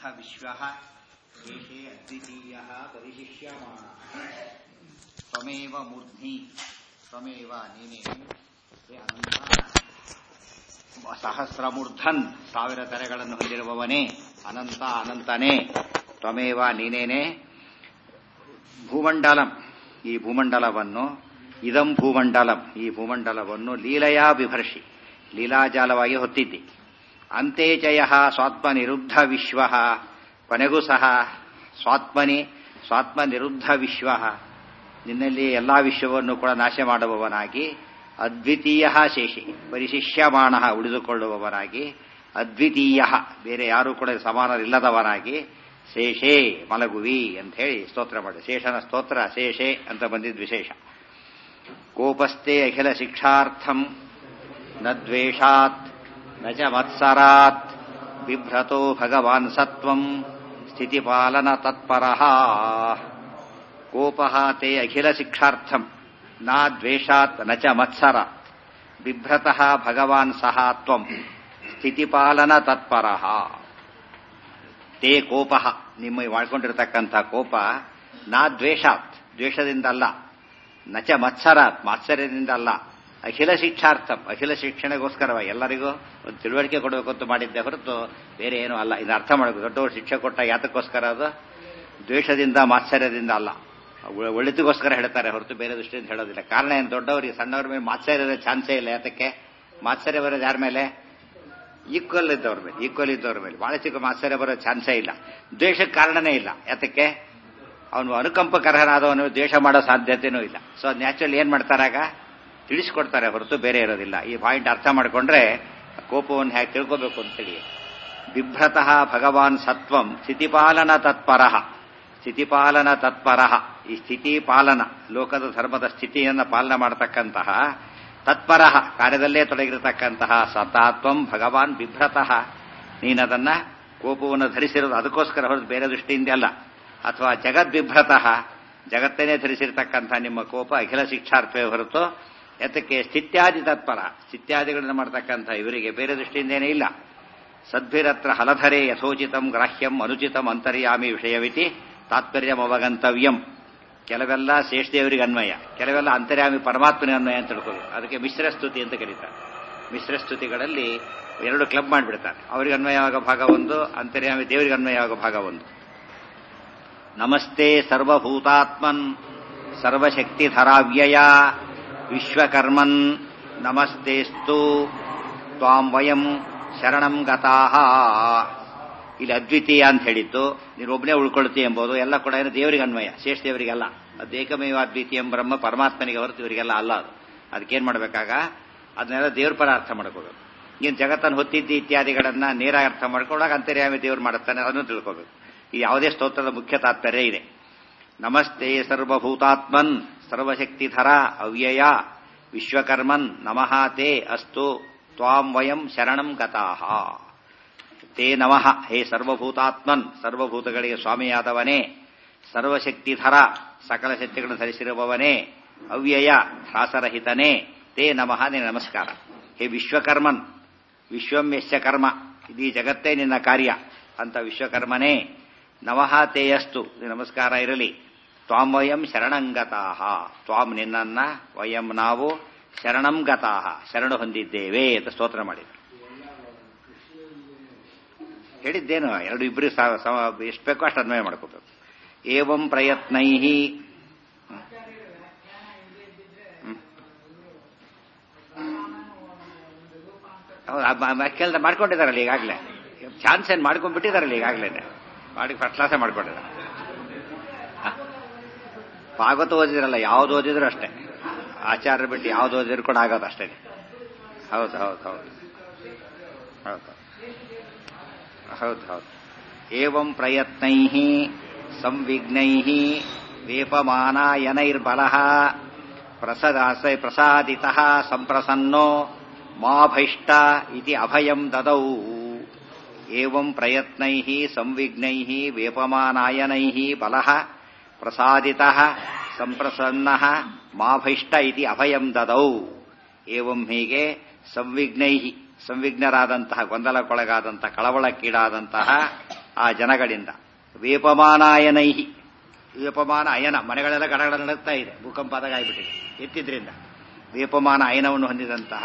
विश्वः शेषे अद्वितीयः परिशिष्यमाणः त्वमेव मूर्ध्नि त्वमेव ನೀನೇ ಹೇ ಅನಂತ ಸಹಸ್ರಮೂರ್ಧನ್ ಸಾವಿರ ತೆರೆಗಳನ್ನು ಹೊಂದಿರುವವನೇ ಅನಂತ ಅನಂತನೇ ತ್ವಮೇವ ನೀನೇನೆ ಭೂಮಂಡಲಂ ಈ ಭೂಮಂಡಲವನ್ನು ಇದಂ ಭೂಮಂಡಲಂ ಈ ಭೂಮಂಡಲವನ್ನು ಲೀಲೆಯಾ ಬಿಭರ್ಷಿ ಲೀಲಾಜಾಲವಾಗಿ ಹೊತ್ತಿದ್ದಿ ಅಂತೇಚಯ ಸ್ವಾತ್ಮ ನಿರುದ್ಧ ವಿಶ್ವ ಕೊನೆಗೂ ಸಹ ಸ್ವಾತ್ಮನಿ ಸ್ವಾತ್ಮ ನಿರುದ್ಧ ವಿಶ್ವ ನಿನ್ನಲ್ಲಿ ಎಲ್ಲಾ ವಿಶ್ವವನ್ನು ಕೂಡ ನಾಶ ಮಾಡುವವನಾಗಿ ಅದ್ವಿತೀಯ ಶೇಷಿ ಪರಿಶಿಷ್ಯಮಾಣ ಉಳಿದುಕೊಳ್ಳುವವನಾಗಿ ಅದ್ವಿತೀಯ ಬೇರೆ ಯಾರೂ ಕೂಡ ಸಮಾನರಿಲ್ಲದವನಾಗಿ ಶೇಷೇ ಮಲಗುವಿ ಅಂತ ಹೇಳಿ ಸ್ತೋತ್ರ ಮಾಡಿ ಶೇಷನ ಸ್ತೋತ್ರ ಶೇಷೆ ಅಂತ ಬಂದಿದ್ದು ವಿಶೇಷ ಕೋಪಸ್ಥೆ ಅಖಿಲ ಶಿಕ್ಷಾರ್ಥಂ ನ ದ್ವೇಷಾತ್ ನ ಚ ಮತ್ಸರಾತ್ ಬಿಭ್ರತೋ ಭಗವಾನ್ ಸತ್ವಂ ಸ್ಥಿತಿಪಾಲನ ತತ್ಪರಃ ಕೋಪಃ ತೇ ಅಖಿಲ ಶಿಕ್ಷಾರ್ಥಂ ನ ದ್ವೇಷಾತ್ ನ ಚ ಮತ್ಸರಾತ್ ಬಿಭ್ರತಃ ಭಗವಾನ್ ಸಹ ತ್ವಂ ಸ್ಥಿತಿಪಾಲನ ತತ್ಪರಃ ತೇ ಕೋಪ ನಿಮ್ಮ ಮಾಡ್ಕೊಂಡಿರತಕ್ಕಂಥ ಕೋಪ ನಾ ದ್ವೇಷಾತ್ ದ್ವೇಷದಿಂದ ಅಲ್ಲ ನಚ ಮತ್ಸರಾತ್ ಮಾತ್ಸರ್ಯದಿಂದ ಅಲ್ಲ ಅಖಿಲ ಶಿಕ್ಷಾರ್ಥಂ ಅಖಿಲ ಶಿಕ್ಷಣಗೋಸ್ಕರವಾಗಿ ಎಲ್ಲರಿಗೂ ಒಂದು ತಿಳುವಳಿಕೆ ಕೊಡಬೇಕು ಅಂತ ಮಾಡಿದ್ದೆ ಹೊರತು ಬೇರೆ ಏನೂ ಅಲ್ಲ ಇದು ಅರ್ಥ ಮಾಡಬೇಕು ದೊಡ್ಡವರು ಶಿಕ್ಷೆ ಕೊಟ್ಟ ಯಾತಕ್ಕೋಸ್ಕರ ಅದು ದ್ವೇಷದಿಂದ ಮಾತ್ಸರ್ಯದಿಂದ ಅಲ್ಲ ಒಳಿತಿಗೋಸ್ಕರ ಹೇಳ್ತಾರೆ ಹೊರತು ಬೇರೆ ದೃಷ್ಟಿಯಿಂದ ಹೇಳೋದಿಲ್ಲ ಕಾರಣ ಏನು ದೊಡ್ಡವರಿಗೆ ಸಣ್ಣವ್ರ ಮೇಲೆ ಮಾತ್ಸರ್ಯದ ಚಾನ್ಸೇ ಇಲ್ಲ ಯಾತಕ್ಕೆ ಮಾತ್ಸರ್ಯ ಬರೋದು ಯಾರ ಮೇಲೆ ಈಕ್ವಲ್ ಇದ್ದವ್ರ ಮೇಲೆ ಈಕ್ವಲ್ ಇದ್ದವ್ರ ಮೇಲೆ ಬಹಳ ಚಿಕ್ಕ ಮಾತ್ಸರ್ಯ ಬರೋ ಚಾನ್ಸೇ ಇಲ್ಲ ದ್ವೇಷಕ್ಕೆ ಕಾರಣನೇ ಇಲ್ಲ ಯಾತಕ್ಕೆ ಅವನು ಅನುಕಂಪಕರ್ಹನಾದವನು ದ್ವೇಷ ಮಾಡೋ ಸಾಧ್ಯತೆನೂ ಇಲ್ಲ ಸೊ ನ್ಯಾಚುರಲ್ ಏನ್ ಮಾಡ್ತಾರಾಗ ತಿಳಿಸ್ಕೊಡ್ತಾರೆ ಹೊರತು ಬೇರೆ ಇರೋದಿಲ್ಲ ಈ ಪಾಯಿಂಟ್ ಅರ್ಥ ಮಾಡಿಕೊಂಡ್ರೆ ಕೋಪವನ್ನು ಹೇಗೆ ತಿಳ್ಕೋಬೇಕು ಅಂತೇಳಿ ಬಿಭ್ರತಃ ಭಗವಾನ್ ಸತ್ವಂ ಸ್ಥಿತಿಪಾಲನ ತತ್ಪರಃ ಸ್ಥಿತಿಪಾಲನ ತತ್ಪರಃ ಈ ಸ್ಥಿತಿ ಪಾಲನ ಲೋಕದ ಧರ್ಮದ ಸ್ಥಿತಿಯನ್ನು ಪಾಲನೆ ಮಾಡತಕ್ಕಂತಹ ತತ್ಪರಃ ಕಾರ್ಯದಲ್ಲೇ ತೊಡಗಿರತಕ್ಕಂತಹ ಸತಾತ್ವಂ ಭಗವಾನ್ ಬಿಭ್ರತಃ ನೀನದನ್ನ ಕೋಪವನ್ನು ಧರಿಸಿರೋದು ಅದಕ್ಕೋಸ್ಕರ ಹೊರತು ಬೇರೆ ದೃಷ್ಟಿಯಿಂದ ಅಲ್ಲ ಅಥವಾ ಜಗದ್ಬಿಭ್ರತಃ ಜಗತ್ತನ್ನೇ ಧರಿಸಿರ್ತಕ್ಕಂಥ ನಿಮ್ಮ ಕೋಪ ಅಖಿಲ ಶಿಕ್ಷಾರ್ಥವೇ ಹೊರತು ಎತ್ತಕ್ಕೆ ಸ್ಥಿತ್ಯಾದಿ ತತ್ಪರ ಸ್ಥಿತ್ಯಾದಿಗಳನ್ನು ಮಾಡತಕ್ಕಂಥ ಇವರಿಗೆ ಬೇರೆ ದೃಷ್ಟಿಯಿಂದೇನೇ ಇಲ್ಲ ಸದ್ಭಿರತ್ರ ಹಲಧರೆ ಯಥೋಚಿತಂ ಗ್ರಾಹ್ಯಂ ಅನುಚಿತಂ ಅಂತರ್ಯಾಮಿ ವಿಷಯವಿತಿ ತಾತ್ಪರ್ಯಂ ಅವಗಂತವ್ಯಂ ಕೆಲವೆಲ್ಲ ಶೇಷದೇವರಿಗೆ ಅನ್ವಯ ಕೆಲವೆಲ್ಲ ಅಂತರ್ಯಾಮಿ ಪರಮಾತ್ಮನಿಗೆ ಅನ್ವಯ ಅಂತ ತಿಳ್ಕೋಬೇಕು ಅದಕ್ಕೆ ಮಿಶ್ರ ಸ್ತುತಿ ಅಂತ ಕರೀತಾರೆ ಮಿಶ್ರ ಸ್ತುತಿಗಳಲ್ಲಿ ಎರಡು ಕ್ಲಬ್ ಮಾಡಿಬಿಡ್ತಾರೆ ಅವರಿಗೆ ಅನ್ವಯವಾಗ ಭಾಗ ಒಂದು ಅಂತರ್ಯಾಮಿ ದೇವರಿಗೆ ಅನ್ವಯವಾಗ ಭಾಗ ಒಂದು ನಮಸ್ತೆ ಸರ್ವಭೂತಾತ್ಮನ್ ಸರ್ವಶಕ್ತಿಧರಾವ್ಯಯ ವಿಶ್ವಕರ್ಮನ್ ನಮಸ್ತೆಸ್ತು ತ್ವಾಂ ವಯಂ ಶರಣಂ ಗತಾಹ ಇಲ್ಲಿ ಅದ್ವಿತೀಯ ಅಂತ ಹೇಳಿದ್ದು ನೀನೊಬ್ಬನೇ ಉಳ್ಕೊಳ್ತಿ ಎಂಬುದು ಎಲ್ಲ ಕೂಡ ಏನು ದೇವರಿಗೆ ಅನ್ವಯ ಶೇಷ ದೇವರಿಗೆಲ್ಲ ಅದು ಏಕಮೇವ ಅದ್ವಿತೀಯ ಬ್ರಹ್ಮ ಪರಮಾತ್ಮನಿಗೆ ಹೊರತು ಇವರಿಗೆಲ್ಲ ಅಲ್ಲ ಅದು ಅದಕ್ಕೇನ್ ಮಾಡಬೇಕಾಗ ಅದನ್ನೆಲ್ಲ ದೇವ್ರ ಪರ ಅರ್ಥ ಮಾಡ್ಕೋಬೇಕು ಏನು ಜಗತ್ತನ್ನು ಹೊತ್ತಿದ್ದಿ ಇತ್ಯಾದಿಗಳನ್ನ ನೇರ ಅರ್ಥ ಮಾಡ್ಕೊಂಡಾಗ ಅಂತರ್ಯಾಮಿ ದೇವ್ರು ಮಾಡುತ್ತಾನೆ ಅದನ್ನು ತಿಳ್ಕೋಬೇಕು ಈ ಯಾವುದೇ ಸ್ತೋತ್ರದ ಮುಖ್ಯ ತಾತ್ಪರ್ಯ ಇದೆ ನಮಸ್ತೆ ಸರ್ವಭೂತಾತ್ಮನ್ ಸರ್ವಶಕ್ತಿಧರ ಅವ್ಯಯ ವಿಶ್ವಕರ್ಮನ್ ನಮಃ ತೇ ಅಸ್ತು ತ್ವಾಂ ವಯಂ ಶರಣಂ ಗತಾಹ ತೇ ನಮಃ ಹೇ ಸರ್ವಭೂತಾತ್ಮನ್ ಸರ್ವಭೂತಗಳಿಗೆ ಸ್ವಾಮಿಯಾದವನೇ ಸರ್ವಶಕ್ತಿಧರ ಸಕಲ ಶಕ್ತಿಗಳನ್ನು ಧರಿಸಿರುವವನೇ ಅವ್ಯಯ ಹ್ರಾಸರಹಿತನೇ ತೇ ನಮಃ ನಿನ್ನ ನಮಸ್ಕಾರ ಹೇ ವಿಶ್ವಕರ್ಮನ್ ವಿಶ್ವಂ ಯಶ್ಚ ಕರ್ಮ ಇದೀ ಜಗತ್ತೇ ನಿನ್ನ ಕಾರ್ಯ ಅಂತ ವಿಶ್ವಕರ್ಮನೇ ನಮಃ ತೇಯಸ್ತು ನಮಸ್ಕಾರ ಇರಲಿ ತ್ವಾಂ ವಯಂ ಶರಣಂಗತಾಹ ತ್ವಾಂ ನಿನ್ನನ್ನ ವಯಂ ನಾವು ಶರಣಂಗತಾಹ ಶರಣು ಹೊಂದಿದ್ದೇವೆ ಅಂತ ಸ್ತೋತ್ರ ಮಾಡಿದ್ರು ಹೇಳಿದ್ದೇನು ಎರಡು ಇಬ್ಬರು ಎಷ್ಟು ಬೇಕೋ ಅಷ್ಟು ಅನ್ವಯ ಮಾಡ್ಕೋಬೇಕು ಏವಂ ಪ್ರಯತ್ನೈ ಕೆಲಸ ಮಾಡ್ಕೊಂಡಿದ್ದಾರಲ್ಲ ಈಗಾಗಲೇ ಚಾನ್ಸ್ ಏನ್ ಮಾಡ್ಕೊಂಡ್ಬಿಟ್ಟಿದಾರಲ್ಲ ಈಗಾಗಲೇ ಮಾಡಿ ಫಸ್ಟ್ ಕ್ಲಾಸೇ ಮಾಡ್ಕೊಂಡಿದ್ದಾರೆ ಭಾಗವತ ಓದಿದ್ರಲ್ಲ ಯಾವ್ದು ಓದಿದ್ರು ಅಷ್ಟೇ ಆಚಾರ್ಯ ಬಿಟ್ಟು ಯಾವ್ದು ಓದಿದ್ರು ಕೂಡ ಆಗೋದು ಅಷ್ಟೇ ಹೌದು ಹೌದು ಹೌದು ಹೌದು ಹೌದು ಹೌದು ಏವಂ ಪ್ರಯತ್ನೈ ಸಂವಿಘ್ನೈ ವೇಪಮಾನಾಯನೈರ್ಬಲ ಪ್ರಸದಾಸ ಪ್ರಸಾದಿತ ಸಂಪ್ರಸನ್ನೋ ಮಾ ಭೈಷ್ಟ ಇತಿ ಅಭಯಂ ದದೌ ಏವಂ ಪ್ರಯತ್ನೈ ಸಂವಿಘ್ನೈ ವೇಪಮಾನಾಯನೈ ಬಲ ಪ್ರಸಾದಿತ ಸಂಪ್ರಸನ್ನ ಮಾ ಭೈಷ್ಟ ಇತಿ ಅಭಯಂ ದದೌ ಏವಂ ಹೀಗೆ ಸಂವಿಘ್ನೈ ಸಂವಿಘ್ನರಾದಂತಹ ಗೊಂದಲಕ್ಕೊಳಗಾದಂತಹ ಕಳವಳಕ್ಕೀಡಾದಂತಹ ಆ ಜನಗಳಿಂದ ವೇಪಮಾನಾಯನೈಹಿ ವೇಪಮಾನ ಅಯನ ಮನೆಗಳೆಲ್ಲ ಗಡಗಡ ನಡುತ್ತಾ ಇದೆ ಭೂಕಂಪ ಆದಾಗ ಆಗಿಬಿಟ್ಟಿದೆ ಎತ್ತಿದ್ರಿಂದ ವೇಪಮಾನ ಅಯನವನ್ನು ಹೊಂದಿದಂತಹ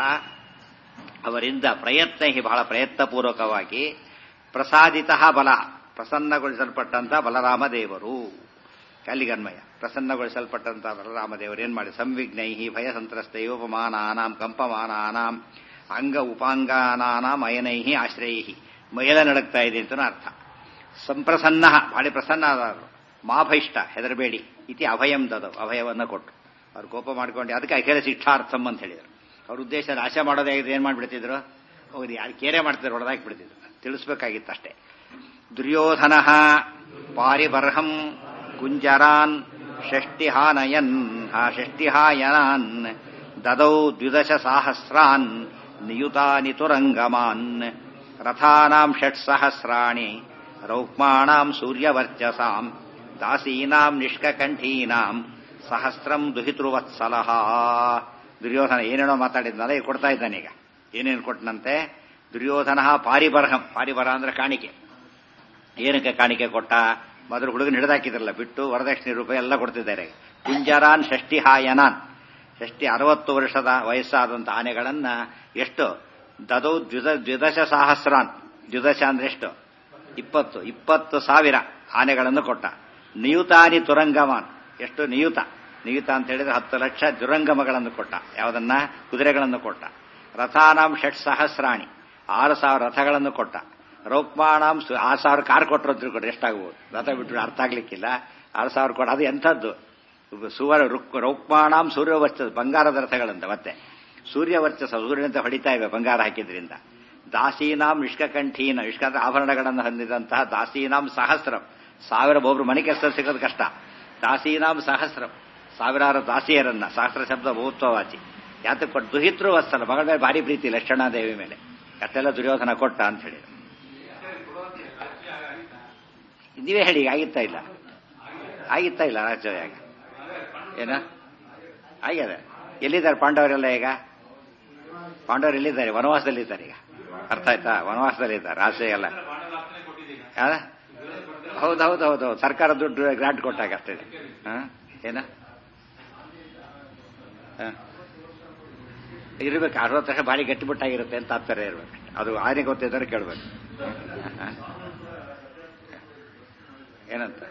ಅವರಿಂದ ಪ್ರಯತ್ನ ಬಹಳ ಪ್ರಯತ್ನಪೂರ್ವಕವಾಗಿ ಪ್ರಸಾದಿತ ಬಲ ಪ್ರಸನ್ನಗೊಳಿಸಲ್ಪಟ್ಟಂತಹ ಬಲರಾಮ ದೇವರು ಕಲ್ಲಿಗನ್ಮಯ ಪ್ರಸನ್ನಗೊಳಿಸಲ್ಪಟ್ಟಂತಹ ಬಲರಾಮ ದೇವರು ಏನ್ ಮಾಡಿ ಸಂವಿಘ್ನೈಹಿ ಭಯ ಸಂತ್ರಸ್ತ ಯೋಪಮಾನಾನಾಂ ಕಂಪಮಾನಾನಾಂ ಅಂಗ ಉಪಾಂಗಾನಾನಾಂ ಅಯನೈಹಿ ಆಶ್ರಯಿಹಿ ಮೈಲ ನಡಕ್ತಾ ಇದೆ ಅಂತ ಅರ್ಥ ಸಂಪ್ರಸನ್ನ ಭಾಳ ಪ್ರಸನ್ನ ಆದವರು ಮಾಭೈಷ್ಟ ಹೆದರಬೇಡಿ ಇತಿ ಅಭಯಂ ದದವು ಅಭಯವನ್ನು ಕೊಟ್ಟು ಅವ್ರು ಕೋಪ ಮಾಡ್ಕೊಂಡು ಅದಕ್ಕೆ ಅಖಿಲ ಶಿಕ್ಷಾರ್ಥಂ ಅಂತ ಹೇಳಿದರು ಅವ್ರ ಉದ್ದೇಶ ನಾಶ ಮಾಡೋದೇ ಏನ್ ಮಾಡ್ಬಿಡ್ತಿದ್ರು ಅವ್ರು ಯಾರು ಕೇರೆ ಮಾಡ್ತಿದ್ರು ಹೊಡೆದಾಕಿ ಬಿಡ್ತಿದ್ರು ತಿಳಿಸ್ಬೇಕಾಗಿತ್ತು ಅಷ್ಟೇ ದುರ್ಯೋಧನ ಪಾರಿಬರ್ಹಂ ಕುಂಜರಾನ್ ಷಷ್ಟಿಹಾನಯನ್ ಹಾ ಷಷ್ಟಿಹಾಯನಾನ್ ದದೌ ದ್ವಿದಶ ಸಾಹಸ್ರಾನ್ ನಿಯುತಾನಿ ತುರಂಗಮಾನ್ ರಥಾನಾಂ ಷಟ್ ಸಹಸ್ರಾಣಿ ರೌಕ್ಮಾಣಾಂ ಸೂರ್ಯವರ್ಚಸಾಂ ದಾಸೀನಾಂ ನಿಷ್ಕಕಂಠೀನಾಂ ಸಹಸ್ರಂ ದುಹಿತೃವತ್ಸಲಹ ದುರ್ಯೋಧನ ಏನೇನೋ ಮಾತಾಡಿದ್ನಲ್ಲ ಈಗ ಕೊಡ್ತಾ ಇದ್ದಾನೆ ಈಗ ಏನೇನು ಕೊಟ್ಟನಂತೆ ದುರ್ಯೋಧನ ಪಾರಿಬರ್ಹಂ ಪಾರಿಬರ ಅಂದ್ರೆ ಕಾಣಿಕೆ ಏನಕ್ಕೆ ಕಾಣಿಕೆ ಕೊಟ್ಟ ಮೊದಲು ಹುಡುಗನ ಹಿಡಿದಾಕಿದ್ರಲ್ಲ ಬಿಟ್ಟು ವರದಕ್ಷಿಣೆ ರೂಪಾಯಿ ಎಲ್ಲ ಕೊಡ್ತಿದ್ದಾರೆ ಕುಂಜರಾನ್ ಷಷ್ಟಿ ಹಾಯನಾನ್ ಷಷ್ಟಿ ಅರವತ್ತು ವರ್ಷದ ವಯಸ್ಸಾದಂತ ಆನೆಗಳನ್ನ ಎಷ್ಟು ದದೌ ದ್ವಿದ ದ್ವಿದಶ ಸಹಸ್ರಾನ್ ದ್ವಿದಶ ಅಂದ್ರೆ ಎಷ್ಟು ಇಪ್ಪತ್ತು ಇಪ್ಪತ್ತು ಸಾವಿರ ಆನೆಗಳನ್ನು ಕೊಟ್ಟ ನಿಯುತಾನಿ ತುರಂಗಮಾನ್ ಎಷ್ಟು ನಿಯುತ ನಿಯುತ ಅಂತ ಹೇಳಿದ್ರೆ ಹತ್ತು ಲಕ್ಷ ದುರಂಗಮಗಳನ್ನು ಕೊಟ್ಟ ಯಾವುದನ್ನ ಕುದುರೆಗಳನ್ನು ಕೊಟ್ಟ ರಥಾನಾಂ ಷಟ್ ಸಹಸ್ರಾಣಿ ಆರು ಸಾವಿರ ರಥಗಳನ್ನು ಕೊಟ್ಟ ರೌಕ್ಮಾಣಾಂ ಆರು ಸಾವಿರ ಕಾರ್ ಕೊಟ್ಟರು ಅಂತ ತಿಳ್ಕೊಟ್ರೆ ಎಷ್ಟಾಗ್ಬೋದು ರಥ ಬಿಟ್ಟು ಅರ್ಥ ಆಗ್ಲಿಕ್ಕಿಲ್ಲ ಆರು ಸಾವಿರ ಕೊಟ್ಟ ಅದು ಎಂಥದ್ದು ಸುವರ್ ರೌಕ್ಮಾಣಾಂ ಸೂರ್ಯವರ್ಚ ಬಂಗಾರದ ರಥಗಳಂತ ಮತ್ತೆ ಸೂರ್ಯವರ್ಚಸ ಸೂರ್ಯನಂತ ಹೊಡಿತಾ ಇವೆ ಬಂಗಾರ ಹಾಕಿದ್ರಿಂದ ದಾಸೀನಾಂ ನಿಷ್ಕಕಂಠೀನ ನಿಷ್ಕ ಆಭರಣಗಳನ್ನು ಹೊಂದಿದಂತಹ ದಾಸೀನಾಂ ಸಹಸ್ರಂ ಸಾವಿರ ಒಬ್ರು ಮನೆ ಕೆಲಸ ಸಿಗೋದು ಕಷ್ಟ ದಾಸೀನಾಂ ಸಹಸ್ರಂ ಸಾವಿರಾರು ದಾಸಿಯರನ್ನ ಸಹಸ್ರ ಶಬ್ದ ಬಹುತ್ವವಾಚಿ ಯಾತಕ್ಕೆ ಕೊಟ್ಟು ದುಹಿತೃ ವತ್ಸಲ ಮಗಳ ಮೇಲೆ ಭಾರಿ ಪ್ರೀತಿ ಲಕ್ಷಣಾದೇವಿ ಮೇಲೆ ಅಷ್ಟೆಲ್ಲ ದುರ್ಯೋಧನ ಕೊಟ್ಟ ಅಂತ ಹೇಳಿ ನೀವೇ ಹೇಳಿ ಆಗಿತ್ತಾ ಇಲ್ಲ ಆಗಿತ್ತಾ ಇಲ್ಲ ರಾಜ್ಯದಾಗ ಏನ ಆಗ್ಯದ ಎಲ್ಲಿದ್ದಾರೆ ಪಾಂಡವರೆಲ್ಲ ಈಗ ಪಾಂಡವರು ಎಲ್ಲಿದ್ದಾರೆ ವನವಾಸದಲ್ಲಿದ್ದಾರೆ ಈಗ ಅರ್ಥ ಆಯ್ತಾ ವನವಾಸದಲ್ಲಿದ್ದಾರೆ ರಾಜ್ಯ ಎಲ್ಲ ಹೌದು ಹೌದು ಹೌದು ಸರ್ಕಾರ ದುಡ್ಡು ಗ್ರಾಂಟ್ ಕೊಟ್ಟಾಗ ಅಷ್ಟೇ ಏನ ಇರ್ಬೇಕು ಅರವತ್ತು ವರ್ಷ ಭಾರಿ ಗಟ್ಟಿಬಿಟ್ಟಾಗಿರುತ್ತೆ ಅಂತ ತಾತ್ಪರ್ಯ ಇರ್ಬೇಕು ಅದು ಆನೆ ಗೊತ್ತಿದ್ದಾರೆ ಕೇಳ್ಬೇಕು ಏನಂತ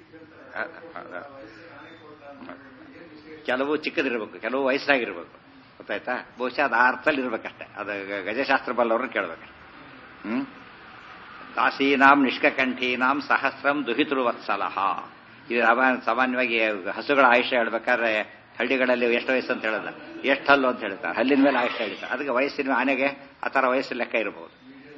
ಕೆಲವು ಚಿಕ್ಕದಿರ್ಬೇಕು ಕೆಲವು ವಯಸ್ಸಾಗಿರ್ಬೇಕು ಗೊತ್ತಾಯ್ತಾ ಬಹುಶಃ ಅದು ಆ ಅರ್ಥದಲ್ಲಿ ಇರ್ಬೇಕಷ್ಟೆ ಅದು ಗಜಶಾಸ್ತ್ರ ಬಲ್ಲವ್ರನ್ನ ಕೇಳ್ಬೇಕು ಹ್ಮ್ ದಾಸೀನಾಂ ನಿಷ್ಕಕಂಠೀನಾಂ ಸಹಸ್ರಂ ದುಹಿತೃವತ್ಸಲಹ ಇದು ಸಾಮಾನ್ಯವಾಗಿ ಹಸುಗಳ ಆಯುಷ್ಯ ಹೇಳ್ಬೇಕಾದ್ರೆ ಹಳ್ಳಿಗಳಲ್ಲಿ ಎಷ್ಟು ವಯಸ್ಸು ಅಂತ ಹೇಳೋದ ಎಷ್ಟು ಹಲ್ಲು ಅಂತ ಹೇಳ್ತಾರೆ ಹಲ್ಲಿನ ಮೇಲೆ ಆಯುಷ್ಯ ಹೇಳ್ತಾರೆ ಅದಕ್ಕೆ ವಯಸ್ಸಿನ ಆನೆಗೆ ಆ ಥರ ವಯಸ್ಸು ಲೆಕ್ಕ ಇರಬಹುದು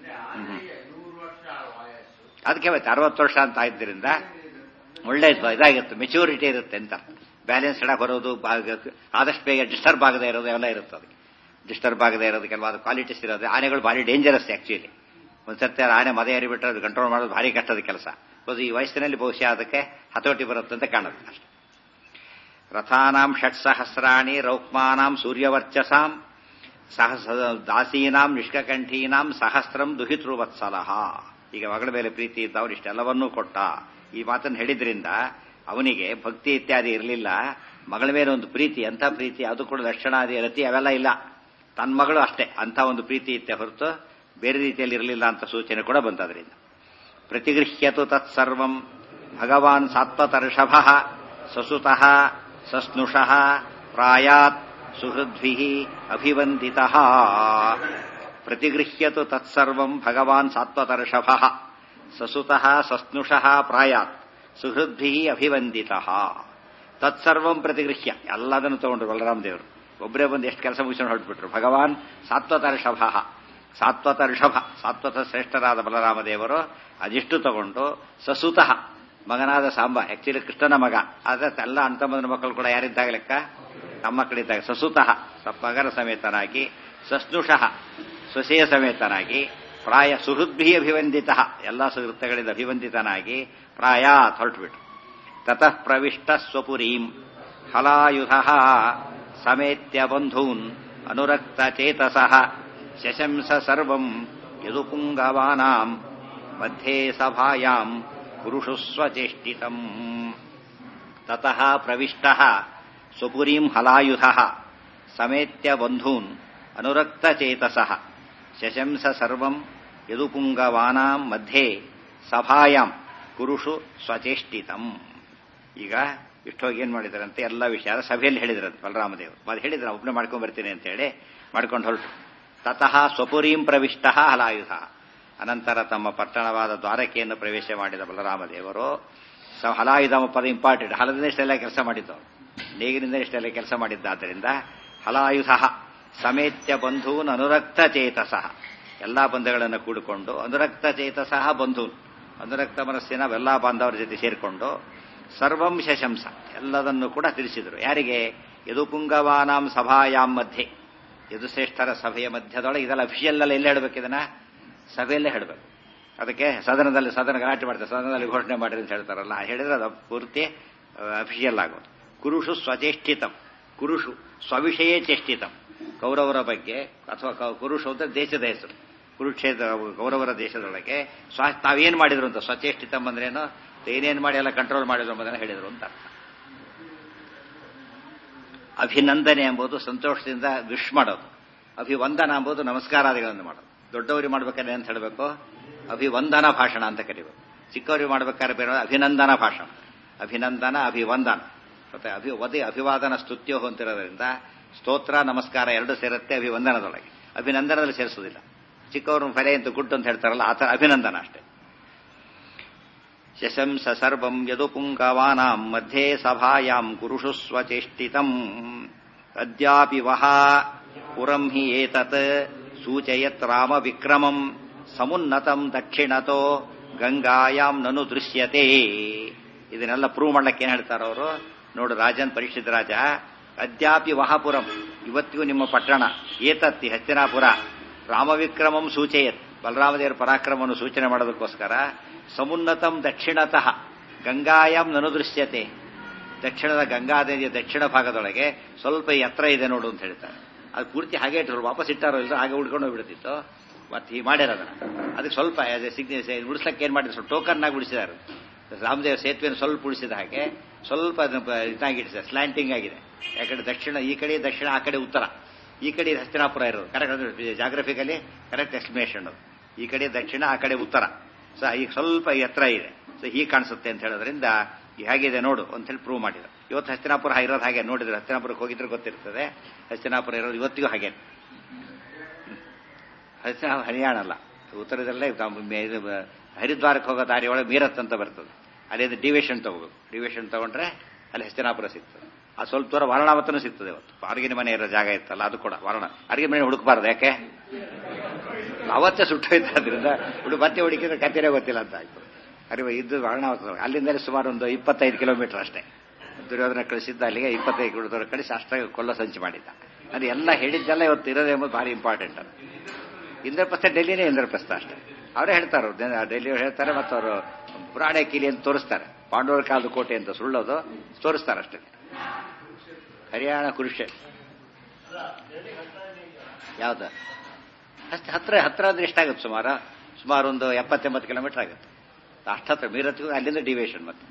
ಅದಕ್ಕೆ ಮತ್ತೆ ಅರವತ್ತು ವರ್ಷ ಅಂತ ಆಗಿದ್ದರಿಂದ ಒಳ್ಳೆ ಇದಾಗಿರುತ್ತೆ ಮೆಚೂರಿಟಿ ಇರುತ್ತೆ ಅಂತ ಬ್ಯಾಲೆನ್ಸ್ ಇಡಕ್ಕೆ ಬರೋದು ಆದಷ್ಟು ಬೇಗ ಡಿಸ್ಟರ್ಬ್ ಆಗದೆ ಇರೋದು ಎಲ್ಲ ಇರುತ್ತೆ ಅದಕ್ಕೆ ಡಿಸ್ಟರ್ಬ್ ಆಗದೆ ಇರೋದು ಕೆಲವಾದ ಕ್ವಾಲಿಟೀಸ್ ಇರೋದು ಆನೆಗಳು ಭಾರಿ ಡೇಂಜರಸ್ ಆಕ್ಚುಲಿ ಒಂದ್ಸರ್ತಿ ಆನೆ ಮದ ಏರಿಬಿಟ್ರೆ ಅದು ಕಂಟ್ರೋಲ್ ಮಾಡೋದು ಭಾರಿ ಕಷ್ಟದ ಕೆಲಸ ಅದು ಈ ವಯಸ್ಸಿನಲ್ಲಿ ಬಹುಶಃ ಅದಕ್ಕೆ ಹತೋಟಿ ಬರುತ್ತೆ ಅಂತ ಕಾಣುತ್ತೆ ಅಷ್ಟೆ ರಥಾನಾಂ ಷಟ್ ಸಹಸ್ರಾಣಿ ರೌಕ್ಮಾನಾಂ ಸೂರ್ಯವರ್ಚಸಾಂ ಸಹಸ ದಾಸೀನಾಂ ನಿಷ್ಕಕಂಠೀನಾಂ ಸಹಸ್ರಂ ದುಹಿತೃವತ್ಸಲಹ ಈಗ ಮಗಳ ಮೇಲೆ ಪ್ರೀತಿ ಇದ್ದವ್ರು ಇಷ್ಟೆಲ್ಲವನ್ನೂ ಕೊಟ್ಟ ಈ ಮಾತನ್ನು ಹೇಳಿದ್ರಿಂದ ಅವನಿಗೆ ಭಕ್ತಿ ಇತ್ಯಾದಿ ಇರಲಿಲ್ಲ ಮಗಳ ಮೇಲೆ ಒಂದು ಪ್ರೀತಿ ಅಂತ ಪ್ರೀತಿ ಅದು ಕೂಡ ಲಕ್ಷಣಾದಿ ರತಿ ಅವೆಲ್ಲ ಇಲ್ಲ ತನ್ನ ಮಗಳು ಅಷ್ಟೇ ಅಂತ ಒಂದು ಪ್ರೀತಿ ಇತ್ತೆ ಹೊರತು ಬೇರೆ ರೀತಿಯಲ್ಲಿ ಇರಲಿಲ್ಲ ಅಂತ ಸೂಚನೆ ಕೂಡ ಬಂತದ್ರಿಂದ ಪ್ರತಿಗೃಹ್ಯತು ತತ್ಸರ್ವಂ ಭಗವಾನ್ ಸಾತ್ವತರ್ಷಭ ಸಸುತಃ ಸಸ್ನುಷಃ ಪ್ರಾಯಾತ್ ಸುಹೃದ್ಭಿ ಅಭಿವಂದಿತ ಪ್ರತಿಗೃಹ್ಯತು ತತ್ಸರ್ವಂ ಭಗವಾನ್ ಸಾತ್ವತರ್ಷಭ ಸಸುತಃ ಸಸ್ನುಷಃ ಪ್ರಾಯಾತ್ ಸುಹೃದ್ಭಿ ಅಭಿವಂದಿತ ತತ್ಸರ್ವಂ ಪ್ರತಿಗೃಹ್ಯ ಎಲ್ಲದನ್ನು ತಗೊಂಡ್ರು ಬಲರಾಮ ದೇವರು ಒಬ್ಬರೇ ಬಂದು ಎಷ್ಟು ಕೆಲಸ ಮುಗಿಸ್ಕೊಂಡು ಹೊರಟ್ಬಿಟ್ರು ಭಗವಾನ್ ಸಾತ್ವತರ್ಷಭ ಸಾತ್ವತ ಋಷಭ ಸಾತ್ವತ ಶ್ರೇಷ್ಠರಾದ ಬಲರಾಮ ದೇವರು ಅದಿಷ್ಟು ತಗೊಂಡು ಸಸುತಃ ಮಗನಾದ ಸಾಂಬ ಆಕ್ಚುಲಿ ಕೃಷ್ಣನ ಮಗ ಆದ್ರೆ ಎಲ್ಲ ಅಣ್ತಮ್ಮನ ಮಕ್ಕಳು ಕೂಡ ಯಾರಿದ್ದಾಗ ಲೆಕ್ಕ ನಮ್ಮ ಮಕ್ಕಳಿದ್ದಾಗ ಸಸುತಃ ಮಗನ ಸಮೇತನಾಗಿ ಸಸ್ನುಷಃ ಸೊಸೆಯ ಸಮೇತನಾಗಿ ಪ್ರಾಯ ಸುಹೃದ್ಭಿ ಅಭಿವಂದಿತ ಎಲ್ಲ ಸುಹೃತ್ತಗಳಿಂದ ಅಭಿವಂದಿತನಾಗಿ ಪ್ರಾಯ ಹೊರಟುಬಿಟ್ಟು ತತಃ ಪ್ರವಿಷ್ಟ ಸ್ವಪುರೀಂ ಹಲಾಯುಧ ಸಮೇತ್ಯ ಬಂಧೂನ್ ಅನುರಕ್ತ ಚೇತಸಃ ಶಶಂಸ ಸರ್ವಂ ಯದುಪುಂಗವಾನಾಂ ಮಧ್ಯೆ ಸಭಾಯಾಂ ಪುರುಷು ಸ್ವಚೇಷ್ಟಿತಂ ತತಃ ಪ್ರವಿಷ್ಟಃ ಸ್ವಪುರೀಂ ಹಲಾಯುಧಃ ಸಮೇತ್ಯ ಬಂಧೂನ್ ಅನುರಕ್ತಚೇತಸಃ ಶಶಂಸ ಸರ್ವಂ ಯದುಪುಂಗವಾನಾಂ ಮಧ್ಯೆ ಸಭಾಯಾಂ ಕುರುಷು ಸ್ವಚೇಷ್ಟಿತಂ ಈಗ ಇಷ್ಟೋಗಿ ಏನ್ ಮಾಡಿದ್ರಂತೆ ಎಲ್ಲ ವಿಷಯ ಸಭೆಯಲ್ಲಿ ಹೇಳಿದ್ರಂತೆ ಬಲರಾಮದೇವರು ಅದು ಹೇಳಿದ್ರ ಒಬ್ಬನೇ ಮಾಡ್ಕೊಂಡ್ ಬರ್ತೀನಿ ಅಂತ ಹೇಳಿ ಮಾಡ್ಕೊಂಡು ಹೊರಟು ತತಃ ಸ್ವಪುರೀಂ ಪ್ರವಿಷ್ಟ ಹಲಾಯುಧ ಅನಂತರ ತಮ್ಮ ಪಟ್ಟಣವಾದ ದ್ವಾರಕೆಯನ್ನು ಪ್ರವೇಶ ಮಾಡಿದ ಬಲರಾಮದೇವರು ಸ ಹಲಾಯುಧ ಪದ ಇಂಪಾರ್ಟೆಂಟ್ ಹಲದಿಂದ ಇಷ್ಟೆಲ್ಲ ಕೆಲಸ ಮಾಡಿದ್ದು ನೇಗಿನಿಂದ ಇಷ್ಟೆಲ್ಲ ಕೆಲಸ ಮಾಡಿದ್ದಾದ್ದರಿಂದ ಹಲಾಯುಧ ಸಮೇತ್ಯ ಬಂಧೂನ್ ಅನುರಕ್ತ ಚೇತಸಃ ಎಲ್ಲಾ ಬಂಧುಗಳನ್ನು ಕೂಡಿಕೊಂಡು ಅನುರಕ್ತ ಚೇತಸಃ ಬಂಧೂನ್ ಅನುರಕ್ತ ಮನಸ್ಸಿನ ಎಲ್ಲಾ ಬಾಂಧವರ ಜೊತೆ ಸೇರಿಕೊಂಡು ಸರ್ವಂ ಶಶಂಸ ಎಲ್ಲದನ್ನು ಕೂಡ ತಿಳಿಸಿದರು ಯಾರಿಗೆ ಯದುಪುಂಗವಾನಾಂ ಸಭಾಯಾಂ ಮಧ್ಯೆ ಯದುಶ್ರೇಷ್ಠರ ಸಭೆಯ ಮಧ್ಯದೊಳಗೆ ಇದೆಲ್ಲ ಅಫಿಷಿಯಲ್ ಎಲ್ಲ ಎಲ್ಲಿ ಹೇಳಬೇಕು ಇದನ್ನ ಸಭೆಯಲ್ಲೇ ಹೇಳಬೇಕು ಅದಕ್ಕೆ ಸದನದಲ್ಲಿ ಸದನ ಗಲಾಟೆ ಮಾಡ್ತಾರೆ ಸದನದಲ್ಲಿ ಘೋಷಣೆ ಮಾಡಿರಿ ಅಂತ ಹೇಳ್ತಾರಲ್ಲ ಹೇಳಿದ್ರೆ ಅದು ಪೂರ್ತಿ ಅಫಿಷಿಯಲ್ ಆಗೋದು ಕುರುಷು ಸ್ವಚೇಷ್ಟಿತಂ ಕುರುಷು ಸ್ವವಿಷಯೇ ಚೇಷ್ಟಿತಂ ಕೌರವರ ಬಗ್ಗೆ ಅಥವಾ ಕುರುಷು ಅಂತ ದೇಶದ ಹೆಸರು ಕುರುಕ್ಷೇತ್ರ ಕೌರವರ ದೇಶದೊಳಗೆ ಸ್ವ ತಾವೇನ್ ಮಾಡಿದ್ರು ಅಂತ ಸ್ವಚೇಷ್ಟಿತಂ ಅಂದ್ರೇನು ಏನೇನು ಮಾಡಿ ಎಲ್ಲ ಕಂಟ್ರೋಲ್ ಮಾಡಿದ್ರು ಎಂಬುದನ್ನು ಹೇಳಿದ್ರು ಅಂತ ಅರ್ಥ ಅಭಿನಂದನೆ ಎಂಬುದು ಸಂತೋಷದಿಂದ ವಿಶ್ ಮಾಡೋದು ಅಭಿವಂದನ ಎಂಬುದು ನಮಸ್ಕಾರಾದಿಗಳನ್ನು ಮಾಡೋದು ದೊಡ್ಡವರಿಗೆ ಮಾಡ್ಬೇಕಾದ್ರೆ ಅಂತ ಹೇಳಬೇಕು ಅಭಿವಂದನ ಭಾಷಣ ಅಂತ ಕರಿಬೇಕು ಚಿಕ್ಕವರಿಗೆ ಮಾಡ್ಬೇಕಾದ್ರೆ ಬೇರೆ ಅಭಿನಂದನ ಭಾಷಣ ಅಭಿನಂದನ ಅಭಿವಂದನ ಮತ್ತೆ ಅಭಿ ಒದೆ ಅಭಿವಾದನ ಸ್ತುತ್ಯೋ ಅಂತಿರೋದ್ರಿಂದ ಸ್ತೋತ್ರ ನಮಸ್ಕಾರ ಎರಡು ಸೇರುತ್ತೆ ಅಭಿವಂದನದೊಳಗೆ ಅಭಿನಂದನದಲ್ಲಿ ಸೇರಿಸುವುದಿಲ್ಲ ಚಿಕ್ಕವರು ಫಲೆ ಅಂತ ಗುಡ್ ಅಂತ ಹೇಳ್ತಾರಲ್ಲ ಆ ಥರ ಅಭಿನಂದನ ಅಷ್ಟೇ ಶಶಂಸ ಸರ್ವಂ ಯದುಪುಂಗವಾನಾಂ ಮಧ್ಯೆ ಸಭಾಯಾಂ ಕುರುಷು ಸ್ವಚೇಷ್ಟಿತಂ ಅದ್ಯಾಪಿ ವಹ ಪುರಂ ಹಿ ಏತತ್ ಸೂಚಯತ್ ರಾಮ ವಿಕ್ರಮಂ ಸಮುನ್ನತಂ ದಕ್ಷಿಣತೋ ಗಂಗಾಯಾಂ ನನು ದೃಶ್ಯತೆ ಇದನ್ನೆಲ್ಲ ಪ್ರೂವ್ ಮಾಡ್ಲಕ್ಕೆ ಏನ್ ಹೇಳ್ತಾರ ಅವರು ನೋಡು ರಾಜನ್ ಪರಿಷತ್ ರಾಜ ಅದ್ಯಾಪಿ ವಹಪುರಂ ಇವತ್ತಿಗೂ ನಿಮ್ಮ ಪಟ್ಟಣ ಏತತ್ತಿ ಹಸ್ತಿನಾಪುರ ರಾಮವಿಕ್ರಮಂ ಸೂಚಯತ್ ಬಲರಾಮದೇವರ ಪರಾಕ್ರಮವನ್ನು ಸೂಚನೆ ಮಾಡೋದಕ್ಕೋಸ್ಕರ ಸಮುನ್ನತಂ ದಕ್ಷಿಣತಃ ಗಂಗಾಯಂ ನನುದೃಶ್ಯತೆ ದಕ್ಷಿಣದ ಗಂಗಾದೇವಿಯ ದಕ್ಷಿಣ ಭಾಗದೊಳಗೆ ಸ್ವಲ್ಪ ಎತ್ತರ ಇದೆ ನೋಡು ಅಂತ ಹೇಳ್ತಾರೆ ಅದು ಪೂರ್ತಿ ಹಾಗೆ ಇಟ್ಟರು ವಾಪಸ್ ಇಟ್ಟಾರೋ ಇಲ್ಲ ಹಾಗೆ ಉಳ್ಕೊಂಡು ಹೋಗ್ಬಿಡ್ತಿತ್ತು ಮತ್ತೆ ಹೀಗೆ ಮಾಡ್ಯಾರ ಅದನ್ನ ಅದಕ್ಕೆ ಸ್ವಲ್ಪ ಸಿಗ್ನೇಚ್ ಉಳಿಸ್ಲಕ್ಕೆ ಏನ್ ಮಾಡಿದ್ರು ಸ್ವಲ್ಪ ಟೋಕನ್ ಆಗಿ ಉಳಿಸಿದಾರೆ ರಾಮದೇವ ಸೇತುವೆಯನ್ನು ಸ್ವಲ್ಪ ಉಳಿಸಿದ ಹಾಗೆ ಸ್ವಲ್ಪ ಇದಾಗಿಡಿಸಿದೆ ಸ್ಲ್ಯಾಂಟಿಂಗ್ ಆಗಿದೆ ಯಾಕಂದ್ರೆ ದಕ್ಷಿಣ ಈ ಕಡೆ ದಕ್ಷಿಣ ಆ ಕಡೆ ಉತ್ತರ ಈ ಕಡೆ ಹಸ್ತಿನಾಪುರ ಇರೋದು ಕರೆಕ್ಟ್ ಜಾಗ್ರಫಿಕಲಿ ಕರೆಕ್ಟ್ ಎಸ್ಟಿಮೇಷನ್ ಈ ಕಡೆ ದಕ್ಷಿಣ ಆ ಕಡೆ ಉತ್ತರ ಸೊ ಈಗ ಸ್ವಲ್ಪ ಎತ್ತರ ಇದೆ ಸೊ ಹೀಗೆ ಕಾಣಿಸುತ್ತೆ ಅಂತ ಹೇಳೋದ್ರಿಂದ ಹೇಗಿದೆ ನೋಡು ಅಂತ ಹೇಳಿ ಪ್ರೂವ್ ಮಾಡಿದ್ರು ಇವತ್ತು ಹಸ್ತಿನಾಪುರ ಇರೋದು ಹಾಗೆ ನೋಡಿದ್ರೆ ಹಸ್ತಿನಾಪುರಕ್ಕೆ ಹೋಗಿದ್ರೆ ಗೊತ್ತಿರ್ತದೆ ಹಸ್ತಿನಾಪುರ ಇರೋದು ಇವತ್ತಿಗೂ ಹಾಗೆ ಹಸ್ತಿನ ಹರಿಯಾಣ ಅಲ್ಲ ಉತ್ತರದಲ್ಲೇ ಹರಿದ್ವಾರಕ್ಕೆ ಹೋಗೋ ದಾರಿ ಒಳಗೆ ಮೀರತ್ ಅಂತ ಬರ್ತದೆ ಅಲ್ಲಿಂದ ಡಿವೇಶನ್ ತಗೋಬೇಕು ಡಿವೇಶನ್ ತಗೊಂಡ್ರೆ ಅಲ್ಲಿ ಹಸ್ತಿನಾಪುರ ಸಿಗ್ತದೆ ಆ ಸ್ವಲ್ಪ ದೂರ ವರ್ಣಾವತನೂ ಸಿಗ್ತದೆ ಇವತ್ತು ಅರಿಗಿನ ಮನೆ ಇರೋ ಜಾಗ ಇತ್ತಲ್ಲ ಅದು ಕೂಡ ವರ್ಣ ಅರಿಗಿನ ಮನೆ ಹುಡುಕಬಾರ್ದು ಯಾಕೆ ಅವತ್ತೇ ಸುಟ್ಟೋಯ್ತಾದ್ರಿಂದ ಹುಡು ಮತ್ತೆ ಹುಡುಕಿದ್ರೆ ಕತ್ತಿರೇ ಗೊತ್ತಿಲ್ಲ ಅಂತ ಆಯ್ತು ಅರಿವ ಇದು ವರ್ಣಾವತ ಅಲ್ಲಿಂದಲೇ ಸುಮಾರು ಒಂದು ಇಪ್ಪತ್ತೈದು ಕಿಲೋಮೀಟರ್ ಅಷ್ಟೇ ದುರ್ಯೋಧನ ಕಳಿಸಿದ್ದ ಅಲ್ಲಿಗೆ ಇಪ್ಪತ್ತೈದು ಕಿಲೋಮೀಟರ್ ಕಳಿಸಿ ಅಷ್ಟಾಗಿ ಕೊಲ್ಲ ಸಂಚು ಮಾಡಿದ್ದ ಅದು ಎಲ್ಲ ಹೇಳಿದ್ದೆಲ್ಲ ಇವತ್ತು ಇರೋದೇ ಎಂಬುದು ಭಾರಿ ಇಂಪಾರ್ಟೆಂಟ್ ಅದು ಇಂದ್ರಪ್ರಸ್ಥ ಡೆಲ್ಲಿನೇ ಇಂದ್ರಪ್ರಸ್ಥ ಅಷ್ಟೇ ಅವರೇ ಹೇಳ್ತಾರೆ ಡೆಲ್ಲಿ ಹೇಳ್ತಾರೆ ಮತ್ತು ಅವರು ಪುರಾಣ ಕೀಲಿ ಅಂತ ತೋರಿಸ್ತಾರೆ ಪಾಂಡವರ ಕಾಲದ ಕೋಟೆ ಅಂತ ಸುಳ್ಳೋದು ತೋರಿಸ್ತಾರೆ ಅಷ್ಟೇ ಹರಿಯಾಣ ಕುರುಷೆ ಯಾವ್ದು ಅಷ್ಟು ಹತ್ರ ಹತ್ರ ಅಂದ್ರೆ ಎಷ್ಟಾಗುತ್ತೆ ಸುಮಾರು ಸುಮಾರು ಒಂದು ಎಪ್ಪತ್ತೆಂಬತ್ತು ಕಿಲೋಮೀಟರ್ ಆಗುತ್ತೆ ಅಷ್ಟತ್ರ ಮೀರತ್ತಿಗೂ ಅಲ್ಲಿಂದ ಡಿವೇಶನ್ ಮತ್ತೆ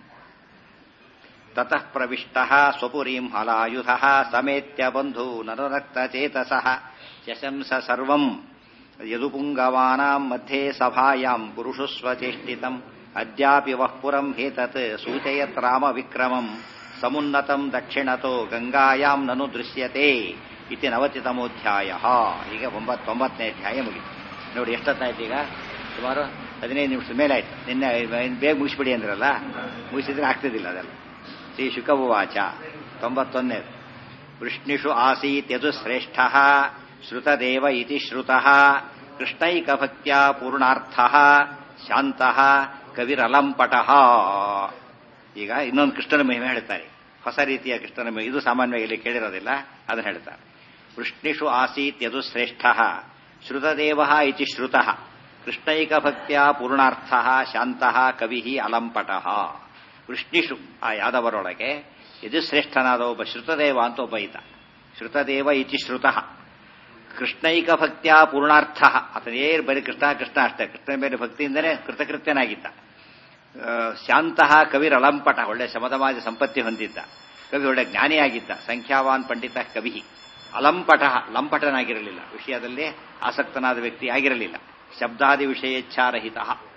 ತತಃ ಪ್ರವಿಷ್ಟ ಸ್ವಪುರೀಂ ಹಲಾಯುಧ ಸಮೇತ್ಯ ಬಂಧು ನರರಕ್ತ ಚೇತಸಃ ಶಶಂಸ ಸರ್ವಂ ಯದುಪುಂಗವಾನಾಂ ಮಧ್ಯೆ ಸಭಾಯಾಂ ಪುರುಷು ಸ್ವಚೇಷ್ಟಿತಂ ಅದ್ಯಾಪಿ ವಃ ಪುರಂ ಹೇತತ್ ಸೂಚಯತ್ ರಾಮ ವಿಕ್ರಮಂ ಸಮುನ್ನತಂ ದಕ್ಷಿಣತೋ ಗಂಗಾಯಾಂ ನನು ದೃಶ್ಯತೆ ಇತಿ ನವತಿತಮೋಧ್ಯಾಯ ಈಗ ಒಂಬತ್ತೊಂಬತ್ತನೇ ಅಧ್ಯಾಯ ಮುಗಿತು ನೋಡಿ ಎಷ್ಟೊತ್ತಾಯ್ತು ಈಗ ಸುಮಾರು ಹದಿನೈದು ನಿಮಿಷದ ಮೇಲೆ ಆಯ್ತು ನಿನ್ನೆ ಬೇಗ ಮುಗಿಸ್ಬಿಡಿ ಅಂದ್ರಲ್ಲ ಮುಗಿಸಿದ್ರೆ ಆಗ್ತಿದ್ದಿಲ್ಲ ಅದೆಲ್ಲ ಶ್ರೀ ಶುಕವಾಚ ತೊಂಬತ್ತೊಂದನೇ ವೃಷ್ಣಿಷು ಆಸೀತ್ ಯದು ಶ್ರೇಷ್ಠ ಶ್ರುತದೇವ ಇತಿ ಶ್ರುತಃ ಕೃಷ್ಣೈಕಭಕ್ತ್ಯ ಪೂರ್ಣಾರ್ಥ ಶಾಂತ ಕವಿರಲಂಪಟ ಈಗ ಇನ್ನೊಂದು ಕೃಷ್ಣನ ಮಹಿಮೆ ಹೇಳ್ತಾರೆ ಹೊಸ ರೀತಿಯ ಕೃಷ್ಣನ ಮಹಿಮೆ ಇದು ಸಾಮಾನ್ಯವಾಗಿ ಇಲ್ಲಿ ಕೇಳಿರೋದಿಲ್ಲ ಅದನ್ನು ಹೇಳ್ತಾರೆ ವೃಷ್ಣಿಷು ಆಸೀತ್ ಯದು ಶ್ರೇಷ್ಠ ಶ್ರುತದೇವ ಇತಿ ಶ್ರುತಃ ಕೃಷ್ಣೈಕಭಕ್ತ್ಯ ಪೂರ್ಣಾರ್ಥ ಶಾಂತ ಕವಿ ಅಲಂಪಟ ವೃಷ್ಣಿಷು ಆ ಯಾದವರೊಳಗೆ ಯದು ಶ್ರೇಷ್ಠನಾದ ಒಬ್ಬ ಶ್ರುತದೇವ ಅಂತ ಒಬ್ಬ ಈತ ಶ್ರುತದೇವ ಇತಿ ಶ್ರುತಃ ಕೃಷ್ಣೈಕ ಭಕ್ತಿಯ ಪೂರ್ಣಾರ್ಥ ಆತನೇ ಬರೀ ಕೃಷ್ಣ ಕೃಷ್ಣ ಅಷ್ಟೇ ಕೃಷ್ಣ ಮೇಲೆ ಭಕ್ತಿಯಿಂದಲೇ ಕೃತಕೃತ್ಯನಾಗಿದ್ದ ಶಾಂತಹ ಕವಿರ ಅಲಂಪಟ ಒಳ್ಳೆ ಶಮದಮಾಜ ಸಂಪತ್ತಿ ಹೊಂದಿದ್ದ ಕವಿ ಒಳ್ಳೆ ಜ್ಞಾನಿಯಾಗಿದ್ದ ಸಂಖ್ಯಾವಾನ್ ಪಂಡಿತ ಕವಿ ಅಲಂಪಟ ಲಂಪಟನಾಗಿರಲಿಲ್ಲ ವಿಷಯದಲ್ಲಿ ಆಸಕ್ತನಾದ ವ್ಯಕ್ತಿ ಆಗಿರಲಿಲ್ಲ ಶಬ್ದಾದಿ ವಿಷಯೇಚ್ಛಾರಹಿತ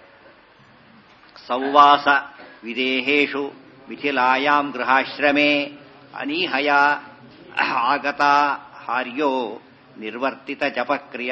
ಸೌವಾಸ ವಿದೇಹೇಶು ಮಿಥಿಲಾಯಾಂ ಗೃಹಾಶ್ರಮೇ ಅನೀಹಯ ಆಗತಾ ಹಾರ್ಯೋ ನಿರ್ವರ್ತಿತ ಜಪಕ್ರಿಯ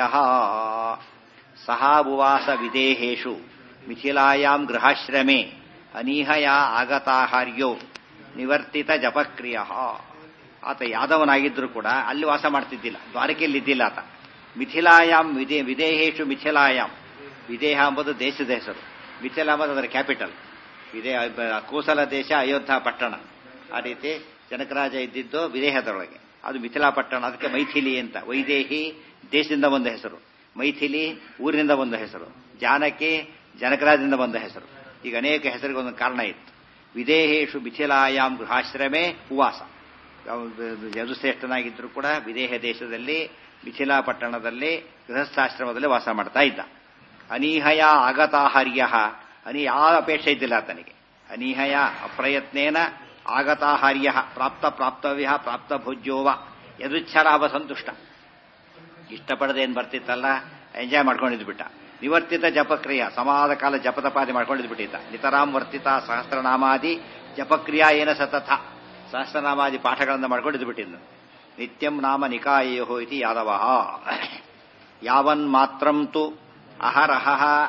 ಸಹಾಬುವಾಸ ವಿದೇಹೇಶು ಮಿಥಿಲಾಯಾಂ ಗೃಹಾಶ್ರಮೇ ಅನೀಹಯ ಆಗತಾಹಾರ್ಯೋ ನಿವರ್ತಿತ ಜಪಕ್ರಿಯ ಆತ ಯಾದವನಾಗಿದ್ರೂ ಕೂಡ ಅಲ್ಲಿ ವಾಸ ಮಾಡ್ತಿದ್ದಿಲ್ಲ ದ್ವಾರಕೆಯಲ್ಲಿ ಇದ್ದಿಲ್ಲ ಆತ ಮಿಥಿಲಾಯಾಮ್ ವಿದೇ ವಿದೇಹೇಶು ಮಿಥಿಲಾಯಾಮ್ ವಿದೇಹ ಎಂಬುದು ದೇಶದ ಹೆಸರು ಮಿಥಿಲ ಎಂಬುದು ಅದರ ಕ್ಯಾಪಿಟಲ್ ವಿದೇ ಕೋಸಲ ದೇಶ ಅಯೋಧ್ಯ ಪಟ್ಟಣ ಆ ರೀತಿ ಜನಕರಾಜ ಇದ್ದಿದ್ದು ವಿದೇಹದೊಳಗೆ ಅದು ಮಿಥಿಲಾ ಪಟ್ಟಣ ಅದಕ್ಕೆ ಮೈಥಿಲಿ ಅಂತ ವೈದೇಹಿ ದೇಶದಿಂದ ಬಂದ ಹೆಸರು ಮೈಥಿಲಿ ಊರಿನಿಂದ ಬಂದ ಹೆಸರು ಜಾನಕಿ ಜನಕರಾಜದಿಂದ ಬಂದ ಹೆಸರು ಈಗ ಅನೇಕ ಹೆಸರಿಗೆ ಒಂದು ಕಾರಣ ಇತ್ತು ವಿದೇಹೇಶು ಮಿಥಿಲಾಯಾಮ್ ಗೃಹಾಶ್ರಮೇ ಉವಾಸ ಯದುಶ್ರೇಷ್ಠನಾಗಿದ್ದರೂ ಕೂಡ ವಿದೇಹ ದೇಶದಲ್ಲಿ ಮಿಥಿಲಾ ಪಟ್ಟಣದಲ್ಲಿ ಗೃಹಸ್ಥಾಶ್ರಮದಲ್ಲಿ ವಾಸ ಮಾಡ್ತಾ ಇದ್ದ ಅನೀಹಯ ಆಗತಾಹಾರ್ಯ ಅನಿ ಯಾವ ಅಪೇಕ್ಷೆ ಇದ್ದಿಲ್ಲ ಆತನಿಗೆ ಅನೀಹಯ ಅಪ್ರಯತ್ನೇನ ಆಗತಾಹಾರ್ಯ ಪ್ರಾಪ್ತ ಪ್ರಾಪ್ತವ್ಯ ಪ್ರಾಪ್ತ ಭೋಜ್ಯೋವ ಯದುಚ್ಛರಾವ ಸಂತುಷ್ಟ ಇಷ್ಟಪಡದೆ ಏನು ಬರ್ತಿತ್ತಲ್ಲ ಎಂಜಾಯ್ ಮಾಡ್ಕೊಂಡಿದ್ದು ಬಿಟ್ಟ ನಿವರ್ತಿತ ಜಪಕ್ರಿಯ ಸಮಾದ ಕಾಲ ಜಪತಪಾದಿ ಮಾಡ್ಕೊಂಡಿದ್ದು ಬಿಟ್ಟಿದ್ದ ನಿತರಾಮ್ ವರ್ತಿತ ಸಹಸ್ರನಾಮಾದಿ ಜಪಕ್ರಿಯಾ ಏನ ಸತತ ಸಹಸ್ರನಾಮಾದಿ ಪಾಠಗಳನ್ನು ಮಾಡ್ಕೊಂಡಿದ್ದು ಬಿಟ್ಟಿದ್ದು ನಿತ್ಯಂ ನಾಮ ನಿಕಾಯೋ ಇತಿ ಯಾದವ ಯಾವನ್ ಮಾತ್ರಂ ತು ಅಹರಹ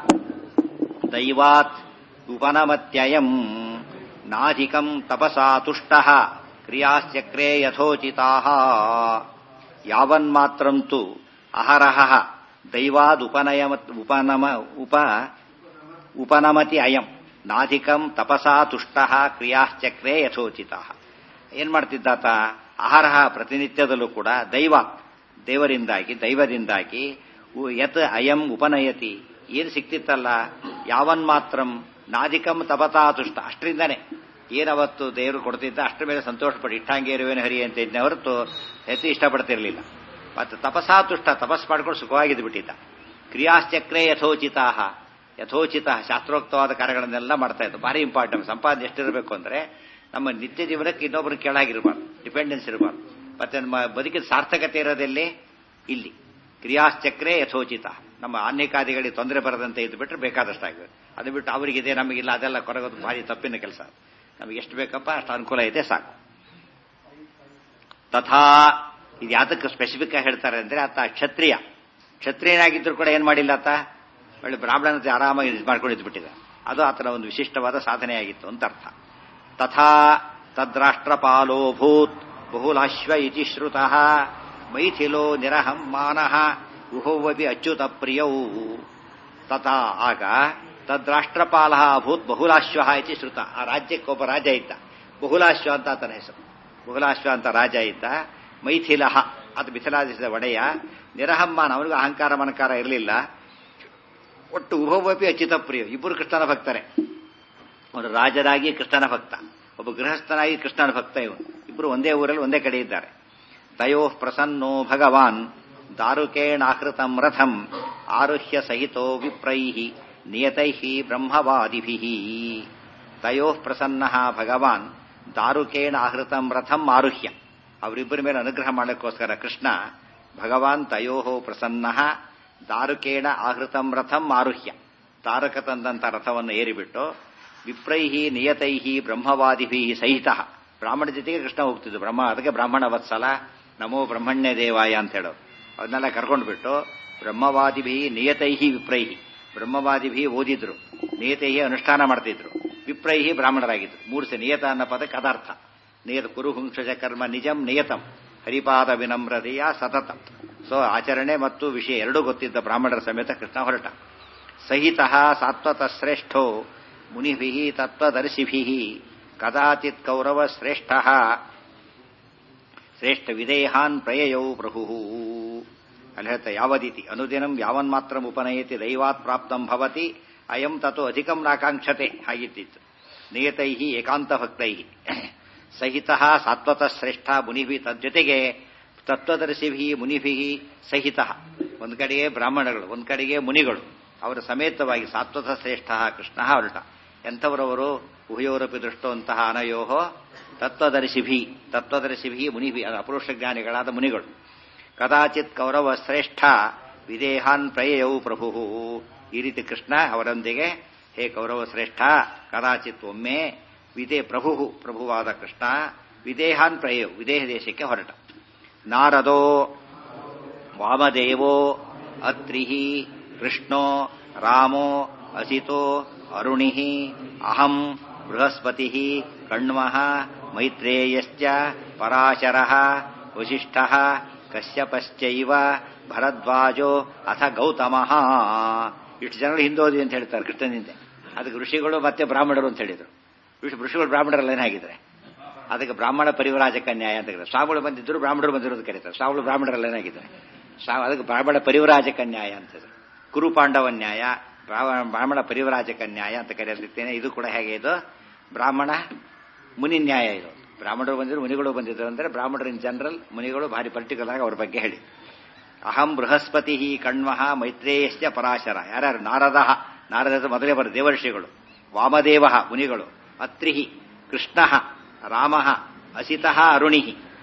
ದೈವಾತ್ ಉಪನಮತ್ಯಯಂ ನಾಧಿಕಂ ತಪಸಾ ತುಷ್ಟ ಕ್ರಿಯಾಶ್ಚಕ್ರೇ ಯಥೋಚಿತಾ ಯಾವನ್ಮಾತ್ರಂ ತು ಅಹರಹ ದೈವಾದುಪನಯಮ ಉಪನಮ ಉಪ ಉಪನಮತಿ ಅಯಂ ನಾಧಿಕಂ ತಪಸಾ ತುಷ್ಟ ಕ್ರಿಯಾಶ್ಚಕ್ರೇ ಯಥೋಚಿತ ಏನ್ ಮಾಡ್ತಿದ್ದಾತ ಅಹರಹ ಪ್ರತಿನಿತ್ಯದಲ್ಲೂ ಕೂಡ ದೈವ ದೇವರಿಂದಾಗಿ ದೈವದಿಂದಾಗಿ ಯತ್ ಅಯಂ ಉಪನಯತಿ ಏನು ಸಿಕ್ತಿತ್ತಲ್ಲ ಯಾವನ್ ಮಾತ್ರಂ ನಾಧಿಕಂ ತಪತಾ ತುಷ್ಟ ಅಷ್ಟರಿಂದಾನೆ ಏನವತ್ತು ದೇವರು ಕೊಡ್ತಿದ್ದ ಅಷ್ಟರ ಮೇಲೆ ಸಂತೋಷಪಟ್ಟು ಇಟ್ಟಂಗೇರುವೇನು ಹರಿ ಅಂತ ಇದ್ದ ಹೊರತು ಹೆಚ್ಚು ಇಷ್ಟಪಡ್ತಿರ್ಲಿಲ್ಲ ಮತ್ತು ತಪಸಾ ತುಷ್ಟ ತಪಸ್ ಮಾಡ್ಕೊಂಡು ಸುಖವಾಗಿದ್ದು ಬಿಟ್ಟಿದ್ದ ಕ್ರಿಯಾಶ್ಚಕ್ರೇ ಯಥೋಚಿತಾ ಯಥೋಚಿತ ಶಾಸ್ತ್ರೋಕ್ತವಾದ ಕಾರ್ಯಗಳನ್ನೆಲ್ಲ ಮಾಡ್ತಾ ಇತ್ತು ಭಾರಿ ಇಂಪಾರ್ಟೆಂಟ್ ಸಂಪಾದನೆ ಎಷ್ಟಿರಬೇಕು ಅಂದ್ರೆ ನಮ್ಮ ನಿತ್ಯ ಜೀವನಕ್ಕೆ ಇನ್ನೊಬ್ಬರು ಕೆಳಗಿರಬಾರ್ದು ಡಿಪೆಂಡೆನ್ಸ್ ಇರಬಾರ್ದು ಮತ್ತೆ ನಮ್ಮ ಬದುಕಿನ ಸಾರ್ಥಕತೆ ಇರೋದೆಲ್ಲಿ ಇಲ್ಲಿ ಕ್ರಿಯಾಶ್ಚಕ್ರೇ ಯಥೋಚಿತ ನಮ್ಮ ಅನೇಕಾದಿಗಳಿಗೆ ತೊಂದರೆ ಬರದಂತೆ ಇದ್ದು ಬಿಟ್ಟರೆ ಬೇಕಾದಷ್ಟಾಗಬೇಕು ಅದು ಬಿಟ್ಟು ಅವರಿಗಿದೆ ನಮಗಿಲ್ಲ ಅದೆಲ್ಲ ಕೊರಗೋದು ಭಾರಿ ತಪ್ಪಿನ ಕೆಲಸ ನಮಗೆ ಎಷ್ಟು ಬೇಕಪ್ಪ ಅಷ್ಟು ಅನುಕೂಲ ಇದೆ ಸಾಕು ತಥಾ ಇದು ಯಾತಕ್ಕೆ ಸ್ಪೆಸಿಫಿಕ್ ಆಗಿ ಹೇಳ್ತಾರೆ ಅಂದ್ರೆ ಆತ ಕ್ಷತ್ರಿಯ ಕ್ಷತ್ರಿಯನಾಗಿದ್ರು ಕೂಡ ಏನ್ ಮಾಡಿಲ್ಲ ಆತ ಒಳ್ಳೆ ಬ್ರಾಹ್ಮಣನ ಆರಾಮಾಗಿ ಇದು ಮಾಡ್ಕೊಂಡಿದ್ದು ಬಿಟ್ಟಿದೆ ಅದು ಆತನ ಒಂದು ವಿಶಿಷ್ಟವಾದ ಸಾಧನೆಯಾಗಿತ್ತು ಅಂತ ಅರ್ಥ ತಥಾ ತದ್ರಾಷ್ಟ್ರಪಾಲೋಭೂತ್ ಬಹುಲಾಶ್ವ ಇತಿ ಶ್ರುತಃ ಮೈಥಿಲೋ ನಿರಹಂ ಮಾನಃ ಗುಹೋವಪಿ ಅಚ್ಯುತ ಪ್ರಿಯೌ ತಥಾ ಆಗ ತದ್ರಾಷ್ಟ್ರಪಾಲ ಅಭೂತ್ ಬಹುಲಾಶ್ವ ಇತಿ ಶ್ರುತ ಆ ರಾಜ್ಯಕ್ಕೆ ಒಬ್ಬ ರಾಜ ಇದ್ದ ಬಹುಲಾಶ್ವ ಅಂತ ಆತನ ಹೆಸರು ಬಹುಲಾಶ್ವ ಅಂತ ರಾಜ ಇದ್ದ ಮೈಥಿಲ ಅದು ಮಿಥಿಲಾದೇಶದ ಒಡೆಯ ನಿರಹಮ್ಮಾನ ಅವನಿಗೂ ಅಹಂಕಾರ ಮನಕಾರ ಇರಲಿಲ್ಲ ಒಟ್ಟು ಉಭವಪಿ ಅಚ್ಯುತ ಪ್ರಿಯ ಇಬ್ಬರು ಕೃಷ್ಣನ ಭಕ್ತರೆ ಅವನು ರಾಜನಾಗಿ ಕೃಷ್ಣನ ಭಕ್ತ ಒಬ್ಬ ಗೃಹಸ್ಥನಾಗಿ ಕೃಷ್ಣನ ಭಕ್ತ ಇವನು ಇಬ್ಬರು ಒಂದೇ ಊರಲ್ಲಿ ಒಂದೇ ಕಡೆ ಇದ್ದಾರೆ ತಯೋ ಪ್ರಸನ್ನೋ ಭಗವಾನ್ ದಾರುಕೇಣಾಹೃತಂ ರಥಂ ಆರುಹ್ಯ ಸಹಿತೋ ವಿಪ್ರೈ ನಿಯತೈ ಬ್ರಹ್ಮವಾದಿಭಿ ತಯೋ ಪ್ರಸನ್ನ ಭಗವಾನ್ ದಾರುಕೇಣ ಆಹೃತಂ ರಥಂ ಆರುಹ್ಯ ಅವರಿಬ್ಬರ ಮೇಲೆ ಅನುಗ್ರಹ ಮಾಡಲಿಕ್ಕೋಸ್ಕರ ಕೃಷ್ಣ ಭಗವಾನ್ ತಯೋ ಪ್ರಸನ್ನ ದಾರುಕೇಣ ಆಹೃತಂ ರಥಂ ಆರುಹ್ಯ ತಾರಕ ತಂದಂತ ರಥವನ್ನು ಏರಿಬಿಟ್ಟು ವಿಪ್ರೈಹಿ ನಿಯತೈಹಿ ಬ್ರಹ್ಮವಾದಿಭಿ ಸಹಿತ ಬ್ರಾಹ್ಮಣ ಜೊತೆಗೆ ಕೃಷ್ಣ ಹೋಗ್ತಿದ್ದು ಬ್ರಹ್ಮ ಅದಕ್ಕೆ ಬ್ರಾಹ್ಮಣ ವತ್ಸಲ ನಮೋ ಬ್ರಹ್ಮಣ್ಯ ದೇವಾಯ ಅಂತ ಹೇಳೋರು ಅದನ್ನೆಲ್ಲ ಕರ್ಕೊಂಡು ಬಿಟ್ಟು ಬ್ರಹ್ಮವಾದಿಭಿ ನಿಯತೈಹಿ ವಿಪ್ರೈಹಿ ಬ್ರಹ್ಮವಾದಿಭಿ ಓದಿದ್ರು ನಿಯತೈಹಿ ಅನುಷ್ಠಾನ ಮಾಡ್ತಿದ್ರು ವಿಪ್ರೈಹಿ ಬ್ರಾಹ್ಮಣರಾಗಿದ್ರು ಮೂರ್ಸೆ ನಿಯತ ಅನ್ನೋ ಪದಕ್ಕೆ ಅದಾರ್ಥ ನಿಯತ ಕುರುಹುಂಕ್ಷಜ ಕರ್ಮ ನಿಜಂ ನಿಯತಂ ಹರಿಪಾದ ವಿನಮ್ರತೆಯ ಸತತಂ ಸೊ ಆಚರಣೆ ಮತ್ತು ವಿಷಯ ಎರಡೂ ಗೊತ್ತಿದ್ದ ಬ್ರಾಹ್ಮಣರ ಸಮೇತ ಕೃಷ್ಣ ಹೊರಟ ಸಹಿತ ಸಾತ್ವತ ಶ್ರೇಷ್ಠೋ ಮುನಿಭಿ ತತ್ವದರ್ಶಿಭಿ ಕದಾಚಿತ್ ಕೌರವ ಶ್ರೇಷ್ಠ ಶ್ರೇಷ್ಠ ವಿದೇಹಾನ್ ಪ್ರಯಯೌ ಪ್ರಭು ಅಲ್ಲಿ ಹೇಳ್ತಾ ಯಾವದಿತಿ ಅನುದಿನಂ ಯಾವನ್ ಮಾತ್ರ ಉಪನಯತಿ ದೈವಾತ್ ಪ್ರಾಪ್ತಂ ಭವತಿ ಅಯಂ ತತು ಅಧಿಕಂ ನಾಕಾಂಕ್ಷತೆ ಹಾಗಿತ್ತಿತ್ತು ನಿಯತೈ ಏಕಾಂತ ಭಕ್ತೈ ಸಹಿತ ಸಾತ್ವತ ಶ್ರೇಷ್ಠ ಮುನಿಭಿ ತಜ್ಜೊತೆಗೆ ತತ್ವದರ್ಶಿಭಿ ಮುನಿಭಿ ಸಹಿತ ಒಂದು ಕಡೆಗೆ ಬ್ರಾಹ್ಮಣಗಳು ಒಂದು ಕಡೆಗೆ ಮುನಿಗಳು ಅವರ ಸಮೇತವಾಗಿ ಸಾತ್ವತ ಶ್ರೇಷ್ಠ ಕೃಷ್ಣ ಹೊರಟ ಎಂಥವರವರು ಉಭಯೋರಪಿ ದೃಷ್ಟವಂತಹ ಅನಯೋಹೋ ತತ್ವದರ್ಶಿಭಿ ತತ್ವದರ್ಶಿಭಿ ಮುನಿಭಿ ಅದು ಅಪುರುಷ ಜ್ಞಾನಿಗಳಾದ ಮುನಿಗಳು ಕದಾಚಿತ್ ಕೌರವ ಶ್ರೇಷ್ಠ ವಿದೇಹಾನ್ ಪ್ರಯಯೌ ಪ್ರಭು ಈ ರೀತಿ ಕೃಷ್ಣ ಅವರೊಂದಿಗೆ ಹೇ ಕೌರವ ಶ್ರೇಷ್ಠ ಕದಾಚಿತ್ ಒಮ್ಮೆ ವಿದೇ ಪ್ರಭು ಪ್ರಭುವಾದ ಕೃಷ್ಣ ವಿದೇಹಾನ್ ಪ್ರಯಯೌ ವಿದೇಹ ದೇಶಕ್ಕೆ ಹೊರಟ ನಾರದೋ ವಾಮದೇವೋ ಅತ್ರಿಹಿ ಕೃಷ್ಣೋ ರಾಮೋ ಅಸಿತೋ ಅರುಣಿ ಅಹಂ ಬೃಹಸ್ಪತಿ ಕಣ್ವಃ ಮೈತ್ರೇಯಶ್ಚ ಪರಾಶರ ವಸಿಷ್ಠ ಕಶ್ಯಪಶ್ಚೈವ ಭರದ್ವಾಜೋ ಅಥ ಗೌತಮ ಇಷ್ಟು ಜನಗಳು ಹಿಂದೋದಿ ಅಂತ ಹೇಳ್ತಾರೆ ಕೃಷ್ಣನಿಂದ ಅದಕ್ಕೆ ಋಷಿಗಳು ಮತ್ತೆ ಬ್ರಾಹ್ಮಣರು ಅಂತ ಹೇಳಿದರು ಋಷಿಗಳು ಬ್ರಾಹ್ಮಣರೆಲ್ಲ ಏನಾಗಿದ್ದಾರೆ ಅದಕ್ಕೆ ಬ್ರಾಹ್ಮಣ ಪರಿವರಾಜಕ ನ್ಯಾಯ ಅಂತ ಕರೀತಾರೆ ಸ್ವಾಮಿಗಳು ಬಂದಿದ್ರು ಬ್ರಾಹ್ಮಣರು ಬಂದಿರೋದು ಕರೀತಾರೆ ಸ್ವಾಮಿಗಳು ಬ್ರಾಹ್ಮಣರೆಲ್ಲ ಏನಾಗಿದ್ದಾರೆ ಅದಕ್ಕೆ ಬ್ರಾಹ್ಮಣ ಪರಿವರಾಜಕ ನ್ಯಾಯ ಅಂತಿದ್ರು ಕುರು ಪಾಂಡವ ನ್ಯಾಯ ಬ್ರಾಹ್ಮಣ ಪರಿವರಾಜಕ ನ್ಯಾಯ ಅಂತ ಕರೆಯಲಿರ್ತೇನೆ ಇದು ಕೂಡ ಹೇಗೆ ಇದು ಬ್ರಾಹ್ಮಣ ಮುನಿ ನ್ಯಾಯ ಇದು ಬ್ರಾಹ್ಮಣರು ಬಂದಿದ್ರು ಮುನಿಗಳು ಬಂದಿದ್ರು ಅಂದ್ರೆ ಬ್ರಾಹ್ಮಣರು ಇನ್ ಜನರಲ್ ಮುನಿಗಳು ಭಾರಿ ಪರ್ಟಿಕ್ಯುಲರ್ ಆಗಿ ಅವ್ರ ಬಗ್ಗೆ ಹೇಳಿ ಅಹಂ ಬೃಹಸ್ಪತಿ ಕಣ್ವಃ ಮೈತ್ರೇಯಶ್ಚ ಪರಾಶರ ಯಾರ್ಯಾರು ನಾರದ ನಾರದ ಮೊದಲೇ ಬರ ದೇವರ್ಷಿಗಳು ವಾಮದೇವ ಮುನಿಗಳು ಅತ್ರಿಹಿ ಕೃಷ್ಣ ರಾಮ ಅಸಿತ ಅರುಣಿ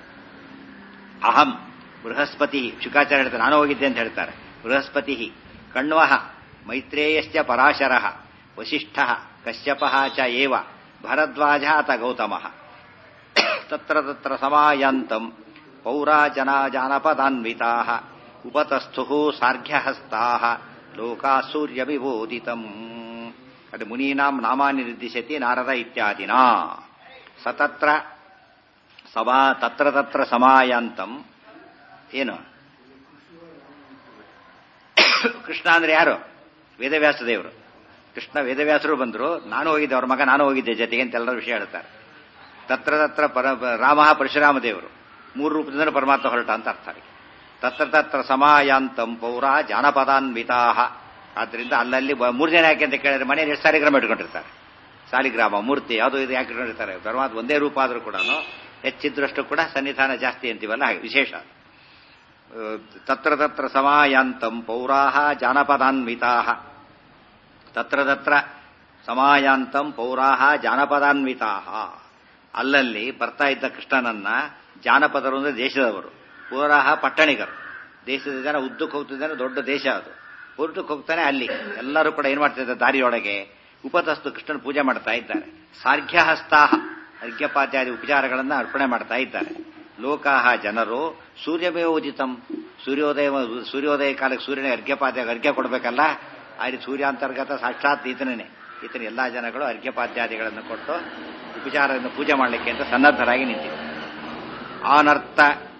ಅಹಂ ಬೃಹಸ್ಪತಿ ಶುಕಾಚಾರ್ಯ ಹೇಳ್ತಾರೆ ನಾನು ಹೋಗಿದ್ದೆ ಅಂತ ಹೇಳ್ತಾರೆ ಬೃಹಸ್ಪತಿ ಕಣ್ವಃ ಮೈತ್ರೇಯಶ್ಚ ಪರಾಶರ ವಸಿಷ್ಠ ಕಶ್ಯಪ ಚ ಏವ ಭರದ್ವಾಜ ಅಥ ಗೌತಮ ತತ್ರ ತತ್ರ ಸಮಾಯಾಂತಂ ಪೌರಾ ಜನ ಜಾನಪದಾನ್ವಿತಾ ಉಪತಸ್ಥು ಸಾರ್ಘ್ಯಹಸ್ತಾ ಲೋಕಾ ಸೂರ್ಯ ವಿಬೋದಿತಂ ಅದು ಮುನೀನಾಂ ನಾಮಾನಿ ನಿರ್ದಿಶತಿ ನಾರದ ಇತ್ಯಾದಿನ ಸತತ್ರ ಸಮಾ ತತ್ರ ತತ್ರ ಸಮಾಯಾಂತಂ ಏನು ಕೃಷ್ಣ ಅಂದ್ರೆ ಯಾರು ವೇದವ್ಯಾಸ ದೇವರು ಕೃಷ್ಣ ವೇದವ್ಯಾಸರು ಬಂದರು ನಾನು ಹೋಗಿದ್ದೆ ಅವ್ರ ಮಗ ನಾನು ಹೋಗಿದ್ದೆ ಜೊತೆಗೆ ಅಂತ ಎಲ್ಲರೂ ವಿಷಯ ಹೇಳ್ತಾರೆ ತತ್ರ ತತ್ರ ಪರ ರಾಮ ಪರಶುರಾಮ ದೇವರು ಮೂರು ರೂಪದಿಂದ ಪರಮಾತ್ಮ ಹೊರಟ ಅಂತ ಅರ್ಥ ತತ್ರ ತತ್ರ ಸಮಾಯಾಂತಂ ಪೌರ ಜಾನಪದಾನ್ವಿತಾ ಆದ್ರಿಂದ ಅಲ್ಲಲ್ಲಿ ಮೂರು ಜನ ಯಾಕೆ ಅಂತ ಕೇಳಿದ್ರೆ ಮನೆಯಲ್ಲಿ ಎಷ್ಟು ಸಾಲಿಗ್ರಾಮ ಇಟ್ಕೊಂಡಿರ್ತಾರೆ ಸಾಲಿಗ್ರಾಮ ಮೂರ್ತಿ ಅದು ಇದು ಯಾಕೆ ಇಟ್ಕೊಂಡಿರ್ತಾರೆ ಪರಮಾತ್ಮ ಒಂದೇ ರೂಪ ಆದರೂ ಕೂಡ ಹೆಚ್ಚಿದ್ರಷ್ಟು ಕೂಡ ಸನ್ನಿಧಾನ ಜಾಸ್ತಿ ಅಂತೀವಲ್ಲ ಹಾಗೆ ವಿಶೇಷ ತತ್ರ ತತ್ರ ಸಮಾಯಾಂತಂ ಪೌರಾಹ ಜಾನಪದಾನ್ವಿತಾ ತತ್ರ ತತ್ರ ಸಮಾಯಾಂತಂ ಪೌರಾಹ ಜಾನಪದಾನ್ವಿತಾ ಅಲ್ಲಲ್ಲಿ ಬರ್ತಾ ಇದ್ದ ಕೃಷ್ಣನನ್ನ ಜಾನಪದರು ಅಂದ್ರೆ ದೇಶದವರು ಪೌರಾಹ ಪಟ್ಟಣಿಗರು ದೇಶದ ಜನ ಉದ್ದಕ್ಕೆ ಹೋಗ್ತಿದ್ದಾನೆ ದೊಡ್ಡ ದೇಶ ಅದು ಹೊರಟಕ್ಕೆ ಹೋಗ್ತಾನೆ ಅಲ್ಲಿ ಎಲ್ಲರೂ ಕೂಡ ಏನ್ ಮಾಡ್ತಿದ್ದಾರೆ ದಾರಿಯೊಳಗೆ ಉಪತಸ್ತು ಕೃಷ್ಣನ ಪೂಜೆ ಮಾಡ್ತಾ ಇದ್ದಾರೆ ಸಾರ್ಘ್ಯಹಸ್ತಾಹ ಅರ್ಘ್ಯಪಾತ್ಯಾದಿ ಉಪಚಾರಗಳನ್ನು ಅರ್ಪಣೆ ಮಾಡ್ತಾ ಇದ್ದಾರೆ ಲೋಕಾಹ ಜನರು ಸೂರ್ಯವೇ ಉದಿತಂ ಸೂರ್ಯೋದಯ ಸೂರ್ಯೋದಯ ಕಾಲಕ್ಕೆ ಸೂರ್ಯನ ಅರ್ಘ್ಯಪಾದ್ಯ ಅರ್ಘ್ಯ ಕೊಡಬೇಕಲ್ಲ ಆ ರೀತಿ ಸೂರ್ಯಾಂತರ್ಗತ ಸಾಕ್ಷಾತ್ ಈತನೇ ಈತನ ಎಲ್ಲಾ ಜನಗಳು ಅರ್ಘ್ಯಪಾದ್ಯಾದಿಗಳನ್ನು ಕೊಟ್ಟು ಉಪಚಾರವನ್ನು ಪೂಜೆ ಮಾಡಲಿಕ್ಕೆ ಅಂತ ಸನ್ನದ್ಧರಾಗಿ ನಿಂತಿದ್ದಾರೆ ಆನರ್ಥ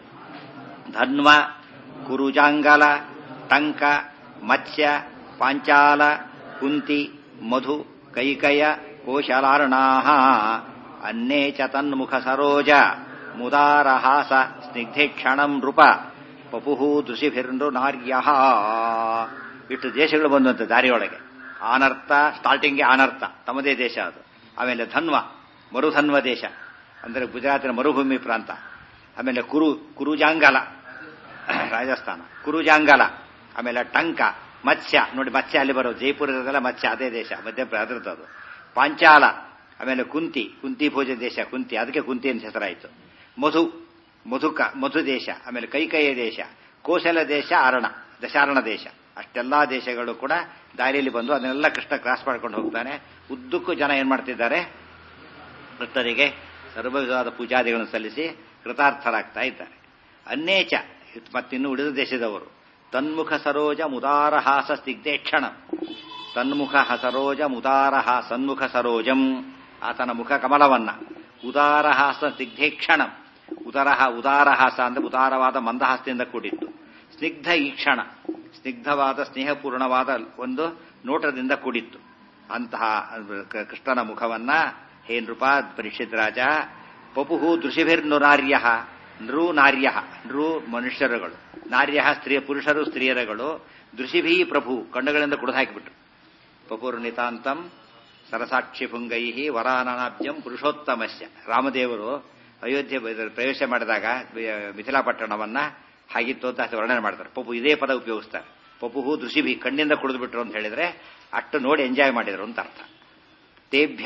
ಧನ್ವ ಕುರುಜಾಂಗಲ ಟಂಕ ಮತ್ಸ್ಯ ಪಾಂಚಾಲ ಕುಂತಿ ಮಧು ಕೈಕಯ ಕೋಶಲಾರ್ಣಾ ಅನ್ನೇ ಚ ತನ್ಮುಖ ಸರೋಜ ಮುದಾರಹಾಸ ಸ್ನಿಗ್ಧೇಕ್ಷಣಂ ನೃಪ ಪಪುಹು ದೃಶಿಭಿರ್ನು ನಾರ್ಯ ಇಷ್ಟು ದೇಶಗಳು ಬಂದಂತೆ ದಾರಿಯೊಳಗೆ ಆನರ್ಥ ಸ್ಟಾರ್ಟಿಂಗ್ಗೆ ಆನರ್ಥ ತಮ್ಮದೇ ದೇಶ ಅದು ಆಮೇಲೆ ಧನ್ವ ಮರುಧನ್ವ ದೇಶ ಅಂದರೆ ಗುಜರಾತಿನ ಮರುಭೂಮಿ ಪ್ರಾಂತ ಆಮೇಲೆ ಕುರು ಕುರುಜಾಂಗಲ ರಾಜಸ್ಥಾನ ಕುರುಜಾಂಗಲ ಆಮೇಲೆ ಟಂಕ ಮತ್ಸ್ಯ ನೋಡಿ ಮತ್ಸ್ಯ ಅಲ್ಲಿ ಬರೋದು ಜೈಪುರದಲ್ಲ ಮತ್ಸ್ಯ ಅದೇ ದೇಶ ಮಧ್ಯ ಅದರದ್ದು ಅದು ಪಾಂಚಾಲ ಆಮೇಲೆ ಕುಂತಿ ಕುಂತಿ ಭೋಜ ದೇಶ ಕುಂತಿ ಅದಕ್ಕೆ ಕುಂತಿ ಅಂತ ಹೆಸರಾಯಿತು ಮಧು ಮಧುಕ ಮಧು ದೇಶ ಆಮೇಲೆ ಕೈಕೈಯ ದೇಶ ಕೋಶಲ ದೇಶ ಅರಣ ದಶಾರಣ ದೇಶ ಅಷ್ಟೆಲ್ಲಾ ದೇಶಗಳು ಕೂಡ ದಾರಿಯಲ್ಲಿ ಬಂದು ಅದನ್ನೆಲ್ಲ ಕೃಷ್ಣ ಕ್ರಾಸ್ ಮಾಡ್ಕೊಂಡು ಹೋಗ್ತಾನೆ ಉದ್ದಕ್ಕೂ ಜನ ಏನ್ ಮಾಡ್ತಿದ್ದಾರೆ ಕೃಷ್ಣರಿಗೆ ಸರ್ವವಿಧವಾದ ಪೂಜಾದಿಗಳನ್ನು ಸಲ್ಲಿಸಿ ಕೃತಾರ್ಥರಾಗ್ತಾ ಇದ್ದಾರೆ ಅನ್ನೇಚ ಮತ್ತಿನ್ನು ಉಳಿದ ದೇಶದವರು ತನ್ಮುಖ ಸರೋಜ ಮುದಾರಹಾಸ ಸ್ನಿಗ್ಧೇಕ್ಷಣ ತನ್ಮುಖ ಸರೋಜ ಮುದಾರಹ ಸನ್ಮುಖ ಸರೋಜಂ ಆತನ ಮುಖ ಕಮಲವನ್ನ ಉದಾರಹಾಸ ಸ್ನಿಗ್ಧೇಕ್ಷಣ ಉದರಹ ಉದಾರಹಾಸ ಅಂದ್ರೆ ಉದಾರವಾದ ಮಂದಹಾಸದಿಂದ ಕೂಡಿತ್ತು ಸ್ನಿಗ್ಧ ಈಕ್ಷಣ ಸ್ನಿಗ್ಧವಾದ ಸ್ನೇಹಪೂರ್ಣವಾದ ಒಂದು ನೋಟದಿಂದ ಕೂಡಿತ್ತು ಅಂತಹ ಕೃಷ್ಣನ ಮುಖವನ್ನ ಹೇ ನೃಪ ಪರೀಕ್ಷಿತ್ ರಾಜ ಪಪುಹು ದೃಶಿಭಿರ್ನುರಾರ್ಯ ನೃ ನಾರ್ಯ ನೃ ಮನುಷ್ಯರುಗಳು ನಾರ್ಯ ಸ್ತ್ರೀಯ ಪುರುಷರು ಸ್ತ್ರೀಯರುಗಳು ದೃಶಿಭಿ ಪ್ರಭು ಕಣ್ಣುಗಳಿಂದ ಕುಡಿದು ಹಾಕಿಬಿಟ್ರು ಪಪುರ್ ನಿತಾಂತಂ ಸರಸಾಕ್ಷಿ ಪುಂಗೈ ವರಾನನಾಬ್ಜಂ ಪುರುಷೋತ್ತಮಸ್ಯ ರಾಮದೇವರು ಅಯೋಧ್ಯೆ ಪ್ರವೇಶ ಮಾಡಿದಾಗ ಮಿಥಿಲಾಪಟ್ಟಣವನ್ನ ಹಾಗಿತ್ತು ಅಂತ ವರ್ಣನೆ ಮಾಡ್ತಾರೆ ಪಪು ಇದೇ ಪದ ಉಪಯೋಗಿಸ್ತಾರೆ ಪಪುಹು ದೃಷಿಭಿ ಕಣ್ಣಿಂದ ಕುಡಿದು ಬಿಟ್ರು ಅಂತ ಹೇಳಿದ್ರೆ ಅಷ್ಟು ನೋಡಿ ಎಂಜಾಯ್ ಮಾಡಿದ್ರು ಅಂತ ಅರ್ಥ ತೇಭ್ಯ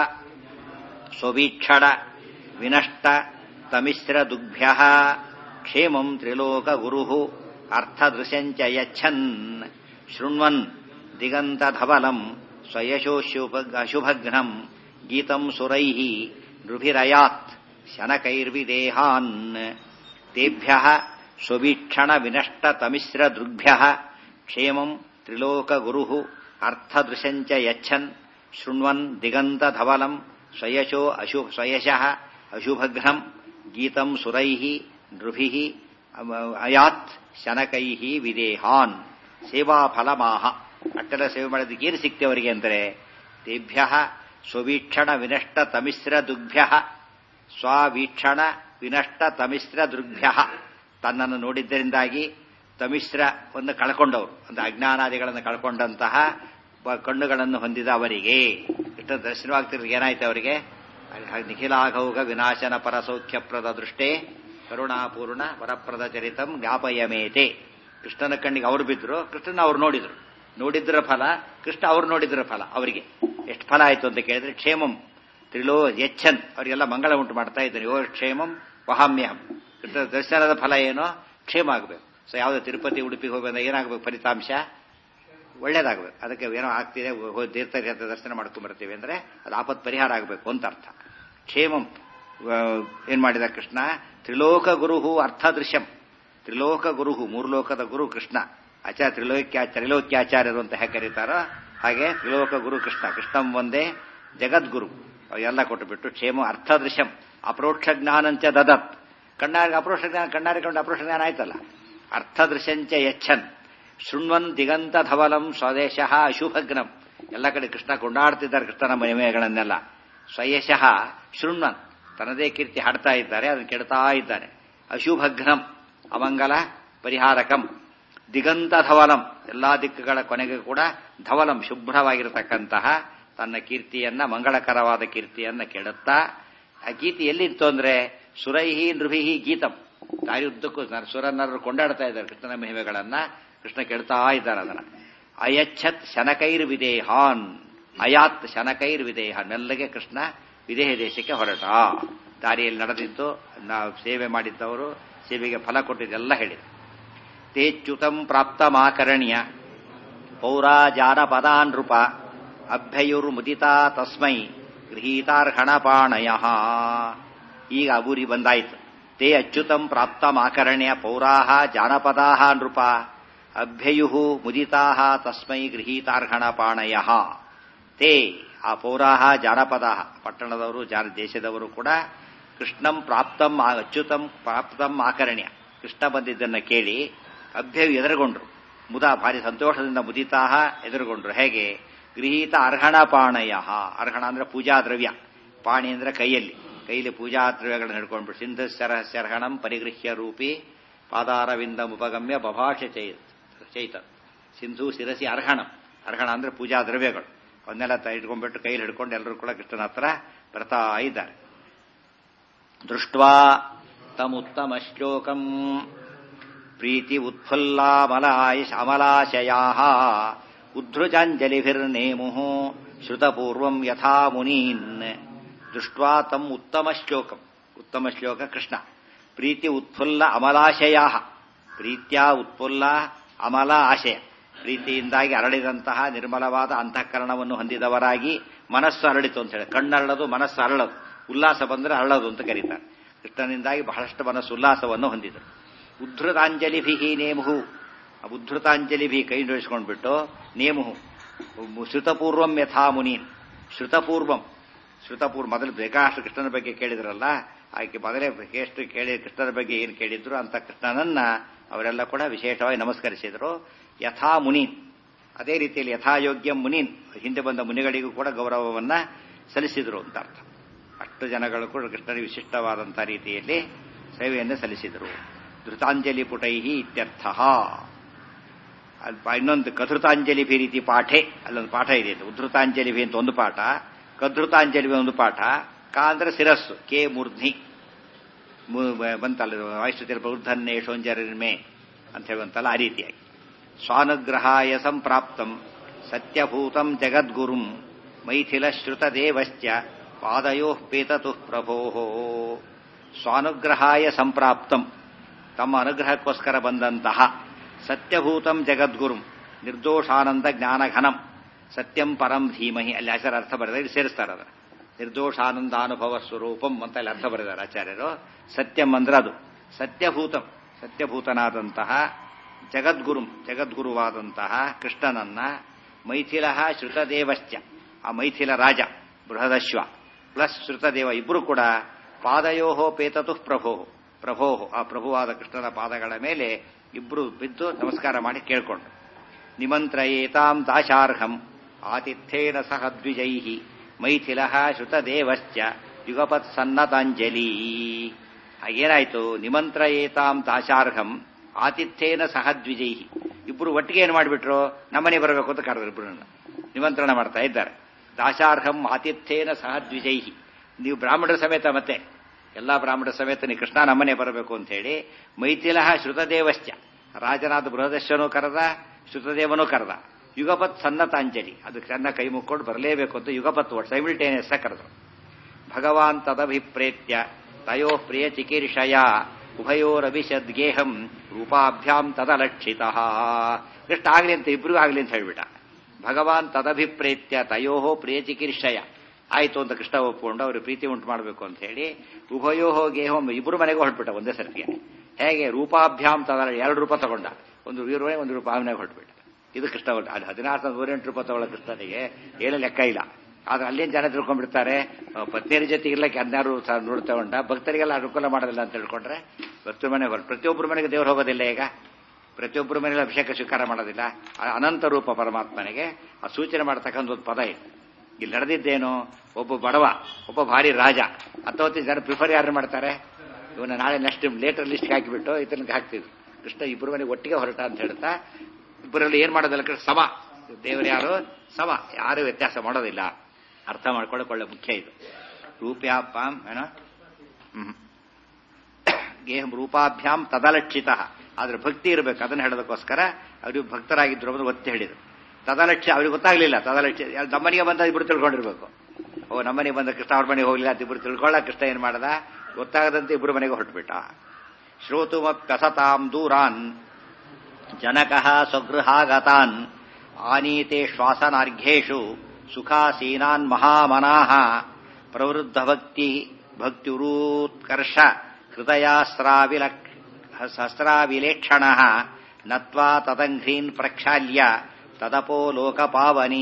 ಸ್ವವೀಕ್ಷಣ ವಿನಷ್ಟ ತಮಿಶ್ರ ದುಗ್ಭ್ಯ ಕ್ಷೇಮಂ ತ್ರಿಲೋಕ ಗುರು ಅರ್ಥದೃಶಂಚ ಯಚ್ಛನ್ ಶೃಣ್ವನ್ ದಿಗಂತಧವಲಂ ಸ್ವಯಶೋಶುಭ ಅಶುಭಘ್ನಂ ಗೀತಂ ಸುರೈ ನೃಭಿರಯಾತ್ ಶನಕೈರ್ವಿದೇಹಾನ್ ತೇಭ್ಯ ಸ್ವವೀಕ್ಷಣ ವಿನಷ್ಟ ತಮಿಶ್ರ ದೃಗ್ಭ್ಯ ಕ್ಷೇಮಂ ತ್ರಿಲೋಕ ಗುರು ಅರ್ಥದೃಶಂಚ ಯಚ್ಛನ್ ಶೃಣ್ವನ್ ದಿಗಂತಧವಲಂ ಸ್ವಯಶೋ ಅಶು ಸ್ವಯಶಃ ಅಶುಭಘ್ನಂ ಗೀತಂ ಸುರೈ ನೃಭಿ ಅಯಾತ್ ಶನಕೈ ವಿದೇಹಾನ್ ಸೇವಾಫಲಮಾಹ ಅಟ್ಟೆಲ್ಲ ಸೇವೆ ಮಾಡೋದಕ್ಕೆ ಏನು ಸಿಕ್ತೆ ಅವರಿಗೆ ಅಂದರೆ ತೇಭ್ಯ ಸ್ವವೀಕ್ಷಣ ವಿನಷ್ಟ ತಮಿಶ್ರ ದುಗ್ಭ್ಯ ಸ್ವವೀಕ್ಷಣ ವಿನಷ್ಟ ತಮಿಶ್ರ ದೃಗ್ಭ್ಯ ತನ್ನನ್ನು ನೋಡಿದ್ದರಿಂದಾಗಿ ತಮಿಶ್ರವನ್ನು ಕಳ್ಕೊಂಡವರು ಅಂದ್ರೆ ಅಜ್ಞಾನಾದಿಗಳನ್ನು ಕಳ್ಕೊಂಡಂತಹ ಕಣ್ಣುಗಳನ್ನು ಹೊಂದಿದ ಅವರಿಗೆ ಇಷ್ಟ ದರ್ಶನವಾಗ್ತಿರೋದು ಏನಾಯ್ತು ಅವರಿಗೆ ನಿಖಿಲಾಘೌಗ ವಿನಾಶನ ಪರಸೌಖ್ಯಪ್ರದ ದೃಷ್ಟೇ ಕರುಣಾಪೂರ್ಣ ವರಪ್ರದ ಚರಿತಂ ಜ್ಞಾಪಯಮೇತೆ ಕೃಷ್ಣನ ಕಣ್ಣಿಗೆ ಅವರು ಬಿದ್ರು ಕೃಷ್ಣನ ಅವ್ರು ನೋಡಿದ್ರು ನೋಡಿದ್ರ ಫಲ ಕೃಷ್ಣ ಅವ್ರು ನೋಡಿದ್ರ ಫಲ ಅವರಿಗೆ ಎಷ್ಟು ಫಲ ಆಯ್ತು ಅಂತ ಕೇಳಿದ್ರೆ ಕ್ಷೇಮಂ ತ್ರಿಲೋ ಯಚ್ಛನ್ ಅವರಿಗೆಲ್ಲ ಮಂಗಳ ಉಂಟು ಮಾಡ್ತಾ ಇದ್ದಾರೆ ಯೋ ಕ್ಷೇಮಂ ವಹಾಮ್ಯಹಂ ಕೃಷ್ಣ ದರ್ಶನದ ಫಲ ಏನೋ ಕ್ಷೇಮ ಆಗಬೇಕು ಸೊ ಯಾವುದೇ ತಿರುಪತಿ ಉಡುಪಿಗೆ ಹೋಗಿ ಏನಾಗಬೇಕು ಫಲಿತಾಂಶ ಒಳ್ಳೇದಾಗಬೇಕು ಅದಕ್ಕೆ ಏನೋ ಆಗ್ತಿದೆ ತೀರ್ಥಕ್ಷೇತ್ರ ದರ್ಶನ ಮಾಡ್ಕೊಂಡ್ಬರ್ತೀವಿ ಅಂದ್ರೆ ಅದು ಆಪತ್ ಪರಿಹಾರ ಆಗಬೇಕು ಅಂತ ಅರ್ಥ ಕ್ಷೇಮಂ ಏನ್ ಮಾಡಿದ ಕೃಷ್ಣ ತ್ರಿಲೋಕ ಗುರುಹು ಅರ್ಥದೃಶ್ಯಂ ತ್ರಿಲೋಕ ಗುರುಹು ಮೂರು ಲೋಕದ ಗುರು ಕೃಷ್ಣ ಆಚಾರ್ಯ ತ್ರಿಲೋಕ್ಯ ತ್ರಿಲೋಕ್ಯಾಚಾರ್ಯರು ಅಂತ ಹೇಗೆ ಕರೀತಾರೋ ಹಾಗೆ ತ್ರಿಲೋಕ ಗುರು ಕೃಷ್ಣ ಕೃಷ್ಣಂ ಒಂದೇ ಜಗದ್ಗುರು ಅವೆಲ್ಲ ಕೊಟ್ಟುಬಿಟ್ಟು ಕ್ಷೇಮ ಅರ್ಥದೃಶ್ಯಂ ಅಪರೋಕ್ಷ ಜ್ಞಾನಂಚ ದದತ್ ಕಣ್ಣಾರಿಗೆ ಅಪರೋಕ್ಷ ಜ್ಞಾನ ಕಣ್ಣಾರಿಗೆ ಕಂಡು ಅಪರೋಕ್ಷ ಜ್ಞಾನ ಆಯ್ತಲ್ಲ ಅರ್ಥದೃಶ್ಯಂಚ ಯಚ್ಛನ್ ಶೃಣ್ವನ್ ದಿಗಂತ ಧವಲಂ ಸ್ವದೇಶಃ ಅಶುಭಗ್ನಂ ಎಲ್ಲ ಕಡೆ ಕೃಷ್ಣ ಕೊಂಡಾಡ್ತಿದ್ದಾರೆ ಕೃಷ್ಣನ ಮಹಿಮೆಗಳನ್ನೆಲ್ಲ ಸ್ವಯಶಃ ಶೃಣ್ವನ್ ತನ್ನದೇ ಕೀರ್ತಿ ಹಾಡ್ತಾ ಇದ್ದಾರೆ ಅದನ್ನು ಕೆಡ್ತಾ ಇದ್ದಾನೆ ಅಶುಭಘ್ನಂ ಅಮಂಗಲ ಪರಿಹಾರಕಂ ದಿಗಂತ ಧವಲಂ ಎಲ್ಲಾ ದಿಕ್ಕುಗಳ ಕೊನೆಗೆ ಕೂಡ ಧವಲಂ ಶುಭ್ರವಾಗಿರತಕ್ಕಂತಹ ತನ್ನ ಕೀರ್ತಿಯನ್ನ ಮಂಗಳಕರವಾದ ಕೀರ್ತಿಯನ್ನ ಕೆಡುತ್ತಾ ಆ ಗೀತಿ ಎಲ್ಲಿತ್ತು ಅಂದ್ರೆ ಸುರೈಹಿ ನೃಭಿಹಿ ಗೀತಂ ದಾರಿಯುದ್ದಕ್ಕೂ ಸುರನರು ಕೊಂಡಾಡ್ತಾ ಇದ್ದಾರೆ ಕೃಷ್ಣನ ಮಹಿಮೆಗಳನ್ನ ಕೃಷ್ಣ ಕೆಡ್ತಾ ಇದ್ದಾರೆ ಅದನ್ನ ಅಯಚ್ಛತ್ ಶನಕೈರ್ ವಿದೇಹಾನ್ ಅಯಾತ್ ಶನಕೈರ್ ವಿದೇಹಾನ್ ಮೆಲ್ಲಗೆ ಕೃಷ್ಣ ವಿದೇಹ ದೇಶಕ್ಕೆ ಹೊರಟ ದಾರಿಯಲ್ಲಿ ನಡೆದಿದ್ದು ನಾವು ಸೇವೆ ಮಾಡಿದ್ದವರು ಸೇವೆಗೆ ಫಲ ಕೊಟ್ಟಿದ್ದೆಲ್ಲ ಹೇಳಿದೆ ತೇಚ್ಯುತಂ ಪ್ರಾಪ್ತ ಮಾಕರಣ್ಯ ಪೌರಾ ಜಾನಪದಾ ನೃಪ ಅಭ್ಯಯುರ್ಮುದಿತಾ ತಸ್ಮೈ ಗೃಹೀತಾರ್ಹಣಪಾಣಯ ಈಗ ಅಬೂರಿ ಬಂದಾಯಿತು ತೇ ಅಚ್ಯುತಂ ಪ್ರಾಪ್ತ ಮಾಕರಣ್ಯ ಪೌರಾಹ ಜಾನಪದಾ ನೃಪ ಅಭ್ಯಯು ಮುದಿತಾ ತಸ್ಮೈ ಗೃಹೀತಾರ್ಹಣಪಾಣಯ ತೇ ಆ ಪೌರಾಹ ಜಾನಪದ ಪಟ್ಟಣದವರು ಜಾನ ದೇಶದವರು ಕೂಡ ಕೃಷ್ಣಂ ಪ್ರಾಪ್ತಂ ಅಚ್ಯುತಂ ಪ್ರಾಪ್ತಂ ಆಕರಣ್ಯ ಕೃಷ್ಣ ಬಂದಿದ್ದನ್ನ ಕೇಳಿ ಅಭ್ಯವು ಎದುರುಗೊಂಡ್ರು ಮುದ ಭಾರಿ ಸಂತೋಷದಿಂದ ಮುದಿತಾ ಎದುರುಗೊಂಡ್ರು ಹೇಗೆ ಗೃಹೀತ ಅರ್ಹಣ ಪಾಣಯ ಅರ್ಹಣ ಅಂದ್ರೆ ಪೂಜಾ ದ್ರವ್ಯ ಪಾಣಿ ಅಂದ್ರೆ ಕೈಯಲ್ಲಿ ಕೈಯಲ್ಲಿ ಪೂಜಾ ದ್ರವ್ಯಗಳನ್ನು ಹಿಡ್ಕೊಂಡ್ಬಿಟ್ಟು ಸಿಂಧ ಶರ ಶರ್ಹಣಂ ಪರಿಗೃಹ್ಯ ರೂಪಿ ಪಾದಾರವಿಂದ ಉಪಗಮ್ಯ ಬಭಾಷ ಚೈತ ಸಿಂಧು ಶಿರಸಿ ಅರ್ಹಣಂ ಅರ್ಹಣ ಅಂದ್ರೆ ಪೂಜಾ ದ್ರವ್ಯಗಳು ಅವನ್ನೆಲ್ಲ ಇಟ್ಕೊಂಡ್ಬಿಟ್ಟು ಕೈಲಿ ಹಿಡ್ಕೊಂಡು ಎಲ್ಲರೂ ಕೂಡ ಕೃಷ್ಣನ ಹತ್ರ ಬರ್ತಾ ಇದ್ದಾರೆ ದೃಷ್ಟ್ವಾ ತಮುತ್ತಮ ಶ್ಲೋಕಂ ಪ್ರೀತಿ ಉತ್ಫುಲ್ಲಾಮಲಾಯ ಅಮಲಾಶಯಾ ಉದ್ಧೃಜಾಂಜಲಿಭಿರ್ನೇಮು ಶ್ರುತಪೂರ್ವಂ ಯಥಾ ಮುನೀನ್ ದೃಷ್ಟ್ವಾ ತಮ್ ಉತ್ತಮ ಶ್ಲೋಕಂ ಉತ್ತಮ ಶ್ಲೋಕ ಕೃಷ್ಣ ಪ್ರೀತಿ ಉತ್ಫುಲ್ಲ ಅಮಲಾಶಯಾ ಪ್ರೀತ್ಯ ಉತ್ಫುಲ್ಲ ಅಮಲ ಆಶಯ ಪ್ರೀತಿಯಿಂದಾಗಿ ಅರಳಿದಂತಹ ನಿರ್ಮಲವಾದ ಅಂತಃಕರಣವನ್ನು ಹೊಂದಿದವರಾಗಿ ಮನಸ್ಸು ಅರಳಿತು ಅಂತ ಹೇಳಿ ಕಣ್ಣರಳದು ಮನಸ್ಸು ಅರಳದು ಉಲ್ಲಾಸ ಬಂದರೆ ಅರಳದು ಅಂತ ಕರೀತಾರೆ ಕೃಷ್ಣನಿಂದಾಗಿ ಬಹಳಷ್ಟು ಮನಸ್ಸು ಉಲ್ಲಾಸವನ್ನು ಹೊಂದಿದರು ಉದ್ಧೃತಾಂಜಲಿಭಿ ನೇಮುಹು ಉದ್ಧೃತಾಂಜಲಿಭಿ ಕೈ ಜೋಡಿಸ್ಕೊಂಡ್ಬಿಟ್ಟು ನೇಮುಹು ಶ್ರುತಪೂರ್ವಂ ಯಥಾ ಮುನೀನ್ ಶ್ರುತಪೂರ್ವಂ ಶ್ರುತಪೂರ್ವ ಮೊದಲು ಬೇಕಾಷ್ಟು ಕೃಷ್ಣನ ಬಗ್ಗೆ ಕೇಳಿದ್ರಲ್ಲ ಆಕೆ ಮೊದಲೇ ಎಷ್ಟು ಕೇಳಿ ಕೃಷ್ಣನ ಬಗ್ಗೆ ಏನು ಕೇಳಿದ್ರು ಅಂತ ಕೃಷ್ಣನನ್ನ ಅವರೆಲ್ಲ ಕೂಡ ವಿಶೇಷವಾಗಿ ನಮಸ್ಕರಿಸಿದರು ಯಥಾ ಮುನೀನ್ ಅದೇ ರೀತಿಯಲ್ಲಿ ಯಥಾಯೋಗ್ಯ ಮುನೀನ್ ಹಿಂದೆ ಬಂದ ಮುನಿಗಳಿಗೂ ಕೂಡ ಗೌರವವನ್ನ ಸಲ್ಲಿಸಿದರು ಅಂತ ಅರ್ಥ ಅಷ್ಟು ಜನಗಳು ಕೂಡ ಕೃಷ್ಣನಿಗೆ ವಿಶಿಷ್ಟವಾದಂತಹ ರೀತಿಯಲ್ಲಿ ಸೇವೆಯನ್ನು ಸಲ್ಲಿಸಿದರು ಧೃತಾಂಜಲಿ ಪುಟೈಹಿ ಇತ್ಯರ್ಥ ಇನ್ನೊಂದು ಕಧೃತಾಂಜಲಿಭಿ ರೀತಿ ಪಾಠೆ ಅಲ್ಲೊಂದು ಪಾಠ ಇದೆ ಉದ್ಧೃತಾಂಜಲಿಭಿ ಅಂತ ಒಂದು ಪಾಠ ಕಧೃತಾಂಜಲಿಭಿ ಒಂದು ಪಾಠ ಕ ಅಂದ್ರೆ ಶಿರಸ್ಸು ಕೆ ಮೂರ್ಧ್ನಿ ಮು- ಬ- ಬಂತಲ್ಲ ವಾಯುಸ್ತುತಿಯಲ್ಲಿ ಪ್ರವೃದ್ಧನ್ನೇ ಶೋಂಜರಿರ್ಮೆ ಅಂತ ಹೇಳುವಂತಲ್ಲ ಆ ರೀತಿಯಾಗಿ ಸ್ವಾನುಗ್ರಹಾಯ ಸಂಪ್ರಾಪ್ತಂ ಸತ್ಯಭೂತಂ ಜಗದ್ಗುರುಂ ಮೈಥಿಲ ಶ್ರುತದೇವಶ್ಚ ಪಾದಯೋ ಪೇತತು ಪ್ರಭೋ ಸ್ವಾನುಗ್ರಹಾಯ ಸಂಪ್ರಾಪ್ತಂ ತಮ್ಮ ಅನುಗ್ರಹಕ್ಕೋಸ್ಕರ ಬಂದಂತಹ ಸತ್ಯಭೂತಂ ಜಗದ್ಗುರುಂ ನಿರ್ದೋಷಾನಂದ ಜ್ಞಾನಘನಂ ಸತ್ಯಂ ಪರಂ ಧೀಮಹಿ ಅಲ್ಲಿ ಆಚಾರ್ಯ ಅರ್ಥ ಬರೆದ ಇಲ್ಲಿ ಸೇರಿಸ್ತಾರೆ ಅದರ ನಿರ್ದೋಷಾನಂದಾನುಭವ ಸ್ವರೂಪಂ ಅಂತ ಅಲ್ಲಿ ಅರ್ಥ ಬರೆದಾರೆ ಆಚಾರ್ಯರು ಸತ್ಯಂ ಅಂದ್ರೆ ಅದು ಸತ್ಯಭೂತಂ ಸತ್ಯಭೂತನಾದಂತಹ ಜಗದ್ಗುರುಂ ಜಗದ್ಗುರುವಾದಂತಹ ಕೃಷ್ಣನನ್ನ ಮೈಥಿಲ ಶ್ರುತದೇವಶ್ಚ ಆ ಮೈಥಿಲ ರಾಜ ಬೃಹದಶ್ವ ಪ್ಲಸ್ ಶ್ರುತದೇವ ಇಬ್ಬರು ಕೂಡ ಪಾದಯೋಹೋ ಪೇತತು ಪ್ರಭೋ ಪ್ರಭೋ ಆ ಪ್ರಭುವಾದ ಕೃಷ್ಣನ ಪಾದಗಳ ಮೇಲೆ ಇಬ್ರು ಬಿದ್ದು ನಮಸ್ಕಾರ ಮಾಡಿ ಕೇಳ್ಕೊಂಡು ನಿಮಂತ್ರಯೇತಾಂ ದಾಶಾರ್ಹಂ ಆತಿಥ್ಯೇನ ಸಹ ದ್ವಿಜೈ ಮೈಥಿಲ ಶ್ರುತದೇವಶ್ಚ ಯುಗಪತ್ ಸನ್ನತಾಂಜಲಿ ಏನಾಯ್ತು ನಿಮಂತ್ರಯೇತಾಂ ದಾಶಾರ್ಹಂ ಆತಿಥ್ಯೇನ ಸಹ ದ್ವಿಜೈ ಇಬ್ರು ಒಟ್ಟಿಗೆ ಏನು ಮಾಡಿಬಿಟ್ರು ನಮ್ಮನೆ ಬರಬೇಕು ಅಂತ ಕರೆದ್ರು ಇಬ್ಬರನ್ನ ನಿಮಂತ್ರಣ ಮಾಡ್ತಾ ಇದ್ದಾರೆ ದಾಶಾರ್ಹಂ ಆತಿಥ್ಯೇನ ಸಹ ದ್ವಿಜೈ ನೀವು ಬ್ರಾಹ್ಮಣರ ಸಮೇತ ಮತ್ತೆ ಎಲ್ಲಾ ಬ್ರಾಹ್ಮಣರ ಸಮೇತ ನೀವು ಕೃಷ್ಣ ನಮ್ಮನೆ ಬರಬೇಕು ಅಂತ ಹೇಳಿ ಮೈಥಿಲ ಶ್ರುತದೇವಶ್ಚ ರಾಜನಾದ ಬೃಹದಶ್ವನೂ ಕರೆದ ಶ್ರುತದೇವನೂ ಕರೆದ ಯುಗಪತ್ ಸನ್ನತಾಂಜಲಿ ಅದು ಚೆನ್ನ ಕೈ ಮುಕ್ಕೊಂಡು ಬರಲೇಬೇಕು ಅಂತ ಯುಗಪತ್ ಸೈಮಿಲ್ಟೇನಿಯಸ್ ಕರೆದ್ರು ಭಗವಾನ್ ತದಭಿಪ್ರೇತ್ಯ ತಯೋ ಪ್ರಿಯ ಚಿಕೀರ್ಷಯ ಉಭಯೋರಭಿಷದ್ಗೇಹಂ ರೂಪಾಭ್ಯಾಂ ತದಲಕ್ಷಿತ ಕೃಷ್ಣ ಆಗ್ಲಿ ಅಂತ ಇಬ್ರಿಗೂ ಆಗ್ಲಿ ಅಂತ ಹೇಳ್ಬಿಟ್ಟ ಭಗವಾನ್ ತದಭಿಪ್ರೇತ್ಯ ತಯೋ ಪ್ರಿಯ ಚಿಕೀರ್ಷಯ ಆಯ್ತು ಅಂತ ಕೃಷ್ಣ ಒಪ್ಕೊಂಡು ಅವ್ರಿಗೆ ಪ್ರೀತಿ ಉಂಟು ಮಾಡಬೇಕು ಅಂತ ಹೇಳಿ ಉಭಯೋ ಗೇಹಂ ಇಬ್ರು ಮನೆಗೂ ಹೊರಟ್ಬಿಟ್ಟ ಒಂದೇ ಸರ್ತಿಗೆ ಹೇಗೆ ರೂಪಾಭ್ಯಾಂ ತದ ಎರಡು ರೂಪ ತಗೊಂಡ ಒಂದು ವೀರವೇ ಒಂದು ರೂಪ ಅವನಾಗ ಹೊರಟ್ಬಿಟ್ಟ ಇದು ಕೃಷ್ಣ ಹೊರಟ ಅದು ಹದಿನಾರು ಸಾವಿರದ ನೂರೆಂಟು ರೂಪಾಯಿ ತಗೊಳ್ಳೋ ಕೃಷ್ಣನಿಗೆ ಏನು ಲೆಕ್ಕ ಇಲ್ಲ ಆದ್ರೆ ಅಲ್ಲೇನು ಜನ ತಿಳ್ಕೊಂಡ್ಬಿಡ್ತಾರೆ ಅಹ್, ಪತ್ನಿಯರ ಜೊತೆ ಇರ್ಲಕ್ಕೆ ಹದಿನಾರು ಸಾವಿರ ನೂರು ತಗೊಂಡ ಭಕ್ತರಿಗೆಲ್ಲ ಅನುಕೂಲ ಮಾಡೋದಿಲ್ಲ ಅಂತ ತಿಳ್ಕೊಂಡ್ರೆ ಭಕ್ತರ ಮನೆಗೆ ಹೊರ ಪ್ರತಿಯೊಬ್ಬರ ಮನೆಗೆ ದೇವ್ರು ಹೋಗೋದಿಲ್ಲ ಈಗ ಪ್ರತಿಯೊಬ್ಬರ ಮನೆಯಲ್ಲಿ ಅಭಿಷೇಕ ಸ್ವೀಕಾರ ಮಾಡೋದಿಲ್ಲ ಆ ಅನಂತ ರೂಪ ಪರಮಾತ್ಮನಿಗೆ ಆ ಸೂಚನೆ ಮಾಡತಕ್ಕಂಥ ಒಂದು ಪದ ಇದೆ ಇಲ್ಲಿ ನಡೆದಿದ್ದೇನು ಒಬ್ಬ ಬಡವ ಒಬ್ಬ ಭಾರಿ ರಾಜ ಅಥವಾ ಜನ ಪ್ರಿಫರ್ ಯಾರು ಮಾಡ್ತಾರೆ ಇವನ್ನ ನಾಳೆ ನೆಕ್ಸ್ಟ್ ಲೇಟರ್ ಲಿಸ್ಟ್ಗೆ ಹಾಕಿಬಿಟ್ಟು ಇದನ್ನ ಹಾಕ್ತಿದ್ರು ಕೃಷ್ಣ ಇಬ್ಬರು ಮನೆಗೆ ಒಟ್ಟಿಗೆ ಹೊರಟ ಅಂತ ಹೇಳ್ತಾ ಇಬ್ಬರಲ್ಲಿ ಏನ್ ಮಾಡೋದಿಲ್ಲ ಕೃಷ್ಣ ಸಮ ದೇವರು ಯಾರು ಸಮ ಯಾರು ವ್ಯತ್ಯಾಸ ಮಾಡೋದಿಲ್ಲ ಅರ್ಥ ಮಾಡ್ಕೊಳ್ಳೋಕೆ ಒಳ್ಳೆ ಮುಖ್ಯ ಇದು ರೂಪ್ಯಾಪಾಂ ಏನೋ ಹ್ಮ್ ಗೇಹಂ ರೂಪಾಭ್ಯಾಂ ತದಲಕ್ಷಿತ ಆದ್ರೆ ಭಕ್ತಿ ಇರಬೇಕು ಅದನ್ನ ಹೇಳೋದಕ್ಕೋಸ್ಕರ ಅವ್ರಿಗೆ ಭಕ್ತರಾಗಿದ್ರು ಅನ್ನೋದು ಒತ್ತಿ ಹೇಳಿದ್ರು ತದಲಕ್ಷ್ಯ ಅವ್ರಿಗೆ ಗೊತ್ತಾಗ್ಲಿಲ್ಲ ತದಲಕ್ಷ್ಯ ನಮ್ಮನೆಗೆ ಬಂದ ಇಬ್ರು ತಿಳ್ಕೊಂಡಿರ್ಬೇಕು ಓ ನಮ್ಮನೆಗೆ ಬಂದ ಕೃಷ್ಣ ಅವ್ರ ಮನೆಗೆ ಹೋಗ್ಲಿಲ್ಲ ಅಂತ ಇಬ್ರು ತಿಳ್ಕೊಳ್ಳ ಕೃಷ್ಣ ಏನ್ ಮಾಡದ ಗೊತ್ತಾಗದಂತೆ ಇಬ್ರು ಮನೆಗೆ ಹೊರಟ್ಬಿಟ್ಟ ಶ್ರೋತುಮಪ್ಯಸತಾಂ ದೂರಾನ್ ಜನಕಃ ಸ್ವಗೃಹಾಗತಾನ್ ಆನೀತೆ ಶ್ವಾಸನಾರ್ಘ್ಯೇಷು ಸುಖಾಸೀನಾನ್ ಮಹಾಮನಾಃ ಪ್ರವೃದ್ಧ ಭಕ್ತಿ ಭಕ್ತಿರೂತ್ಕರ್ಷ ಹೃದಯಾಸ್ರಾವಿಲಕ್ ಸಹಸ್ರಾವಿಲೇಕ್ಷಣ ನತ್ವಾ ತದಂಘ್ರೀನ್ ಪ್ರಕ್ಷಾಲ್ಯ ತದಪೋ ಲೋಕಪಾವನೀ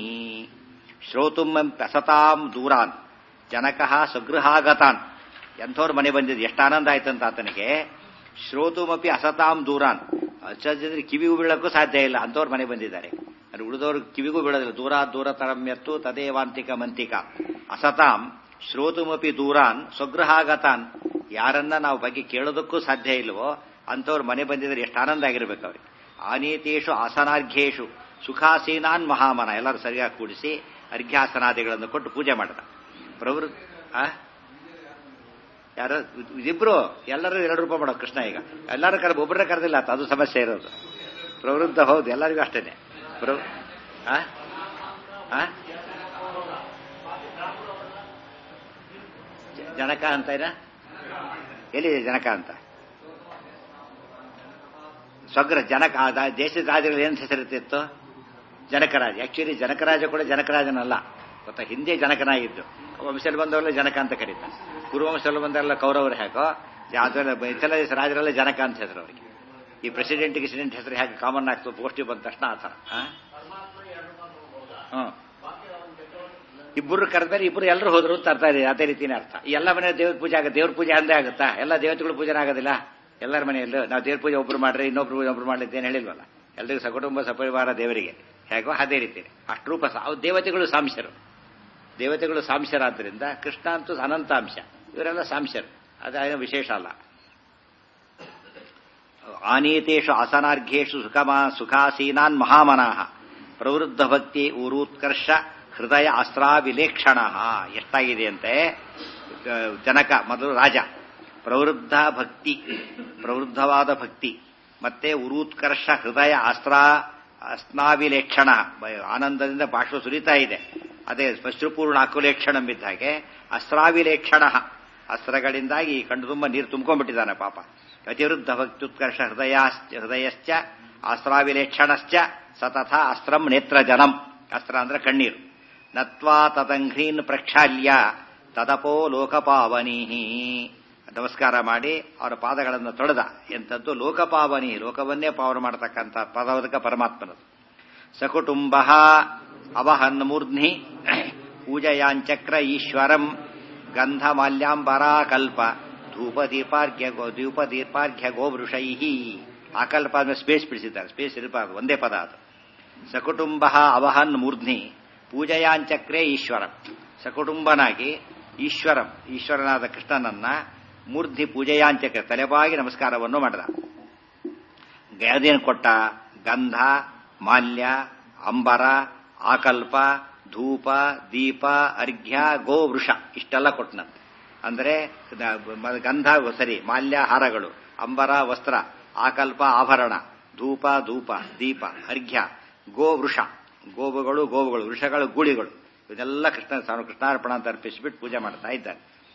ಶ್ರೋತುಂ ಪಸತಾಂ ದೂರಾನ್ ಜನಕಃ ಸ್ವಗೃಹಾಗತಾನ್ ಎಂಥವ್ರ ಮನೆ ಬಂದಿದ್ದು ಎಷ್ಟು ಆನಂದ ಆಯ್ತಂತ ಆತನಿಗೆ ಶ್ರೋತುಮಪಿ ಅಸತಾಂ ದೂರಾನ್ ಅಚ್ಚಂದ್ರೆ ಕಿವಿಗೂ ಬೀಳಕ್ಕೂ ಸಾಧ್ಯ ಇಲ್ಲ ಅಂಥವ್ರ ಮನೆ ಬಂದಿದ್ದಾರೆ ಅದು ಉಳಿದವ್ರು ಕಿವಿಗೂ ಬೀಳೋದಿಲ್ಲ ದೂರ ದೂರ ತರಮ್ಯತ್ತು ತದೇವಾಂತಿಕ ಮಂತಿಕ ಅಸತಾಂ ಶ್ರೋತುಮಪಿ ದೂರಾನ್ ಸ್ವಗೃಹಾಗತಾನ್ ಯಾರನ್ನ ನಾವು ಬಗ್ಗೆ ಕೇಳೋದಕ್ಕೂ ಸಾಧ್ಯ ಇಲ್ವೋ ಅಂಥವ್ರ ಮನೆ ಬಂದಿದ್ರೆ ಎಷ್ಟು ಆನಂದ ಆಗಿರ್ಬೇಕು ಅವ್ರಿಗೆ ಆನೀತೇಶು ಆಸನಾರ್ಘ್ಯೇಶು ಸುಖಾಸೀನಾನ್ ಮಹಾಮನ ಎಲ್ಲರೂ ಸರಿಯಾಗಿ ಕೂಡಿಸಿ ಅರ್ಘ್ಯಾಸನಾದಿಗಳನ್ನು ಕೊಟ್ಟು ಪೂಜೆ ಮಾಡಿದ ಪ್ರವೃತ್ ಆ ಯಾರು ಇದಿಬ್ರು ಎಲ್ಲರೂ ಎರಡು ರೂಪಾಯಿ ಮಾಡೋ ಕೃಷ್ಣ ಈಗ ಎಲ್ಲರೂ ಕರೆ ಒಬ್ಬರನ್ನ ಕರೆದಿಲ್ಲ ಅಂತ ಅದು ಸಮಸ್ಯೆ ಇರೋದು ಪ್ರವೃದ್ಧ ಹೌದು ಎಲ್ಲರಿಗೂ ಅಷ್ಟೇನೆ ಪ್ರವ ಆ? ಆ? ಜ- ಜನಕ ಅಂತ ಏನ ಎಲ್ಲಿದೆ ಜನಕ ಅಂತ ಸ್ವಗ್ರ ಜನಕ ಆ ದ- ದೇಶದ ರಾಜಗಳು ಏನು ಹೆಸರಿರ್ತಿತ್ತು ಜನಕರಾಜ ಆಕ್ಚುಲಿ ಜನಕರಾಜ ಕೂಡ ಜನಕರಾಜನಲ್ಲ ಗೊತ್ತಾ ಹಿಂದೆ ಜನಕನಾಗಿದ್ದು ವಂಶದಲ್ಲಿ ಬಂದವರೆಲ್ಲ ಜನಕ ಅಂತ ಕರೀತಾರೆ ಗುರುವಂಶದಲ್ಲಿ ಬಂದವರೆಲ್ಲ ಕೌರವರು ಹೇಗೋ ಯಾವ್ದೆಲ್ಲ ಇತರ ರಾಜರೆಲ್ಲ ಜನಕ ಅಂತ ಹೆಸರು ಅವರಿಗೆ ಈ ಪ್ರೆಸಿಡೆಂಟ್ ಗಿಸಿಡೆಂಟ್ ಹೆಸರು ಹೇಗೆ ಕಾಮನ್ ಆಗ್ತದೆ ಪೋಸ್ಟಿಗೆ ಬಂದ ತಕ್ಷಣ ಆ ಥರ ಹ್ಮ್ ಇಬ್ಬರು ಕರೆದ್ರೆ ಇಬ್ಬರು ಎಲ್ಲರೂ ಹೋದ್ರು ಅಂತ ಅರ್ಥ ಇದೆ ಅದೇ ರೀತಿನೇ ಅರ್ಥ ಈ ಎಲ್ಲ ಮನೆ ದೇವ್ರ ಪೂಜೆ ಆಗುತ್ತೆ ದೇವ್ರ ಪೂಜೆ ಅಂದೇ ಆಗುತ್ತಾ ಎಲ್ಲ ದೇವತೆಗಳು ಪೂಜೆ ಆಗೋದಿಲ್ಲ ಎಲ್ಲರ ಮನೆಯಲ್ಲೂ ನಾವು ದೇವ್ರ ಪೂಜೆ ಒಬ್ರು ಮಾಡ್ರಿ ಇನ್ನೊಬ್ರು ಒಬ್ರು ಮಾಡ್ಲಿದ್ದೇನು ಹೇಳಿಲ್ವಲ್ಲ ಎಲ್ರಿಗೂ ಸಕುಟುಂಬ ಸಪರಿವಾರ ದೇವರಿಗೆ ಹೇಗೋ ಅದೇ ರೀತಿ ಅಷ್ಟು ರೂಪ ಸಾ- ಅವು ದೇವತೆಗಳು ಸಾಂಶರು ದೇವತೆಗಳು ಸಾಂಶರಾದ್ರಿಂದ ಕೃಷ್ಣ ಅಂತೂ ಅನಂತಾಂಶ ಇವರೆಲ್ಲ ಸಾಂಶರು ಅದೇನು ವಿಶೇಷ ಅಲ್ಲ ಆನೀತೇಷು ಆಸನಾರ್ಘ್ಯೇಷು ಸುಖಮಾ ಸುಖಾಸೀನಾನ್ ಮಹಾಮನಾಹ ಪ್ರವೃದ್ಧ ಭಕ್ತಿ ಊರೂತ್ಕರ್ಷ ಹೃದಯ ಅಸ್ತ್ರಾವಿಲೇಕ್ಷಣ ಎಷ್ಟಾಗಿದೆ ಅಂತೆ ಜನಕ ಮೊದಲು ರಾಜ ಪ್ರವೃದ್ಧ ಭಕ್ತಿ ಪ್ರವೃದ್ಧವಾದ ಭಕ್ತಿ ಮತ್ತೆ ಉರುತ್ಕರ್ಷ ಹೃದಯ ಅಸ್ತ್ರ ಅಸ್ನಾವಿಲೇಕ್ಷಣ ಆನಂದದಿಂದ ಬಾಷ್ಪ ಸುರಿತಾ ಇದೆ ಅದೇ ಶ್ಮಶ್ರುಪೂರ್ಣ ಅಕುಲೇಕ್ಷಣ ಬಿದ್ದ ಹಾಗೆ ಅಸ್ರಾವಿಲೇಕ್ಷಣ ಅಸ್ತ್ರಗಳಿಂದಾಗಿ ಕಣ್ಣು ತುಂಬ ನೀರು ತುಂಬ್ಕೊಂಡ್ಬಿಟ್ಟಿದ್ದಾನೆ ಪಾಪ ಅತಿವೃದ್ಧ ಭಕ್ತ್ಯುತ್ಕರ್ಷ ಹೃದಯ ಹೃದಯಶ್ಚ ಅಸ್ರಾವಿಲೇಕ್ಷಣಶ್ಚ ಸತತ ಅಸ್ತ್ರಂ ನೇತ್ರಜನಂ ಅಸ್ತ್ರ ಅಂದ್ರೆ ಕಣ್ಣೀರು ನತ್ವಾ ತದಂಘ್ರೀನ್ ಪ್ರಕ್ಷಾಲ್ಯ ತದಪೋ ಲೋಕಪಾವನೀಹಿ ನಮಸ್ಕಾರ ಮಾಡಿ ಅವರ ಪಾದಗಳನ್ನು ತೊಳೆದ ಎಂಥದ್ದು ಲೋಕಪಾವನಿ ಲೋಕವನ್ನೇ ಪಾವನ ಮಾಡತಕ್ಕಂಥ ಪದವದಕ ಪರಮಾತ್ಮನದು ಸಕುಟುಂಬ ಅವಹನ್ ಮೂರ್ಧ್ನಿ ಪೂಜಯಾಂಚಕ್ರ ಈಶ್ವರಂ ಗಂಧ ಮಾಲ್ಯಾಂಬರಾಕಲ್ಪ ಧೂಪ ದೀಪಾರ್ಘ್ಯ ಧೂಪ ದೀಪಾರ್ಘ್ಯ ಗೋವೃಷೈ ಆಕಲ್ಪ ಅಂದ್ರೆ ಸ್ಪೇಸ್ ಬಿಡಿಸಿದ್ದಾರೆ ಸ್ಪೇಸ್ ಇರಬಾರ್ದು ಒಂದೇ ಪದ ಅದು ಸಕುಟುಂಬ ಅವಹನ್ ಮೂರ್ಧ್ನಿ ಪೂಜಯಾಂಚಕ್ರೇ ಈಶ್ವರಂ ಸಕುಟುಂಬನಾಗಿ ಈಶ್ವರಂ ಈಶ್ವರನಾದ ಕೃಷ್ಣನನ್ನ ಮೂರ್ಧಿ ಪೂಜೆಯಾಂಚಕ್ರ ತಲೆಬಾಗಿ ನಮಸ್ಕಾರವನ್ನು ಮಾಡಿದ ಅದೇನು ಕೊಟ್ಟ ಗಂಧ ಮಾಲ್ಯ ಅಂಬರ ಆಕಲ್ಪ ಧೂಪ ದೀಪ ಅರ್ಘ್ಯ ಗೋವೃಷ ಇಷ್ಟೆಲ್ಲ ಕೊಟ್ಟನಂತೆ ಅಂದ್ರೆ ಗಂಧ ಸರಿ ಮಾಲ್ಯ ಹಾರಗಳು ಅಂಬರ ವಸ್ತ್ರ ಆಕಲ್ಪ ಆಭರಣ ಧೂಪ ಧೂಪ ದೀಪ ಅರ್ಘ್ಯ ಗೋವೃಷ ಗೋವುಗಳು ಗೋವುಗಳು ವೃಷಗಳು ಗೂಳಿಗಳು ಇದೆಲ್ಲ ಕೃಷ್ಣ ಸ್ವಾಮಿ ಕೃಷ್ಣಾರ್ಪಣ ಅಂತ ಅರ್ಪಿಸಿಬಿಟ್ಟು ಪೂಜೆ ಮಾಡ್ತಾ ಇದ್ದಾರೆ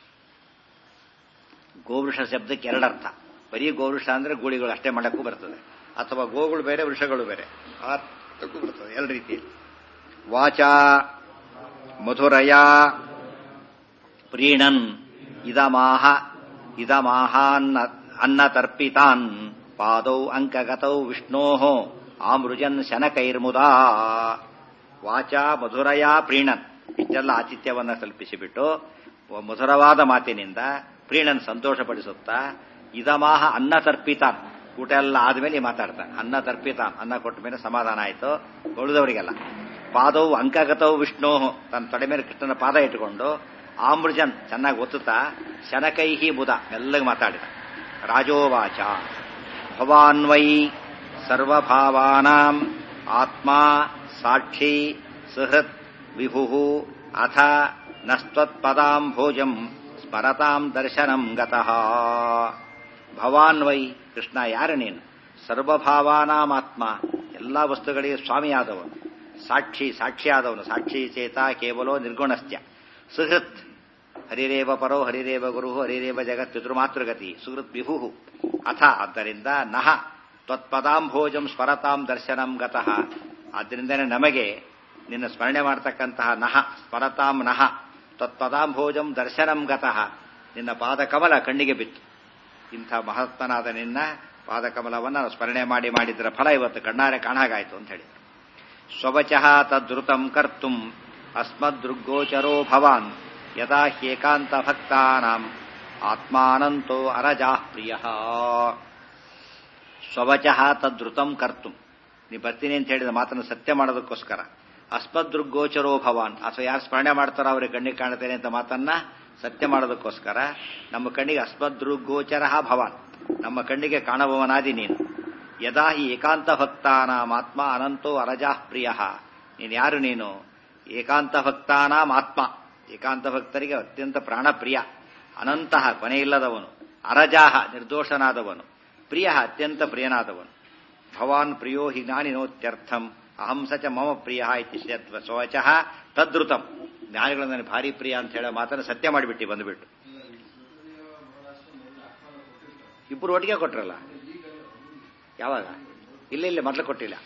ಗೋವೃಷ ಶಬ್ದಕ್ಕೆ ಎರಡರ್ಥ ಬರೀ ಗೋವೃಷ ಅಂದ್ರೆ ಗೂಳಿಗಳು ಅಷ್ಟೇ ಮಾಡಕ್ಕೂ ಬರ್ತದೆ ಅಥವಾ ಗೋಗಳು ಬೇರೆ ವೃಷಗಳು ಬೇರೆ ಅರ್ಥಕ್ಕೂ ಬರ್ತದೆ ಎರಡು ರೀತಿಯಲ್ಲಿ ವಾಚ ಮಧುರಯ ಪ್ರೀಣನ್ ಇದಮಾಹ ಇದಮಾಹಾನ್ನ ಅನ್ನತರ್ಪಿತಾನ್ ಪಾದೌ ಅಂಕಗತೌ ವಿಷ್ಣೋ ಆಮೃಜನ್ ಶನಕೈರ್ಮುದಾ ವಾಚ ಮಧುರಯ ಪ್ರೀಣನ್ ಇಷ್ಟೆಲ್ಲ ಆತಿಥ್ಯವನ್ನ ಕಲ್ಪಿಸಿಬಿಟ್ಟು ಮಧುರವಾದ ಮಾತಿನಿಂದ ಪ್ರೀಣನ್ ಸಂತೋಷಪಡಿಸುತ್ತಾ ಇದಮಾಹ ಅನ್ನ ತರ್ಪಿತಾನ್ ಊಟ ಎಲ್ಲ ಆದ್ಮೇಲೆ ಮಾತಾಡ್ತಾನೆ ಅನ್ನ ತರ್ಪಿತಾನ್ ಅನ್ನ ಕೊಟ್ಟ ಮೇಲೆ ಸಮಾಧಾನ ಆಯಿತು ಉಳಿದವರಿಗೆಲ್ಲ ಪಾದವು ಅಂಕಗತವು ವಿಷ್ಣು ತನ್ನ ತೊಡೆ ಮೇಲೆ ಕೃಷ್ಣನ ಪಾದ ಇಟ್ಟುಕೊಂಡು ಆಮೃಜನ್ ಚೆನ್ನಾಗಿ ಒತ್ತುತ್ತಾ ಶನಕೈಹಿ ಮುದ ಮೆಲ್ಲಗೆ ಮಾತಾಡಿದ ರಾಜೋವಾಚ ಭವಾನ್ವೈ ಸರ್ವಭಾವಾನಾಂ ಆತ್ಮ ಸಾಕ್ಷಿ ಸುಹೃತ್ ವಿಭು ಅಥ ನಸ್ತ್ವತ್ಪದಾಂ ಭೋಜಂ ಸ್ಮರತಾಂ ದರ್ಶನಂ ಗತಃ ಭವಾನ್ ವೈ ಕೃಷ್ಣ ಯಾರು ನೀನು ಸರ್ವಭಾವಾನಾಂ ಆತ್ಮ ಎಲ್ಲ ವಸ್ತುಗಳಿಗೆ ಸ್ವಾಮಿಯಾದವನು ಸಾಕ್ಷಿ ಸಾಕ್ಷಿಯಾದವನು ಸಾಕ್ಷಿ ಚೇತ ಕೇವಲೋ ನಿರ್ಗುಣಸ್ತ್ಯ ಸುಹೃತ್ ಹರಿರೇವ ಪರೋ ಹರಿರೇವ ಗುರು ಹರಿರೇವ ಜಗತ್ ಪಿತೃಮಾತೃಗತಿ ಸುಹೃತ್ ವಿಭು ಅಥ ಆದ್ದರಿಂದ ನಹ ತ್ವತ್ಪದಾಂಭೋಜಂ ಸ್ಮರತಾಂ ದರ್ಶನಂ ಗತಃ ಆದ್ದರಿಂದನೇ ನಮಗೆ ನಿನ್ನ ಸ್ಮರಣೆ ಮಾಡತಕ್ಕಂತಹ ನಹ ಸ್ಮರತಾಂ ನಹ ತ್ವತ್ಪದಾಂಭೋಜಂ ದರ್ಶನಂ ಗತಃ ನಿನ್ನ ಪಾದಕಮಲ ಕಣ್ಣಿಗೆ ಬಿತ್ತು ಇಂಥ ಮಹತ್ವನಾದ ನಿನ್ನ ಪಾದಕಮಲವನ್ನು ಸ್ಮರಣೆ ಮಾಡಿ ಮಾಡಿದ್ರ ಫಲ ಇವತ್ತು ಕಣ್ಣಾರೆ ಕಾಣಾಗಾಯಿತು ಅಂತ ಹೇಳಿ ಸ್ವವಚಃ ತದ್ರುತಂ ಕರ್ತುಂ ಅಸ್ಮದೃಗ್ಗೋಚರೋ ಭವಾನ್ ಯದಾ ಹ್ಯೇಕಾಂತ ಭಕ್ತಾನಾಂ ಆತ್ಮಾನಂತೋ ಅರಜಾಃ ಪ್ರಿಯ ಸ್ವವಚಃ ತದ್ರುತಂ ಕರ್ತುಂ ನೀ ಬರ್ತೀನಿ ಅಂತ ಹೇಳಿದ ಮಾತನ್ನು ಸತ್ಯ ಮಾಡೋದಕ್ಕೋಸ್ಕರ ಅಸ್ಮದೃಗ್ಗೋಚರೋ ಭವಾನ್ ಅಥವಾ ಯಾರು ಸ್ಮರಣೆ ಮಾಡ್ತಾರೋ ಅವ್ರಿಗೆ ಕಣ್ಣಿಗೆ ಕಾಣುತ್ತೇನೆ ಅಂತ ಮಾತನ್ನ ಸತ್ಯ ಮಾಡೋದಕ್ಕೋಸ್ಕರ ನಮ್ಮ ಕಣ್ಣಿಗೆ ಅಸ್ಮದೃಗ್ಗೋಚರ ಭವಾನ್ ನಮ್ಮ ಕಣ್ಣಿಗೆ ಕಾಣುವವನಾದಿ ನೀನು ಯದಾ ಈ ಏಕಾಂತ ಭಕ್ತಾನಾಂ ಆತ್ಮ ಅನಂತೋ ಅರಜಾಃ ಪ್ರಿಯ ನೀನು ಯಾರು ನೀನು ಏಕಾಂತ ಭಕ್ತಾನಾಂ ಆತ್ಮ ಏಕಾಂತ ಭಕ್ತರಿಗೆ ಅತ್ಯಂತ ಪ್ರಾಣಪ್ರಿಯ ಅನಂತಹ ಕೊನೆಯಿಲ್ಲದವನು ಅರಜಾಹ ನಿರ್ದೋಷನಾದವನು ಪ್ರಿಯ ಅತ್ಯಂತ ಪ್ರಿಯನಾದವನು ಭವಾನ್ ಪ್ರಿಯೋ ಹಿ ಜ್ಞಾನಿನೋತ್ಯರ್ಥಂ ಅಹಂ ಸಚ ಮಮ ಪ್ರಿಯ ಇತಿ ಶ್ರೇತ್ವ ಸ್ವಚಃ ತದ್ರುತಂ ಜ್ಞಾನಿಗಳು ನನಗೆ ಭಾರಿ ಪ್ರಿಯ ಅಂತ ಹೇಳೋ ಮಾತನ್ನು ಸತ್ಯ ಮಾಡಿಬಿಟ್ಟು ಬಂದುಬಿಟ್ಟು ಇಬ್ಬರು ಒಟ್ಟಿಗೆ ಕೊಟ್ರಲ್ಲ ಯಾವಾಗ ಇಲ್ಲ ಇಲ್ಲ ಮೊದಲು ಕೊಟ್ಟಿಲ್ಲ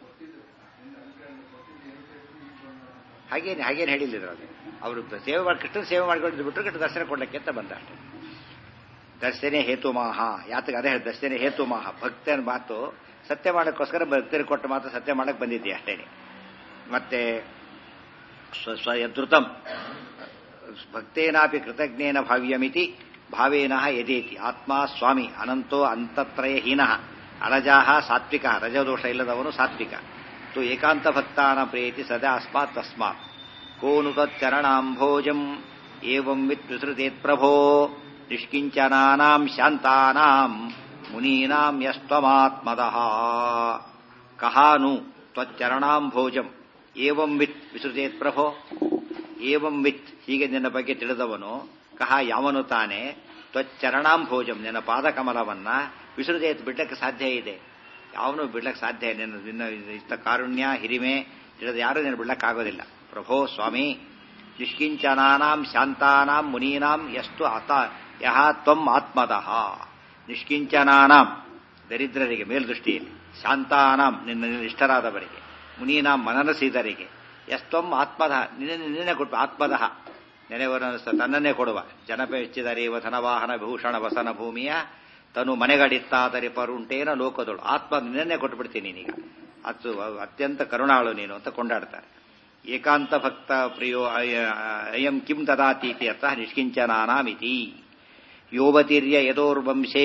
ಹಾಗೇನು ಹಾಗೇನು ಹೇಳಿಲ್ಲ ಇದ್ರಲ್ಲಿ ಅವರು ಸೇವೆ ಮಾಡಿ ಕೃಷ್ಣನ ಸೇವೆ ಮಾಡ್ಕೊಂಡು ಬಿಟ್ಟರು ಕೃಷ್ಣ ದರ್ಶನ ಕೊಡ್ಲಿಕ್ಕೆ ಅಂತ ಬಂದ ಅಷ್ಟೇ ದರ್ಶನೆ ಹೇತು ಮಾಹ ಯಾತಕ್ಕೆ ಅದೇ ಹೇಳಿ ದರ್ಶನೆ ಹೇತು ಮಾಹ ಭಕ್ತನ ಮಾತು ಸತ್ಯ ಮಾಡೋಕ್ಕೋಸ್ಕರ ಭಕ್ತರಿಗೆ ಕೊಟ್ಟ ಮಾತು ಸತ್ಯ ಮಾಡಕ್ಕೆ ಬಂದಿದ್ದೆ ಅಷ್ಟೇನೆ ಮತ್ತೆ ಸ್ವ ಯದೃತಂ ಭಕ್ತೇನಾಪಿ ಕೃತಜ್ಞೇನ ಭಾವ್ಯಮಿತಿ ಭಾವೇನ ಯದೇತಿ ಆತ್ಮ ಸ್ವಾಮಿ ಅನಂತೋ ಅಂತತ್ರಯಹೀನ ಅರಜಾಹ ಸಾತ್ವಿಕ ರಜದೋಷ ಇಲ್ಲದವನು ಸಾತ್ವಿಕ ತು ಏಕಾಂತ ಭಕ್ತಾನ ಪ್ರೇತಿ ಸದಾ ಅಸ್ಮಾತ್ ತಸ್ಮಾತ್ ಕೋನು ತಚ್ಚರಣಾಂಭೋಜಂ ಏವಂ ವಿತ್ ವಿಸೃತೇತ್ ಪ್ರಭೋ ನಿಷ್ಕಿಂಚನಾನಾಂ ಶಾಂತಾನಾಂ ಮುನೀನಾಂ ಯಸ್ತ್ವಮಾತ್ಮದಃ ಕಹಾನು ತ್ವಚ್ಚರಣಾಂಭೋಜಂ ಏವಂ ವಿತ್ ವಿಸೃತೇತ್ ಪ್ರಭೋ ಏವಂ ವಿತ್ ಹೀಗೆ ನಿನ್ನ ಬಗ್ಗೆ ತಿಳಿದವನು ಕಹ ಯಾವನು ತಾನೆ ತ್ವಚ್ಚರಣಾಂಭೋಜಂ ನಿನ್ನ ಪಾದಕಮಲವನ್ನ ವಿಸೃಜೆ ಬಿಡ್ಲಕ್ಕೆ ಸಾಧ್ಯ ಇದೆ ಯಾವನು ಬಿಡ್ಲಕ್ಕೆ ಸಾಧ್ಯ ನಿನ್ನ ನಿನ್ನ ಇಷ್ಟ ಕಾರುಣ್ಯ ಹಿರಿಮೆ ಇಲ್ಲದ ಯಾರು ನೀನು ಬಿಡ್ಲಕ್ಕಾಗೋದಿಲ್ಲ ಪ್ರಭೋ ಸ್ವಾಮಿ ನಿಷ್ಕಿಂಚನಾನಾಂ ಶಾಂತಾನಾಂ ಮುನೀನಾಂ ಎಷ್ಟು ಅತ ಯಹ ತ್ವಂ ಆತ್ಮದಃ ನಿಷ್ಕಿಂಚನಾನಾಂ ದರಿದ್ರರಿಗೆ ಮೇಲ್ದೃಷ್ಟಿಯಲ್ಲಿ ಶಾಂತಾನಾಂ ನಿನ್ನ ಇಷ್ಟರಾದವರಿಗೆ ಮುನೀನಾಂ ಮನನಸಿದರಿಗೆ ಎಷ್ಟೊಂ ಆತ್ಮದ ನಿನ್ನೆ ನಿನ್ನೆ ಕೊಟ್ಟು ಆತ್ಮದಃ ನೆನೆವರನ್ನು ತನ್ನನ್ನೇ ಕೊಡುವ ಜನಪೆ ಹೆಚ್ಚಿದರೇವ ಧನವಾಹನ ಭೂಷಣ ವಸನ ಭೂಮಿಯ ತನು ಮನೆಗಡಿತ್ತಾದರೆ ಪರುಂಟೇನ ಲೋಕದಳು ಆತ್ಮ ನಿನ್ನೆ ಕೊಟ್ಟು ಬಿಡ್ತೀನಿ ನೀನೀಗ ಅದು ಅತ್ಯಂತ ಕರುಣಾಳು ನೀನು ಅಂತ ಕೊಂಡಾಡ್ತಾರೆ ಏಕಾಂತ ಭಕ್ತ ಪ್ರಿಯೋ ಅಯಂ ಕಿಂ ದದಾತೀತಿ ಅರ್ಥ ನಿಷ್ಕಿಂಚನಾನಾಮಿತಿ ಯೋವತಿರ್ಯ ಯದೋರ್ವಂಶೇ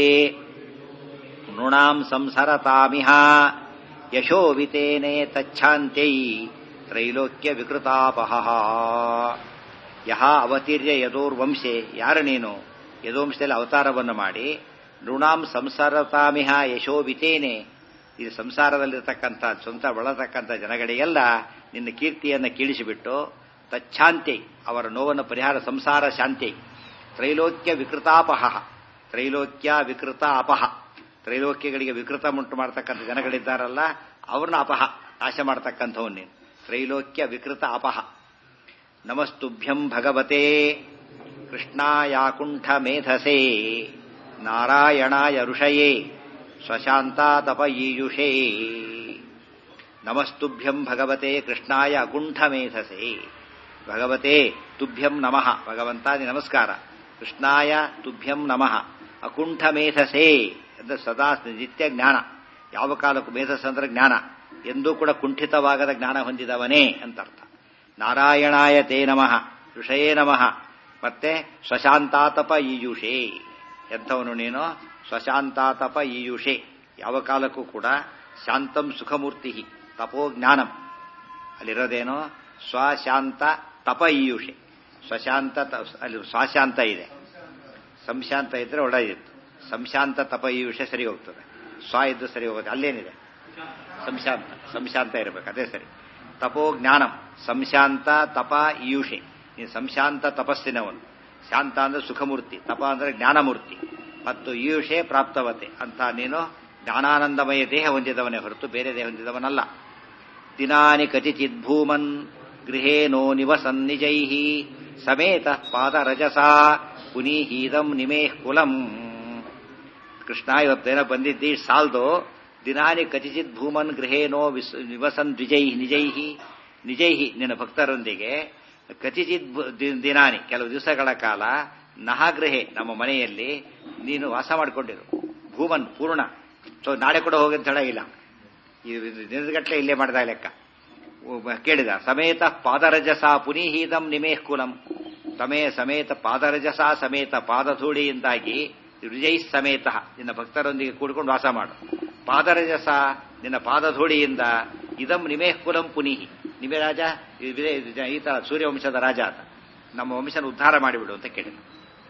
ನೃಣಾಂ ಸಂಸರತಾಮಿಹ ಯಶೋವಿತೇನೆ ತಚ್ಛಾಂತ್ಯೈ ತ್ರೈಲೋಕ್ಯ ವಿಕೃತಾಪಹ ಯಹ ಅವತೀರ್ಯ ಯದೋರ್ವಂಶೆ ಯಾರು ನೀನು ಯದೋವಂಶದಲ್ಲಿ ಅವತಾರವನ್ನು ಮಾಡಿ ನೃಣಾಂ ಸಂಸಾರತಾಮಿಹ ಯಶೋವಿತೇನೆ ಇದು ಸಂಸಾರದಲ್ಲಿರ್ತಕ್ಕಂಥ ಸ್ವಂತ ಬಳತಕ್ಕಂಥ ಜನಗಳಿಗೆಲ್ಲ ನಿನ್ನ ಕೀರ್ತಿಯನ್ನು ಕೀಳಿಸಿಬಿಟ್ಟು ತಚ್ಛಾಂತಿ ಅವರ ನೋವನ್ನು ಪರಿಹಾರ ಸಂಸಾರ ಶಾಂತಿ ತ್ರೈಲೋಕ್ಯ ವಿಕೃತಾಪಹ ತ್ರೈಲೋಕ್ಯ ವಿಕೃತ ಅಪಹ ತ್ರೈಲೋಕ್ಯಗಳಿಗೆ ವಿಕೃತ ಉಂಟು ಮಾಡ್ತಕ್ಕಂಥ ಜನಗಳಿದ್ದಾರಲ್ಲ ಅವ್ರನ್ನ ಅಪಹ ನಾಶ ಮಾಡ್ತಕ್ಕಂಥವ್ ನೀನು ತ್ರೈಲೋಕ್ಯ ವಿಕೃತ ಅಪಹ ನಮಸ್ತುಭ್ಯಂ ಭಗವತೆ ಕೃಷ್ಣಾಯಾಕುಂಠ ಮೇಧಸೆ ನಾರಾಯಣಾಯ ಋಷಯೇ ಸ್ವಶಾಂತಾತಪ ಈಯುಷೇ ನಮಸ್ತುಭ್ಯಂ ಭಗವತೆ ಕೃಷ್ಣಾಯ ಅಕುಂಠ ಮೇಧಸೆ ಭಗವತೆ ತುಭ್ಯಂ ನಮಃ ಭಗವಂತಾದಿ ನಮಸ್ಕಾರ ಕೃಷ್ಣಾಯ ತುಭ್ಯಂ ನಮಃ ಅಕುಂಠ ಮೇಧಸೆ ಅಂದ್ರೆ ಸದಾ ನಿತ್ಯ ಜ್ಞಾನ ಯಾವ ಕಾಲಕ್ಕೂ ಮೇಧಸ್ ಅಂದ್ರೆ ಜ್ಞಾನ ಎಂದೂ ಕೂಡ ಕುಂಠಿತವಾಗದ ಜ್ಞಾನ ಹೊಂದಿದವನೇ ಅಂತ ಅರ್ಥ ನಾರಾಯಣಾಯ ತೇ ನಮಃ ಋಷಯೇ ನಮಃ ಮತ್ತೆ ಸ್ವಶಾಂತಾತಪ ಈಯುಷೇ ಎಂಥವನು ನೀನು ಸ್ವಶಾಂತಾತಪ ಈಯುಷೆ ಯಾವ ಕಾಲಕ್ಕೂ ಕೂಡ ಶಾಂತಂ ಸುಖಮೂರ್ತಿ ತಪೋ ಜ್ಞಾನಂ ಅಲ್ಲಿರೋದೇನೋ ಸ್ವಶಾಂತ ತಪ ಈಯುಷೆ ಸ್ವಶಾಂತ ಅಲ್ಲಿ ಸ್ವಶಾಂತ ಇದೆ ಸಂಶಾಂತ ಇದ್ರೆ ಒಳ್ಳೆದಿತ್ತು ಸಂಶಾಂತ ತಪ ಈಯುಷೆ ಸರಿ ಹೋಗ್ತದೆ ಸ್ವ ಇದ್ದು ಸರಿ ಹೋಗುತ್ತೆ ಅಲ್ಲೇನಿದೆ ಸಂಶಾಂತ ಸಂಶಾಂತ ಇರಬೇಕು ಅದೇ ಸರಿ ತಪೋ ಜ್ಞಾನಂ ಸಂಶಾಂತ ತಪ ಈಯುಷೆ ನೀನು ಸಂಶಾಂತ ತಪಸ್ಸಿನವನು ಶಾಂತ ಅಂದ್ರೆ ಸುಖಮೂರ್ತಿ ತಪ ಅಂದ್ರೆ ಜ್ಞಾನಮೂರ್ತಿ ಮತ್ತು ಈಯುಷೆ ಪ್ರಾಪ್ತವತೆ ಅಂತ ನೀನು ಜ್ಞಾನಾನಂದಮಯ ದೇಹ ಹೊಂದಿದವನೇ ಹೊರತು ಬೇರೆ ದೇಹ ಹೊಂದಿದವನಲ್ಲ ದಿನಾನಿ ಕಚಿಚಿತ್ ಭೂಮನ್ ಗೃಹೇನೋ ನಿವಸನ್ ನಿಜೈ ಸಮೇತ ಪಾದರಜಸ ಪುನೀಹೀದಂ ನಿಮೇಹ್ ಕುಲಂ ಕೃಷ್ಣ ಇವತ್ತೇನೋ ಬಂದಿದ್ದಿ ಸಾಲ್ದು ದಿನಾನಿ ಕಚಿಚಿತ್ ಭೂಮನ್ ಗೃಹೇನೋ ವಿಸ್ ನಿವಸನ್ ದ್ವಿಜೈ ನಿಜೈಹಿ ನಿಜೈಹಿ ನಿನ್ನ ಭಕ್ತರೊಂದಿಗೆ ಕಚಿಚಿತ್ ದಿನಾನಿ ಕೆಲವು ದಿವಸಗಳ ಕಾಲ ನಹಾಗೃಹೆ ನಮ್ಮ ಮನೆಯಲ್ಲಿ ನೀನು ವಾಸ ಮಾಡಿಕೊಂಡಿರು ಭೂಮನ್ ಪೂರ್ಣ ಸೊ ನಾಳೆ ಕೂಡ ಹೋಗಿ ಅಂತ ಹೇಳಾಗಿಲ್ಲ ಈ ದಿನದಗಟ್ಟಲೆ ಇಲ್ಲೇ ಮಾಡಿದ ಲೆಕ್ಕ ಕೇಳಿದ ಸಮೇತ ಪಾದರಜಸ ಪುನೀಹೀದಂ ನಿಮೇಹ್ ಕುಲಂ ಸಮೇ ಸಮೇತ ಪಾದರಜಸ ಸಮೇತ ಪಾದಧೂಳಿಯಿಂದಾಗಿ ವಿಜಯ್ ಸಮೇತ ನಿನ್ನ ಭಕ್ತರೊಂದಿಗೆ ಕೂಡ್ಕೊಂಡು ವಾಸ ಮಾಡು ಪಾದರಜಸ ನಿನ್ನ ಪಾದಧೂಳಿಯಿಂದ ಇದಂ ನಿಮೇಹ್ ಕುಲಂ ಪುನೀಹಿ ನಿಮೇ ರಾಜ ಈತ ಸೂರ್ಯವಂಶದ ರಾಜ ಆತ ನಮ್ಮ ವಂಶನ ಉದ್ಧಾರ ಮಾಡಿಬಿಡು ಅಂತ ಕೇಳಿದ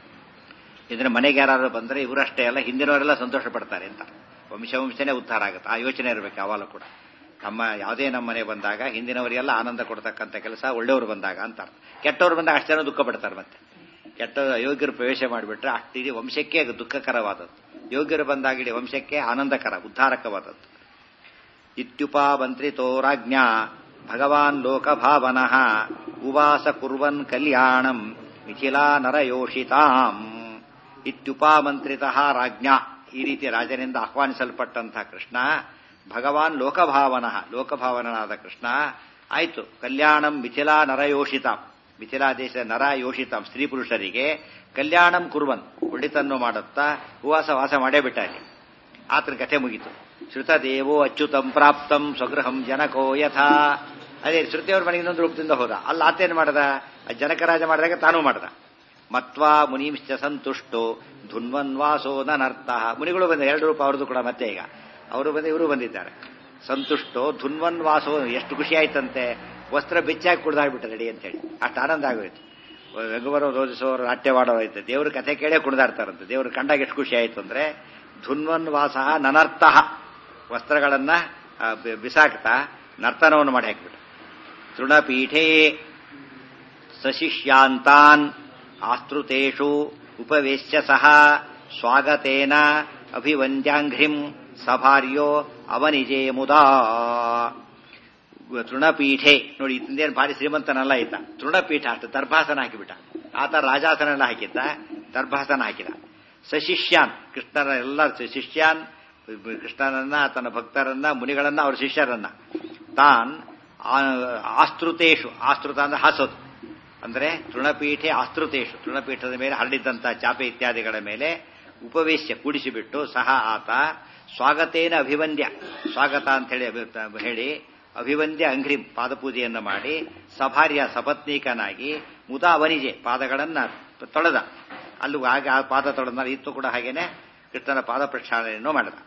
ಇದ್ರೆ ಮನೆಗೆ ಯಾರಾದ್ರೂ ಬಂದ್ರೆ ಇವರಷ್ಟೇ ಅಲ್ಲ ಹಿಂದಿನವರೆಲ್ಲ ಸಂತೋಷ ಪಡ್ತಾರೆ ಅಂತ ವಂಶ ವಂಶನೇ ಉದ್ಧಾರ ಆಗುತ್ತೆ ಆ ಯೋಚನೆ ಇರಬೇಕು ಯಾವಾಗಲೂ ಕೂಡ ನಮ್ಮ ಯಾವುದೇ ನಮ್ಮ ಮನೆ ಬಂದಾಗ ಹಿಂದಿನವರಿಗೆಲ್ಲ ಆನಂದ ಕೊಡ್ತಕ್ಕಂಥ ಕೆಲಸ ಒಳ್ಳೆಯವರು ಬಂದಾಗ ಅಂತ ಕೆಟ್ಟವರು ಬಂದಾಗ ಅಷ್ಟು ಜನ ದುಃಖ ಪಡ್ತಾರೆ ಮತ್ತೆ ಕೆಟ್ಟ ಯೋಗ್ಯರು ಪ್ರವೇಶ ಮಾಡಿಬಿಟ್ರೆ ಅಷ್ಟು ಇಡೀ ವಂಶಕ್ಕೆ ದುಃಖಕರವಾದದ್ದು ಯೋಗ್ಯರು ಬಂದಾಗ ಇಡೀ ವಂಶಕ್ಕೆ ಆನಂದಕರ ಉದ್ಧಾರಕವಾದದ್ದು ಇತ್ಯುಪಾಮಂತ್ರಿತೋ ರಾಜ್ಞಾ ಭಗವಾನ್ ಲೋಕಭಾವನಃ ಉವಾಸ ಕುರ್ವನ್ ಕಲ್ಯಾಣಂ ಮಿಥಿಲಾ ನರಯೋಷಿತಾಂ ಇತ್ಯುಪಾಮಂತ್ರಿತ ರಾಜ್ಞಾ ಈ ರೀತಿ ರಾಜನಿಂದ ಆಹ್ವಾನಿಸಲ್ಪಟ್ಟಂತಹ ಕೃಷ್ಣ ಭಗವಾನ್ ಲೋಕಭಾವನಃ ಲೋಕಭಾವನನಾದ ಕೃಷ್ಣ ಆಯ್ತು ಕಲ್ಯಾಣಂ ಮಿಥಿಲಾ ನರಯೋಷಿತಾಂ ಮಿಥಿಲಾ ದೇಶದ ನರ ಯೋಷಿತಾಂ ಸ್ತ್ರೀ ಪುರುಷರಿಗೆ ಕಲ್ಯಾಣಂ ಕುರ್ವನ್ ಒಳಿತನ್ನು ಮಾಡುತ್ತಾ ಉವಾಸ ವಾಸ ಮಾಡೇ ಬಿಟ್ಟ ಅಲ್ಲಿ ಆತನ ಕಥೆ ಮುಗೀತು ಶ್ರುತದೇವೋ ಅಚ್ಯುತಂ ಪ್ರಾಪ್ತಂ ಸ್ವಗೃಹಂ ಜನಕೋ ಯಥಾ ಅದೇ ಶ್ರುತಿಯವ್ರ ಮನೆಗೆ ಇನ್ನೊಂದು ರೂಪದಿಂದ ಹೋದ ಅಲ್ಲಿ ಆತೇನು ಮಾಡದ ಜನಕರಾಜ ಮಾಡಿದಾಗ ತಾನೂ ಮಾಡದ ಮತ್ವಾ ಮುನೀಂಶ್ಚ ಸಂತುಷ್ಟೋ ಧುನ್ವನ್ವಾಸೋ ನನರ್ಥ ಮುನಿಗಳು ಬಂದ ಎರಡು ರೂಪ ಅವ್ರದ್ದು ಕೂಡ ಮತ್ತೆ ಈಗ ಅವರು ಬಂದು ಇವರು ಬಂದಿದ್ದಾರೆ ಸಂತುಷ್ಟೋ ಧುನ್ವನ್ ವಾಸೋ ಎಷ್ಟು ಖುಷಿ ಆಯ್ತಂತೆ ವಸ್ತ್ರ ಬೆಚ್ಚಾಗಿ ಕುಡ್ದಾಗ್ಬಿಟ್ಟೆ ರೆಡಿ ಅಂತೇಳಿ ಅಷ್ಟು ಆನಂದ ಆಗೋಯ್ತು ರಘುವರ ರೋಜಿಸೋರು ನಾಟ್ಯವಾಡೋಯ್ತು ದೇವ್ರ ಕಥೆ ಕೇಳೇ ಕುಡ್ದಾಡ್ತಾರಂತೆ ದೇವ್ರ ಕಂಡಾಗ ಎಷ್ಟು ಖುಷಿ ಆಯ್ತು ಅಂದ್ರೆ ಧುನ್ವನ್ ವಾಸ ನನರ್ಥ ವಸ್ತ್ರಗಳನ್ನ ಬಿಸಾಕ್ತಾ ನರ್ತನವನ್ನು ಮಾಡಿ ಹಾಕಿಬಿಟ್ಟು ತೃಣಪೀಠೇ ಸಶಿಷ್ಯಾಂತಾನ್ ಆಸ್ತೃತೇಷು ಉಪವೇಶ್ಯ ಸಹ ಸ್ವಾಗತೇನ ಅಭಿವಂದ್ಯಾಂಘ್ರಿಂ ಸಭಾರ್ಯೋ ಅವನಿಜೇ ಮುದಾ ತೃಣಪೀಠೆ ನೋಡಿ ಇದೇನು ಭಾರಿ ಶ್ರೀಮಂತನಲ್ಲ ಇದ್ದ ತೃಣಪೀಠ ಅಷ್ಟು ದರ್ಭಾಸನ ಹಾಕಿಬಿಟ್ಟ ಆತ ರಾಜಾಸನ ಎಲ್ಲ ಹಾಕಿದ್ದ ದರ್ಭಾಸನ ಹಾಕಿದ ಸಶಿಷ್ಯಾನ್ ಕೃಷ್ಣರ ಎಲ್ಲ ಶಿಷ್ಯಾನ್ ಕೃಷ್ಣನನ್ನ ತನ್ನ ಭಕ್ತರನ್ನ ಮುನಿಗಳನ್ನ ಅವ್ರ ಶಿಷ್ಯರನ್ನ ತಾನ್ ಆಸ್ತೃತೇಶು ಆಸ್ತೃತ ಅಂದ್ರೆ ಹಾಸೋದು ಅಂದ್ರೆ ತೃಣಪೀಠೆ ಆಸ್ತೃತೇಶು ತೃಣಪೀಠದ ಮೇಲೆ ಹರಡಿದ್ದಂಥ ಚಾಪೆ ಇತ್ಯಾದಿಗಳ ಮೇಲೆ ಉಪವೇಶ್ಯ ಕೂಡಿಸಿಬಿಟ್ಟು ಸಹ ಆತ ಸ್ವಾಗತೇನ ಅಭಿವಂದ್ಯ ಸ್ವಾಗತ ಅಂತ ಹೇಳಿ ಹೇಳಿ ಅಭಿವಂದ್ಯ ಅಂಘ್ರಿಂ ಪಾದಪೂಜೆಯನ್ನು ಮಾಡಿ ಸಭಾರ್ಯ ಸಪತ್ನೀಕನಾಗಿ ಮುದಾ ಅವನಿಜೆ ಪಾದಗಳನ್ನ ತೊಳೆದ ಅಲ್ಲೂ ಆಗ ಆ ಪಾದ ತೊಳೆದ ಇತ್ತು ಕೂಡ ಹಾಗೇನೆ ಕೃಷ್ಣನ ಪಾದ ಪ್ರಕ್ಷಾಳನೆಯನ್ನು ಮಾಡಿದ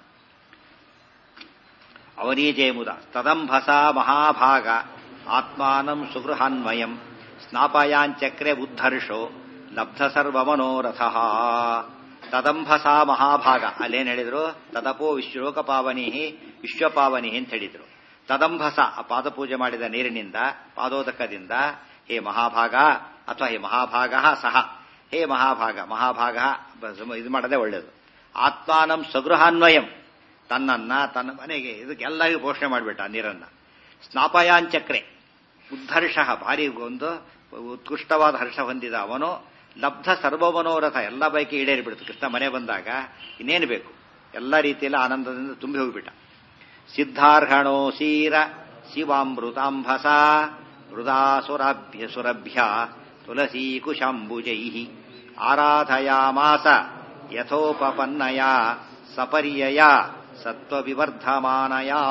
ಅವನೀಜೆ ಮುದ ತದಂಭಸ ಮಹಾಭಾಗ ಆತ್ಮಾನಂ ಸುಗೃಹಾನ್ವಯಂ ಸ್ನಾಪಯಾಂಚಕ್ರೆ ಉದ್ಧರ್ಷೋ ಲಬ್ಧ ಸರ್ವಮನೋರಥ ತದಂಭಸ ಮಹಾಭಾಗ ಅಲ್ಲೇನ್ ಹೇಳಿದ್ರು ತದಪೋ ವಿಶ್ವಲೋಕ ಪಾವನಿ ವಿಶ್ವಪಾವನಿ ಅಂತ ಹೇಳಿದ್ರು ತದಂಭಸ ಆ ಪಾದಪೂಜೆ ಮಾಡಿದ ನೀರಿನಿಂದ ಪಾದೋದಕದಿಂದ ಹೇ ಮಹಾಭಾಗ ಅಥವಾ ಹೇ ಮಹಾಭಾಗ ಸಹ ಹೇ ಮಹಾಭಾಗ ಮಹಾಭಾಗ ಇದು ಮಾಡದೆ ಒಳ್ಳೇದು ಆತ್ಮಾನಂ ಸ್ವಗೃಹಾನ್ವಯಂ ತನ್ನನ್ನ ತನ್ನ ಮನೆಗೆ ಇದಕ್ಕೆಲ್ಲರಿಗೂ ಪೋಷಣೆ ಮಾಡಿಬಿಟ್ಟ ನೀರನ್ನ ಸ್ನಾಪಯಾಂಚಕ್ರೆ ಉದ್ಧರ್ಷ ಭಾರಿ ಒಂದು ಉತ್ಕೃಷ್ಟವಾದ ಹರ್ಷ ಹೊಂದಿದ ಅವನು ಲಬ್ಧ ಸರ್ವಮನೋರಥ ಎಲ್ಲ ಬೈಕಿ ಈಡೇರಿಬಿಡ್ತು ಕೃಷ್ಣ ಮನೆ ಬಂದಾಗ ಇನ್ನೇನು ಬೇಕು ಎಲ್ಲ ರೀತಿಯಲ್ಲಿ ಆನಂದದಿಂದ ತುಂಬಿ ಹೋಗಿಬಿಟ್ಟ ಸಿದ್ಧಾರ್ಹಣೋ ಸೀರ ಶಿವಾಮೃತಾಂಭಸ ಮೃದಾಸುರಭ್ಯ ಸುರಭ್ಯ ತುಳಸೀ ಕುಶಾಂಬುಜೈ ಆರಾಧಯಾಮಾಸ ಯಥೋಪಪನ್ನಯ ಸಪರ್ಯಯ ಸತ್ವವಿವರ್ಧಮಾನಯ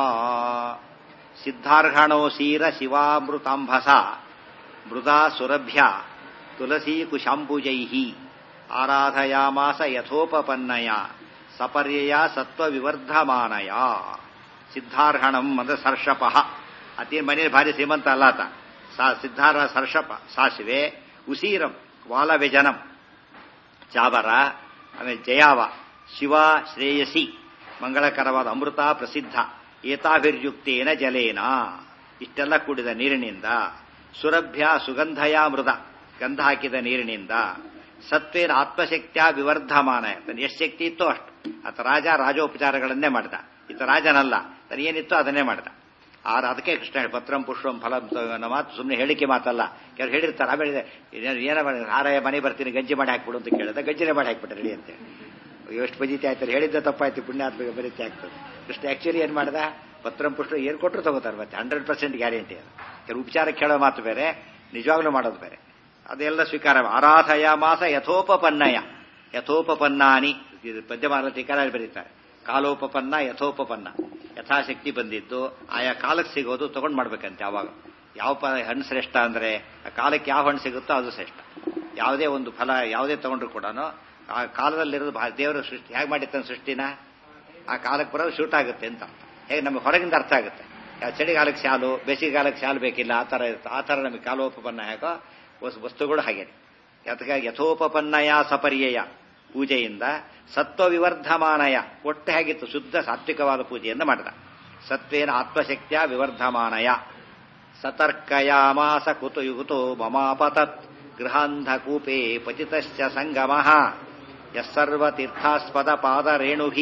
ಸಿದ್ಧಾರ್ಹಣೋ ಸೀರ ಶಿವಾಮೃತಾಂಭಸ ಮೃದಾ ಸುರಭ್ಯ ತುಳಸೀ ಕುಶಾಂಬುಜೈ ಆರಾಧಯಾಮಾಸ ಯಥೋಪಪನ್ನಯ ಸಪರ್ಯಯ ಸತ್ವವಿವರ್ಧಮಾನಯ ಸಿದ್ಧಾರ್ಹಣಂ ಅಂದ್ರೆ ಸರ್ಷಪ ಅತಿ ಮನೇಲಿ ಭಾರಿ ಶ್ರೀಮಂತ ಅಲ್ಲಾತ ಸಾ ಸಿದ್ಧಾರ ಸರ್ಷಪ ಸಾಸಿವೆ ಉಸೀರಂ ವಾಲವ್ಯಜನಂ ಚಾವರ ಆಮೇಲೆ ಜಯಾವ ಶಿವ ಶ್ರೇಯಸಿ ಮಂಗಳಕರವಾದ ಅಮೃತ ಪ್ರಸಿದ್ಧ ಏತಾಭಿರ್ಯುಕ್ತೇನ ಜಲೇನ ಇಷ್ಟೆಲ್ಲ ಕೂಡಿದ ನೀರಿನಿಂದ ಸುರಭ್ಯ ಸುಗಂಧಯ ಮೃದ ಗಂಧ ಹಾಕಿದ ನೀರಿನಿಂದ ಸತ್ವೇನ ಆತ್ಮಶಕ್ತಿಯ ವಿವರ್ಧಮಾನ ಎಷ್ಟು ಶಕ್ತಿ ಇತ್ತೋ ಅಷ್ಟು ಆತ ರಾಜ ರಾಜೋಪಚಾರಗಳನ್ನೇ ಮಾಡಿದ ಈತ ರಾಜನಲ್ಲ ತನ ಏನಿತ್ತು ಅದನ್ನೇ ಮಾಡಿದ ಆರ ಅದಕ್ಕೆ ಕೃಷ್ಣ ಹೇಳಿ ಪತ್ರಂ ಪುಷ್ಪಂ ಫಲಂ ಮಾತು ಸುಮ್ಮನೆ ಹೇಳಿಕೆ ಮಾತಲ್ಲ ಕೆಲವರು ಹೇಳಿರ್ತಾರೆ ಆಮೇಲೆ ಏನ ಹಾರಾಯ ಮನೆ ಬರ್ತೀನಿ ಗಂಜಿ ಮಾಡಿ ಹಾಕ್ಬಿಡು ಅಂತ ಕೇಳಿದ ಗಂಜಿನೇ ಮಾಡಿ ಹಾಕ್ಬಿಟ್ರೆ ರೆಡಿ ಅಂತ ಎಷ್ಟು ಬಜಿತಿ ಆಯ್ತಾರೆ ಹೇಳಿದ್ದ ತಪ್ಪಾಯ್ತು ಪುಣ್ಯಾತ್ಮಕ ಬರೀತಿ ಆಗ್ತದೆ ಕೃಷ್ಣ ಆಕ್ಚುಲಿ ಏನ್ ಮಾಡ್ದ ಪತ್ರಂ ಪುಷ್ಪ ಏನ್ ಕೊಟ್ಟರು ತಗೋತಾರೆ ಮತ್ತೆ ಹಂಡ್ರೆಡ್ ಪರ್ಸೆಂಟ್ ಗ್ಯಾರಂಟಿ ಅದು ಕೆಲವು ಉಪಚಾರಕ್ಕೆ ಹೇಳೋ ಮಾತು ಬೇರೆ ನಿಜವಾಗ್ಲೂ ಮಾಡೋದು ಬೇರೆ ಅದೆಲ್ಲ ಸ್ವೀಕಾರ ಆರಾಧಯ ಮಾಸ ಯಥೋಪಪನ್ನಯ ಯಥೋಪಪನ್ನಾನಿ ಪದ್ಯಮಾಲ ಟೀಕಾರ ಬರೀತಾರೆ ಕಾಲೋಪಪನ್ನ ಯಥೋಪಪನ್ನ ಯಥಾಶಕ್ತಿ ಬಂದಿದ್ದು ಆಯಾ ಕಾಲಕ್ಕೆ ಸಿಗೋದು ತಗೊಂಡ್ ಮಾಡ್ಬೇಕಂತೆ ಯಾವಾಗ ಯಾವ ಪ ಹಣ್ಣು ಶ್ರೇಷ್ಠ ಅಂದ್ರೆ ಆ ಕಾಲಕ್ಕೆ ಯಾವ ಹಣ್ಣು ಸಿಗುತ್ತೋ ಅದು ಶ್ರೇಷ್ಠ ಯಾವುದೇ ಒಂದು ಫಲ ಯಾವುದೇ ತಗೊಂಡ್ರು ಕೂಡ ಆ ಕಾಲದಲ್ಲಿರೋದು ದೇವರ ಸೃಷ್ಟಿ ಹೇಗೆ ಮಾಡಿರ್ತಾನೆ ಸೃಷ್ಟಿನ ಆ ಕಾಲಕ್ಕೆ ಬರೋದು ಶೂಟ್ ಆಗುತ್ತೆ ಅಂತ ಹೇಗೆ ನಮಗೆ ಹೊರಗಿಂದ ಅರ್ಥ ಆಗುತ್ತೆ ಚಳಿಗಾಲಕ್ಕೆ ಶಾಲು ಬೇಸಿಗೆಗಾಲಕ್ಕೆ ಶಾಲು ಬೇಕಿಲ್ಲ ಆ ಥರ ಇರುತ್ತೆ ಆ ಥರ ನಮಗೆ ಕಾಲೋಪಪನ್ನ ಹೇಗೋ ವಸ್ತುಗಳು ಹಾಗೆ ಅದಕ್ಕಾಗಿ ಯಥೋಪಪನ್ನಯ ಸಪರ್ಯಯ ಪೂಜೆಯಿಂದ ಸತ್ವ ವಿವರ್ಧಮಾನಯ ಒಟ್ಟೆ ಹೇಗಿತ್ತು ಶುದ್ಧ ಸಾತ್ವಿಕವಾದ ಪೂಜೆಯನ್ನು ಮಾಡಿದ ಸತ್ವೇನ ಆತ್ಮಶಕ್ತಿಯ ವಿವರ್ಧಮಾನಯ ಸತರ್ಕಯಾಮಾಸ ಕುತು ಯುಗುತೋ ಮಮಾಪತತ್ ಗೃಹಾಂಧಕೂಪೇ ಪತಿತಶ್ಚ ಸಂಗಮಃ ಯಸ್ಸರ್ವತೀರ್ಥಾಸ್ಪದ ಪಾದರೇಣುಭಿ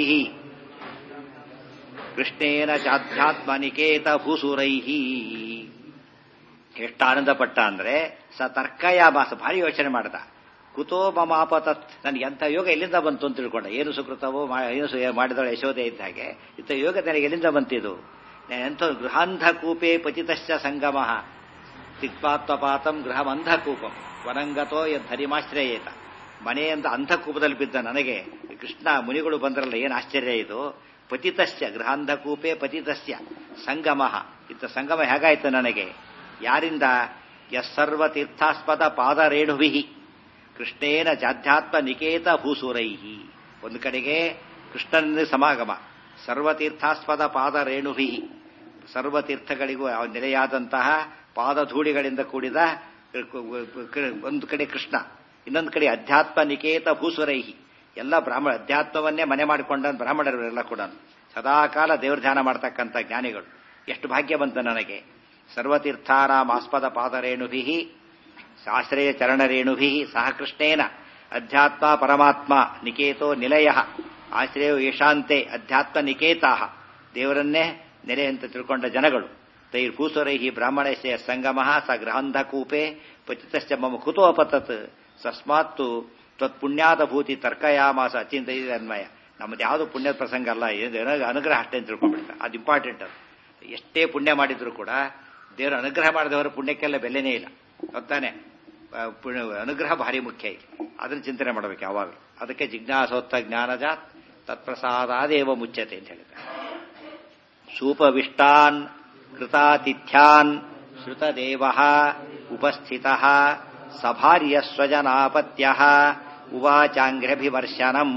ಕೃಷ್ಣೇನ ಚಾಧ್ಯಾತ್ಮನಿಕೇತ ಭೂಸುರೈಹಿ ಎಷ್ಟು ಆನಂದಪಟ್ಟ ಅಂದ್ರೆ ಸ ತರ್ಕಯಾಮಾಸ ಭಾರಿ ಯೋಚನೆ ಮಾಡ್ದ ಕುತೋ ಮಮಾಪತತ್ ನನಗೆ ಎಂಥ ಯೋಗ ಎಲ್ಲಿಂದ ಬಂತು ಅಂತ ತಿಳ್ಕೊಂಡ ಏನು ಸುಕೃತವೋ ಏನು ಮಾಡಿದವಳು ಯಶೋದೆ ಇದ್ದ ಹಾಗೆ ಇಂಥ ಯೋಗ ನನಗೆ ಎಲ್ಲಿಂದ ಬಂತಿದು ಎಂಥ ಗೃಹಾಂಧಕೂಪೇ ಪತಿತಶ್ಚ ಸಂಗಮ ತಿಕ್ಪಾತ್ವಪಾತಂ ಗೃಹಮಂಧಕೂಪಂ ವನಂಗತೋ ಯರಿಮಾಶ್ರಯೇತ ಮನೆಯಿಂದ ಅಂಧಕೂಪದಲ್ಲಿ ಬಿದ್ದ ನನಗೆ ಕೃಷ್ಣ ಮುನಿಗಳು ಬಂದ್ರಲ್ಲ ಏನು ಆಶ್ಚರ್ಯ ಇದು ಪತಿತಶ್ಚ ಗೃಹಾಂಧಕೂಪೇ ಪತಿತಸ್ಯ ಸಂಗಮ ಇಂಥ ಸಂಗಮ ಹೇಗಾಯ್ತು ನನಗೆ ಯಾರಿಂದ ಯಸ್ಸರ್ವ ತೀರ್ಥಾಸ್ಪದ ಪಾದರೇಣುಭಿ ಕೃಷ್ಣೇನ ಜಾಧ್ಯಾತ್ಮ ನಿಕೇತ ಭೂಸುರೈಹಿ ಒಂದು ಕಡೆಗೆ ಕೃಷ್ಣನ ಸಮಾಗಮ ಸರ್ವತೀರ್ಥಾಸ್ಪದ ಪಾದರೇಣುಭಿ ಸರ್ವತೀರ್ಥಗಳಿಗೂ ನೆಲೆಯಾದಂತಹ ಪಾದಧೂಳಿಗಳಿಂದ ಕೂಡಿದ ಒಂದು ಕಡೆ ಕೃಷ್ಣ ಇನ್ನೊಂದು ಕಡೆ ಅಧ್ಯಾತ್ಮ ನಿಕೇತ ಭೂಸುರೈಹಿ ಎಲ್ಲ ಬ್ರಾಹ್ಮಣ ಅಧ್ಯಾತ್ಮವನ್ನೇ ಮನೆ ಮಾಡಿಕೊಂಡ ಬ್ರಾಹ್ಮಣರೆಲ್ಲ ಕೂಡ ಸದಾಕಾಲ ದೇವ್ರ ಧ್ಯಾನ ಮಾಡ್ತಕ್ಕಂಥ ಜ್ಞಾನಿಗಳು ಎಷ್ಟು ಭಾಗ್ಯ ಬಂತ ನನಗೆ ಸರ್ವತೀರ್ಥಾನಾಮಾಸ್ಪದ ಪಾದರೇಣುಭಿ ಆಶ್ರಯ ಚರಣರೇಣುಭಿ ಸಹ ಕೃಷ್ಣೇನ ಅಧ್ಯಾತ್ಮ ಪರಮಾತ್ಮ ನಿಕೇತೋ ನಿಲಯ ಆಶ್ರಯ ಯಶಾಂತೆ ಅಧ್ಯಾತ್ಮ ನಿಕೇತಾ ದೇವರನ್ನೇ ನೆಲೆ ಅಂತ ತಿಳ್ಕೊಂಡ ಜನಗಳು ತೈರ್ ಭೂಸುರೈಹಿ ಬ್ರಾಹ್ಮಣಸ್ಯ ಸಂಗಮ ಸ ಗೃಹಂಧಕೂಪೆ ಪತಿತಶ್ಚ ಮಮ ಕುತೋ ಅಪತತ್ ಸಸ್ಮಾತ್ತು ತ್ವತ್ಪುಣ್ಯಾದ ಭೂತಿ ತರ್ಕಯಾಮಾಸ ಅಚಿಂತ ಅನ್ವಯ ನಮ್ಮದು ಯಾವುದು ಪುಣ್ಯದ ಪ್ರಸಂಗ ಅಲ್ಲ ಏನು ಅನುಗ್ರಹ ಅಷ್ಟೇ ಅಂತ ತಿಳ್ಕೊಂಡ್ಬಿಡ್ತಾರೆ ಅದು ಇಂಪಾರ್ಟೆಂಟ್ ಅದು ಎಷ್ಟೇ ಪುಣ್ಯ ಮಾಡಿದ್ರು ಕೂಡ ದೇವರ ಅನುಗ್ರಹ ಮಾಡಿದವರ ಪುಣ್ಯಕ್ಕೆಲ್ಲ ಬೆಲೆನೇ ಇಲ್ಲ ಗೊತ್ತಾನೆ ಅನುಗ್ರಹ ಭಾರಿ ಮುಖ್ಯ ಇಲ್ಲಿ ಅದನ್ನ ಚಿಂತನೆ ಮಾಡಬೇಕು ಯಾವಾಗ ಅದಕ್ಕೆ ಜಿಜ್ಞಾಸೋತ್ತ ಜ್ಞಾನಜಾತ್ ತತ್ಪ್ರಸಾದಾದೇವ ಮುಚ್ಚತೆ ಅಂತ ಹೇಳಿದ್ದಾರೆ ಸೂಪವಿಷ್ಟಾನ್ ಕೃತಾತಿಥ್ಯಾನ್ ಶ್ರುತದೇವ ಉಪಸ್ಥಿತ ಸಭಾರ್ಯ ಸ್ವಜನಾಪತ್ಯ ಉವಾಚಾಂಗ್ರಭಿವರ್ಶನಂ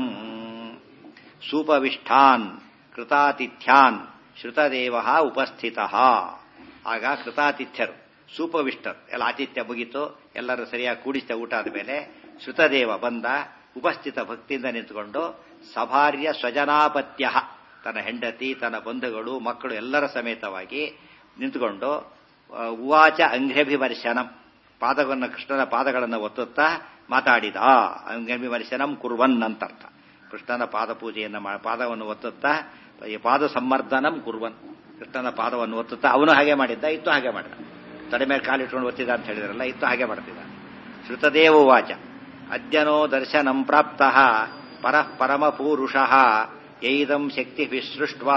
ಸೂಪವಿಷ್ಠಾನ್ ಕೃತಾತಿಥ್ಯಾನ್ ಶ್ರುತದೇವ ಉಪಸ್ಥಿತ ಆಗ ಕೃತಾತಿಥ್ಯರು ಸೂಪವಿಷ್ಟರು ಎಲ್ಲ ಆತಿಥ್ಯ ಮುಗಿತು ಎಲ್ಲರೂ ಸರಿಯಾಗಿ ಕೂಡಿಸಿದ ಊಟ ಆದ ಮೇಲೆ ಶ್ರುತದೇವ ಬಂದ ಉಪಸ್ಥಿತ ಭಕ್ತಿಯಿಂದ ನಿಂತುಕೊಂಡು ಸಭಾರ್ಯ ಸ್ವಜನಾಪತ್ಯ ತನ್ನ ಹೆಂಡತಿ ತನ್ನ ಬಂಧುಗಳು ಮಕ್ಕಳು ಎಲ್ಲರ ಸಮೇತವಾಗಿ ನಿಂತುಕೊಂಡು ಉವಾಚ ಅಂಘ್ರಭಿವರ್ಶನಂ ಪಾದವನ್ನು ಕೃಷ್ಣನ ಪಾದಗಳನ್ನು ಒತ್ತುತ್ತಾ ಮಾತಾಡಿದ ಅಂಘ್ರಭಿವರ್ಶನಂ ಕುರ್ವನ್ ಅಂತರ್ಥ ಕೃಷ್ಣನ ಪಾದ ಪೂಜೆಯನ್ನು ಪಾದವನ್ನು ಒತ್ತುತ್ತಾ ಪಾದ ಸಂಮರ್ದನಂ ಕುರ್ವನ್ ಕೃಷ್ಣನ ಪಾದವನ್ನು ಒತ್ತುತ್ತಾ ಅವನು ಹಾಗೆ ಮಾಡಿದ್ದ ಇತ್ತು ಹಾಗೆ ಮಾಡಿದ ತಡೆ ಮೇಲೆ ಕಾಲಿಟ್ಕೊಂಡು ಒತ್ತಿದ ಅಂತ ಹೇಳಿದ್ರಲ್ಲ ಇತ್ತು ಹಾಗೆ ಮಾಡ್ತಿದ್ದ ಶ್ರುತದೇವ ವಾಚ ಅದ್ಯನೋ ದರ್ಶನಂ ಪ್ರಾಪ್ತ ಪರಃ ಪರಮ ಪೂರುಷ ಯೈದಂ ಶಕ್ತಿ ವಿಸೃಷ್ಟ್ವಾ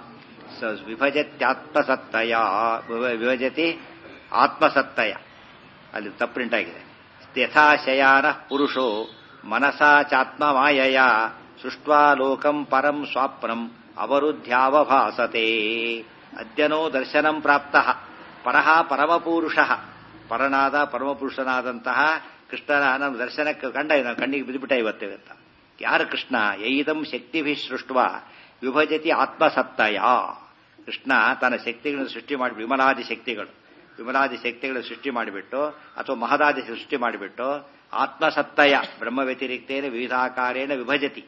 ವಿಭಜತ್ಯಾತ್ಮಸತ್ತಯ ವಿಭಜತಿ ಆತ್ಮಸತ್ತಯ ಅಲ್ಲಿ ತಪ್ಪು ಪ್ರಿಂಟ್ ಆಗಿದೆ ಯಥಾಶಯಾನ ಪುರುಷೋ ಮನಸಾ ಚಾತ್ಮಮಾಯಯ ಸೃಷ್ಟ್ವಾ ಲೋಕಂ ಪರಂ ಸ್ವಾಪ್ನಂ ಅವರುದ್ಧ್ಯಾವಭಾಸತೆ ಅದ್ಯನೋ ದರ್ಶನಂ ಪ್ರಾಪ್ತ ಪರಹ ಪರಮಪುರುಷ ಪರನಾದ ಪರಮಪುರುಷನಾದಂತಹ ಕೃಷ್ಣನ ನಮ್ಮ ದರ್ಶನಕ್ಕೆ ಕಂಡ ನಾವು ಕಣ್ಣಿಗೆ ಬಿದ್ದುಬಿಟ್ಟ ಇವತ್ತೇ ಅಂತ ಯಾರು ಕೃಷ್ಣ ಯೈದಂ ಶಕ್ತಿಭಿ ಸೃಷ್ಟ ವಿಭಜತಿ ಆತ್ಮಸತ್ತಯ ಕೃಷ್ಣ ತನ್ನ ಶಕ್ತಿಗಳನ್ನು ಸೃಷ್ಟಿ ಮಾಡಿ ವಿಮಲಾದಿ ಶಕ್ತಿಗಳು ವಿಮಲಾದಿ ಶಕ್ತಿಗಳನ್ನು ಸೃಷ್ಟಿ ಮಾಡಿಬಿಟ್ಟು ಅಥವಾ ಮಹದಾದಿ ಸೃಷ್ಟಿ ಮಾಡಿಬಿಟ್ಟು ಆತ್ಮಸತ್ತಯ ಬ್ರಹ್ಮ ವ್ಯತಿರಿಕ್ತೇನ ವಿವಿಧಾಕಾರೇಣ ವಿಭಜತಿ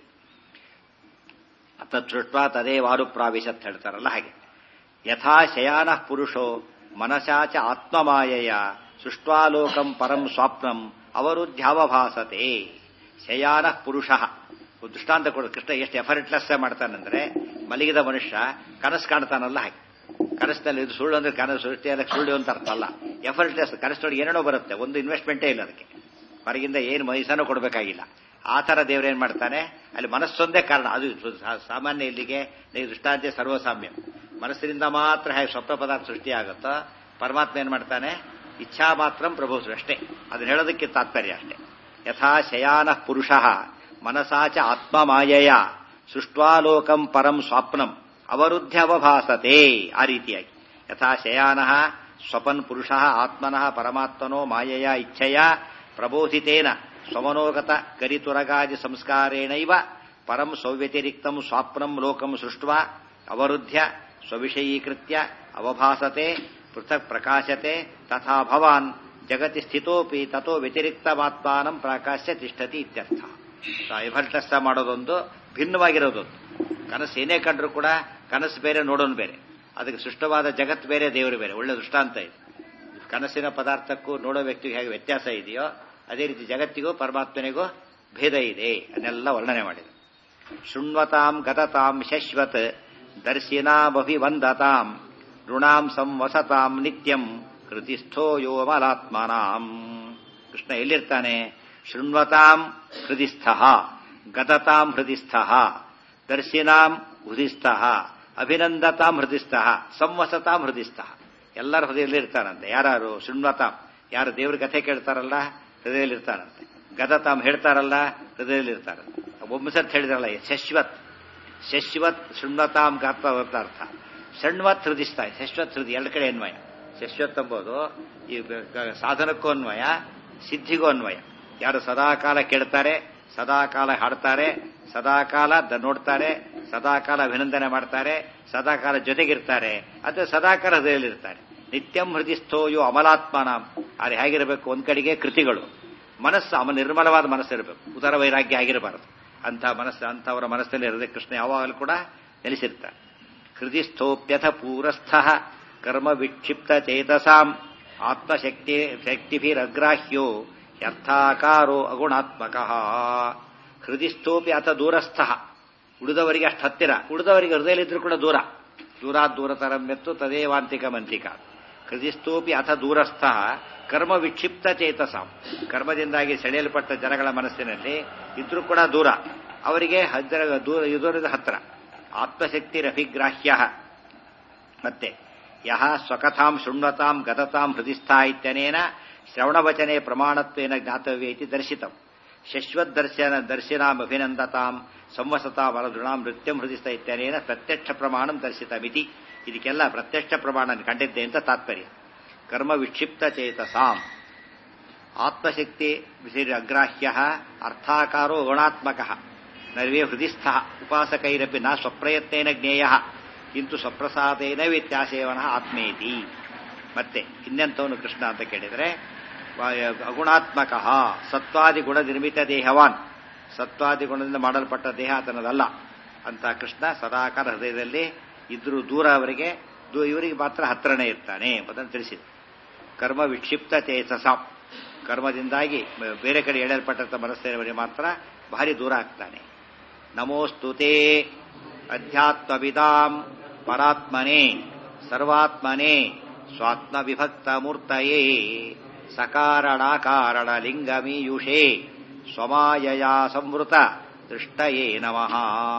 ತತ್ಸೃಷ್ಟ ತದೇವಾರು ಪ್ರಾವಿಶತ್ ಹೇಳ್ತಾರಲ್ಲ ಹಾಗೆ ಯಥಾ ಶಯಾನ ಪುರುಷೋ ಮನಸಾಚ ಆತ್ಮಮಾಯಯ ಸೃಷ್ಟ್ವಾಲೋಕಂ ಪರಂ ಸ್ವಾಪ್ನಂ ಅವರುದ್ಧ್ಯಾವಭಾಸತೆ ಶಯಾನ ಪುರುಷ ದೃಷ್ಟಾಂತ ಕೊಡು ಕೃಷ್ಣ ಎಷ್ಟು ಎಫರ್ಟ್ಲೆಸ್ ಮಾಡ್ತಾನಂದ್ರೆ ಮಲಗಿದ ಮನುಷ್ಯ ಕನಸು ಕಾಣ್ತಾನಲ್ಲ ಹಾಗೆ ಕನಸಿನಲ್ಲಿ ಇದು ಸುಳ್ಳು ಅಂದ್ರೆ ಕನಸು ಸೃಷ್ಟಿ ಅದಕ್ಕೆ ಸುಳ್ಳು ಅಂತ ಅರ್ಥ ಅಲ್ಲ ಎಫರ್ಟ್ಲೆಸ್ ಕನಸಿನೊಳಗೆ ಏನೇನೋ ಬರುತ್ತೆ ಒಂದು ಇನ್ವೆಸ್ಟ್ಮೆಂಟೇ ಇಲ್ಲ ಅದಕ್ಕೆ ಹೊರಗಿಂದ ಏನು ಮೈಸನೂ ಕೊಡಬೇಕಾಗಿಲ್ಲ ಆ ಥರ ದೇವರೇನ್ ಮಾಡ್ತಾನೆ ಅಲ್ಲಿ ಮನಸ್ಸೊಂದೇ ಕಾರಣ ಅದು ಸಾಮಾನ್ಯ ಇಲ್ಲಿಗೆ ದೃಷ್ಟಾಂತ ಸರ್ವಸಾಮ್ಯ ಮನಸ್ಸಿನಿಂದ ಮಾತ್ರ ಹೇಗೆ ಸ್ವಪ್ನ ಪದಾರ್ಥ ಸೃಷ್ಟಿಯಾಗುತ್ತೋ ಪರಮಾತ್ಮ ಏನ್ ಮಾಡ್ತಾನೆ ಇಚ್ಛಾ ಮಾತ್ರ ಪ್ರಭು ಅಷ್ಟೇ ಅದನ್ನ ಹೇಳೋದಕ್ಕೆ ತಾತ್ಪರ್ಯ ಅಷ್ಟೇ ಯಥಾ ಶಯಾನ ಪುರುಷ ಮನಸಾಚ ಆತ್ಮಮಾಯಯ ಸೃಷ್ಟ್ವಾಲೋಕಂ ಪರಂ ಸ್ವಾಪ್ನಂ ಅವರುದ್ಧ ಅವಭಾಸತೆ ಆ ರೀತಿಯಾಗಿ ಯಥಾ ಶಯಾನ ಸ್ವಪನ್ ಪುರುಷ ಆತ್ಮನಃ ಪರಮಾತ್ಮನೋ ಮಾಯಯ ಇಚ್ಛೆಯ ಪ್ರಬೋಧಿತೇನ ಸ್ವಮನೋಗತ ಕರಿತುರಗಾದಿ ಸಂಸ್ಕಾರೇಣೈವ ಪರಂ ಸೌವ್ಯತಿರಿಕ್ತಂ ಸ್ವಾಪ್ನಂ ಲೋಕಂ ಸೃಷ್ಟ್ವಾ ಅವರುದ್ಧ್ಯ ಸ್ವವಿಷಯೀಕೃತ್ಯ ಅವಭಾಸತೆ ಪೃಥಕ್ ಪ್ರಕಾಶತೆ ತಥಾ ಭವಾನ್ ಜಗತಿ ಸ್ಥಿತೋಪಿ ತಥೋ ವ್ಯತಿರಿಕ್ತಮಾತ್ಮಾನಂ ಪ್ರಾಕಾಶ್ಯ ತಿಷ್ಠತಿ ಇತ್ಯರ್ಥ ಎಫರ್ಟ್ಲೆಸ್ ಮಾಡೋದೊಂದು ಭಿನ್ನವಾಗಿರೋದೊಂದು ಕನಸು ಏನೇ ಕಂಡ್ರು ಕೂಡ ಕನಸು ಬೇರೆ ನೋಡೋನು ಬೇರೆ ಅದಕ್ಕೆ ಸೃಷ್ಟವಾದ ಜಗತ್ತು ಬೇರೆ ದೇವರು ಬೇರೆ ಒಳ್ಳೆ ದೃಷ್ಟಾಂತ ಇದೆ ಕನಸಿನ ಪದಾರ್ಥಕ್ಕೂ ನೋಡೋ ವ್ಯಕ್ತಿಗೆ ಹೇಗೆ ವ್ಯತ್ಯಾಸ ಇದೆಯೋ ಅದೇ ರೀತಿ ಜಗತ್ತಿಗೂ ಪರಮಾತ್ಮನಿಗೂ ಭೇದ ಇದೆ ಅದನ್ನೆಲ್ಲ ವರ್ಣನೆ ಮಾಡಿದೆ ಶೃಣ್ವತಾಂ ಗತತಾಂ ಶಶ್ವತ್ ದರ್ಶಿನಾಮಭಿವಂದತಾಂ ಋಣಾಂ ಸಂವಸತಾಂ ನಿತ್ಯಂ ಕೃತಿಸ್ಥೋ ಯೋಮಲಾತ್ಮನಾಂ ಕೃಷ್ಣ ಎಲ್ಲಿರ್ತಾನೆ ಶೃಣ್ವತಾಂ ಹೃದಿಸ್ಥ ಗತತಾಂ ಹೃದಿಸ್ಥ ದರ್ಶಿನಾಂ ಹೃದಿಸ್ಥ ಅಭಿನಂದತಾಂ ಹೃದಿಸ್ಥ ಸಂವಸತಾಂ ಹೃದಿಸ್ಥ ಎಲ್ಲರ ಹೃದಯದಲ್ಲಿರ್ತಾನಂತೆ ಯಾರು ಶೃಣ್ವತಾಂ ಯಾರು ದೇವ್ರ ಕಥೆ ಕೇಳ್ತಾರಲ್ಲ ಹೃದಯದಲ್ಲಿರ್ತಾನಂತೆ ಗದತಾಂ ಹೇಳ್ತಾರಲ್ಲ ಹೃದಯದಲ್ಲಿರ್ತಾರಂತೆ ಒಮ್ಮಸತ್ ಹೇಳಿದ್ರಲ್ಲ ಶಶ್ವತ್ ಶಶ್ವತ್ ಶೃಣ್ವತಾಂ ಗಾತ್ವ ಅರ್ಥ ಶಣ್ವತ್ ಹೃದಿಸ್ತಾ ಶಶ್ವತ್ ಹೃದಯ ಎರಡು ಕಡೆ ಅನ್ವಯ ಶಶ್ವತ್ ಎಂಬುದು ಈ ಸಾಧನಕ್ಕೂ ಅನ್ವಯ ಸಿದ್ಧಿಗೂ ಅನ್ವಯ ಯಾರು ಸದಾಕಾಲ ಕೇಳ್ತಾರೆ ಸದಾಕಾಲ ಹಾಡ್ತಾರೆ ಸದಾಕಾಲ ನೋಡ್ತಾರೆ ಸದಾಕಾಲ ಅಭಿನಂದನೆ ಮಾಡ್ತಾರೆ ಸದಾಕಾಲ ಜೊತೆಗಿರ್ತಾರೆ ಅಥವಾ ಸದಾಕಾಲ ಹೃದಯದಲ್ಲಿರ್ತಾರೆ ನಿತ್ಯಂ ಹೃದಯಸ್ಥೋಯೋ ಅಮಲಾತ್ಮನಾಂ ಆದರೆ ಹೇಗಿರಬೇಕು ಒಂದ್ ಕಡೆಗೆ ಕೃತಿಗಳು ಮನಸ್ಸು ಅಮ ನಿರ್ಮಲವಾದ ಮನಸ್ಸಿರಬೇಕು ಉದರ ವೈರಾಗ್ಯ ಆಗಿರಬಾರದು ಅಂಥ ಮನಸ್ಸು ಅಂಥವರ ಮನಸ್ಸಲ್ಲಿ ಇರದೆ ಕೃಷ್ಣ ಯಾವಾಗಲೂ ಕೂಡ ನೆಲೆಸಿರ್ತಾರೆ ಹೃದಯಸ್ಥೋಪ್ಯಥ ಪೂರಸ್ಥ ಕರ್ಮ ವಿಕ್ಷಿಪ್ತ ಚೇತಸಾಂ ಆತ್ಮಶಕ್ತಿ ಶಕ್ತಿಭಿರಗ್ರಾಹ್ಯೋ ಯರ್ಥಾಕಾರೋ ಅಗುಣಾತ್ಮಕ ಹೃದಯಸ್ಥೋಪಿ ಅಥ ದೂರಸ್ಥ ಉಳಿದವರಿಗೆ ಅಷ್ಟು ಹತ್ತಿರ ಉಳಿದವರಿಗೆ ಹೃದಯದಲ್ಲಿದ್ರೂ ಕೂಡ ದೂರ ದೂರಾತ್ ದೂರತರಮ್ಮೆತ್ತು ತದೇವಾಂತಿಕ ಮಂತಿಕ ಹೃದಯಸ್ಥೋಪಿ ಅಥ ದೂರಸ್ಥ ಕರ್ಮ ವಿಕ್ಷಿಪ್ತ ಚೇತಸಾಂ ಕರ್ಮದಿಂದಾಗಿ ಸೆಳೆಯಲ್ಪಟ್ಟ ಜನಗಳ ಮನಸ್ಸಿನಲ್ಲಿ ಇದ್ರೂ ಕೂಡ ದೂರ ಅವರಿಗೆ ಹತ್ತಿರ ದೂರ ಇದರದ ಹತ್ತಿರ ಆತ್ಮಶಕ್ತಿ ರಫಿಗ್ರಾಹ್ಯ ಮತ್ತೆ ಯಹ ಸ್ವಕಥಾಂ ಶೃಣ್ವತಾಂ ಗತತಾಂ ಹೃದಿಸ್ಥಾ ಇತ್ಯನೇನ ಶ್ರವಣವಚನೆ ಪ್ರಮಾಣತ್ವೇನ ಜ್ಞಾತವ್ಯ ಇತಿ ದರ್ಶಿತಂ ಶಶ್ವದ್ದರ್ಶನ ದರ್ಶನಾಮಭಿನಂದತಾಂ ಸಂವಸತಾಂ ವರದೃಣಾಂ ನೃತ್ಯಂ ಹೃದಿಸ್ತ ಇತ್ಯನೇನ ಪ್ರತ್ಯಕ್ಷ ಪ್ರಮಾಣಂ ದರ್ಶಿತಮಿತಿ ಇದಕ್ಕೆಲ್ಲ ಪ್ರತ್ಯಕ್ಷ ಪ್ರಮಾಣ ಕಂಡಿದ್ದೆ ಅಂತ ತಾತ್ಪರ್ಯ ಕರ್ಮ ವಿಕ್ಷಿಪ್ತ ಚೇತಸಾಂ ಆತ್ಮಶಕ್ತಿ ಅಗ್ರಾಹ್ಯ ಅರ್ಥಾಕಾರೋ ಗುಣಾತ್ಮಕ ನರ್ವೇ ಹೃದಿಸ್ಥ ಉಪಾಸಕೈರಪಿ ನ ಸ್ವಪ್ರಯತ್ನೇನ ಜ್ಞೇಯ ಕಿಂತು ಸ್ವಪ್ರಸಾದೇನ ವ್ಯತ್ಯಾಸೇವನ ಆತ್ಮೇತಿ ಮತ್ತೆ ಇನ್ನೆಂಥವನು ಕೃಷ್ಣ ಅಂತ ಕೇಳಿದರೆ ಅಗುಣಾತ್ಮಕ ಸತ್ವಾದಿ ಗುಣ ನಿರ್ಮಿತ ದೇಹವಾನ್ ಸತ್ವಾದಿ ಗುಣದಿಂದ ಮಾಡಲ್ಪಟ್ಟ ದೇಹ ಆತನದಲ್ಲ ಅಂತ ಕೃಷ್ಣ ಸದಾಕಾಲ ಹೃದಯದಲ್ಲಿ ಇದ್ರೂ ದೂರ ಅವರಿಗೆ ಇವರಿಗೆ ಮಾತ್ರ ಹತ್ರನೇ ಇರ್ತಾನೆ ಎಂಬುದನ್ನು ತಿಳಿಸಿದೆ ಕರ್ಮ ವಿಕ್ಷಿಪ್ತ ಚೇತಸಾಂ ಕರ್ಮದಿಂದಾಗಿ ಬೇರೆ ಕಡೆ ಎಳೆಯಲ್ಪಟ್ಟಂಥ ಮನಸ್ಸಿನವರಿಗೆ ಮಾತ್ರ ಭಾರಿ ದೂರ ಆಗ್ತಾನೆ ನಮೋಸ್ತುತೆ ಅಧ್ಯಾತ್ಮವಿದಾಂ ಪರಾತ್ಮನೆ ಸರ್ವಾತ್ಮನೆ ಸ್ವಾತ್ಮ ವಿಭಕ್ತ ಮೂರ್ತಯೇ ಸಕಾರಣಾಕಾರಣ ಲಿಂಗಮೀಯುಷೇ ಸ್ವಮಾಯಯ ಸಂವೃತ ದೃಷ್ಟಯೇ ನಮಃ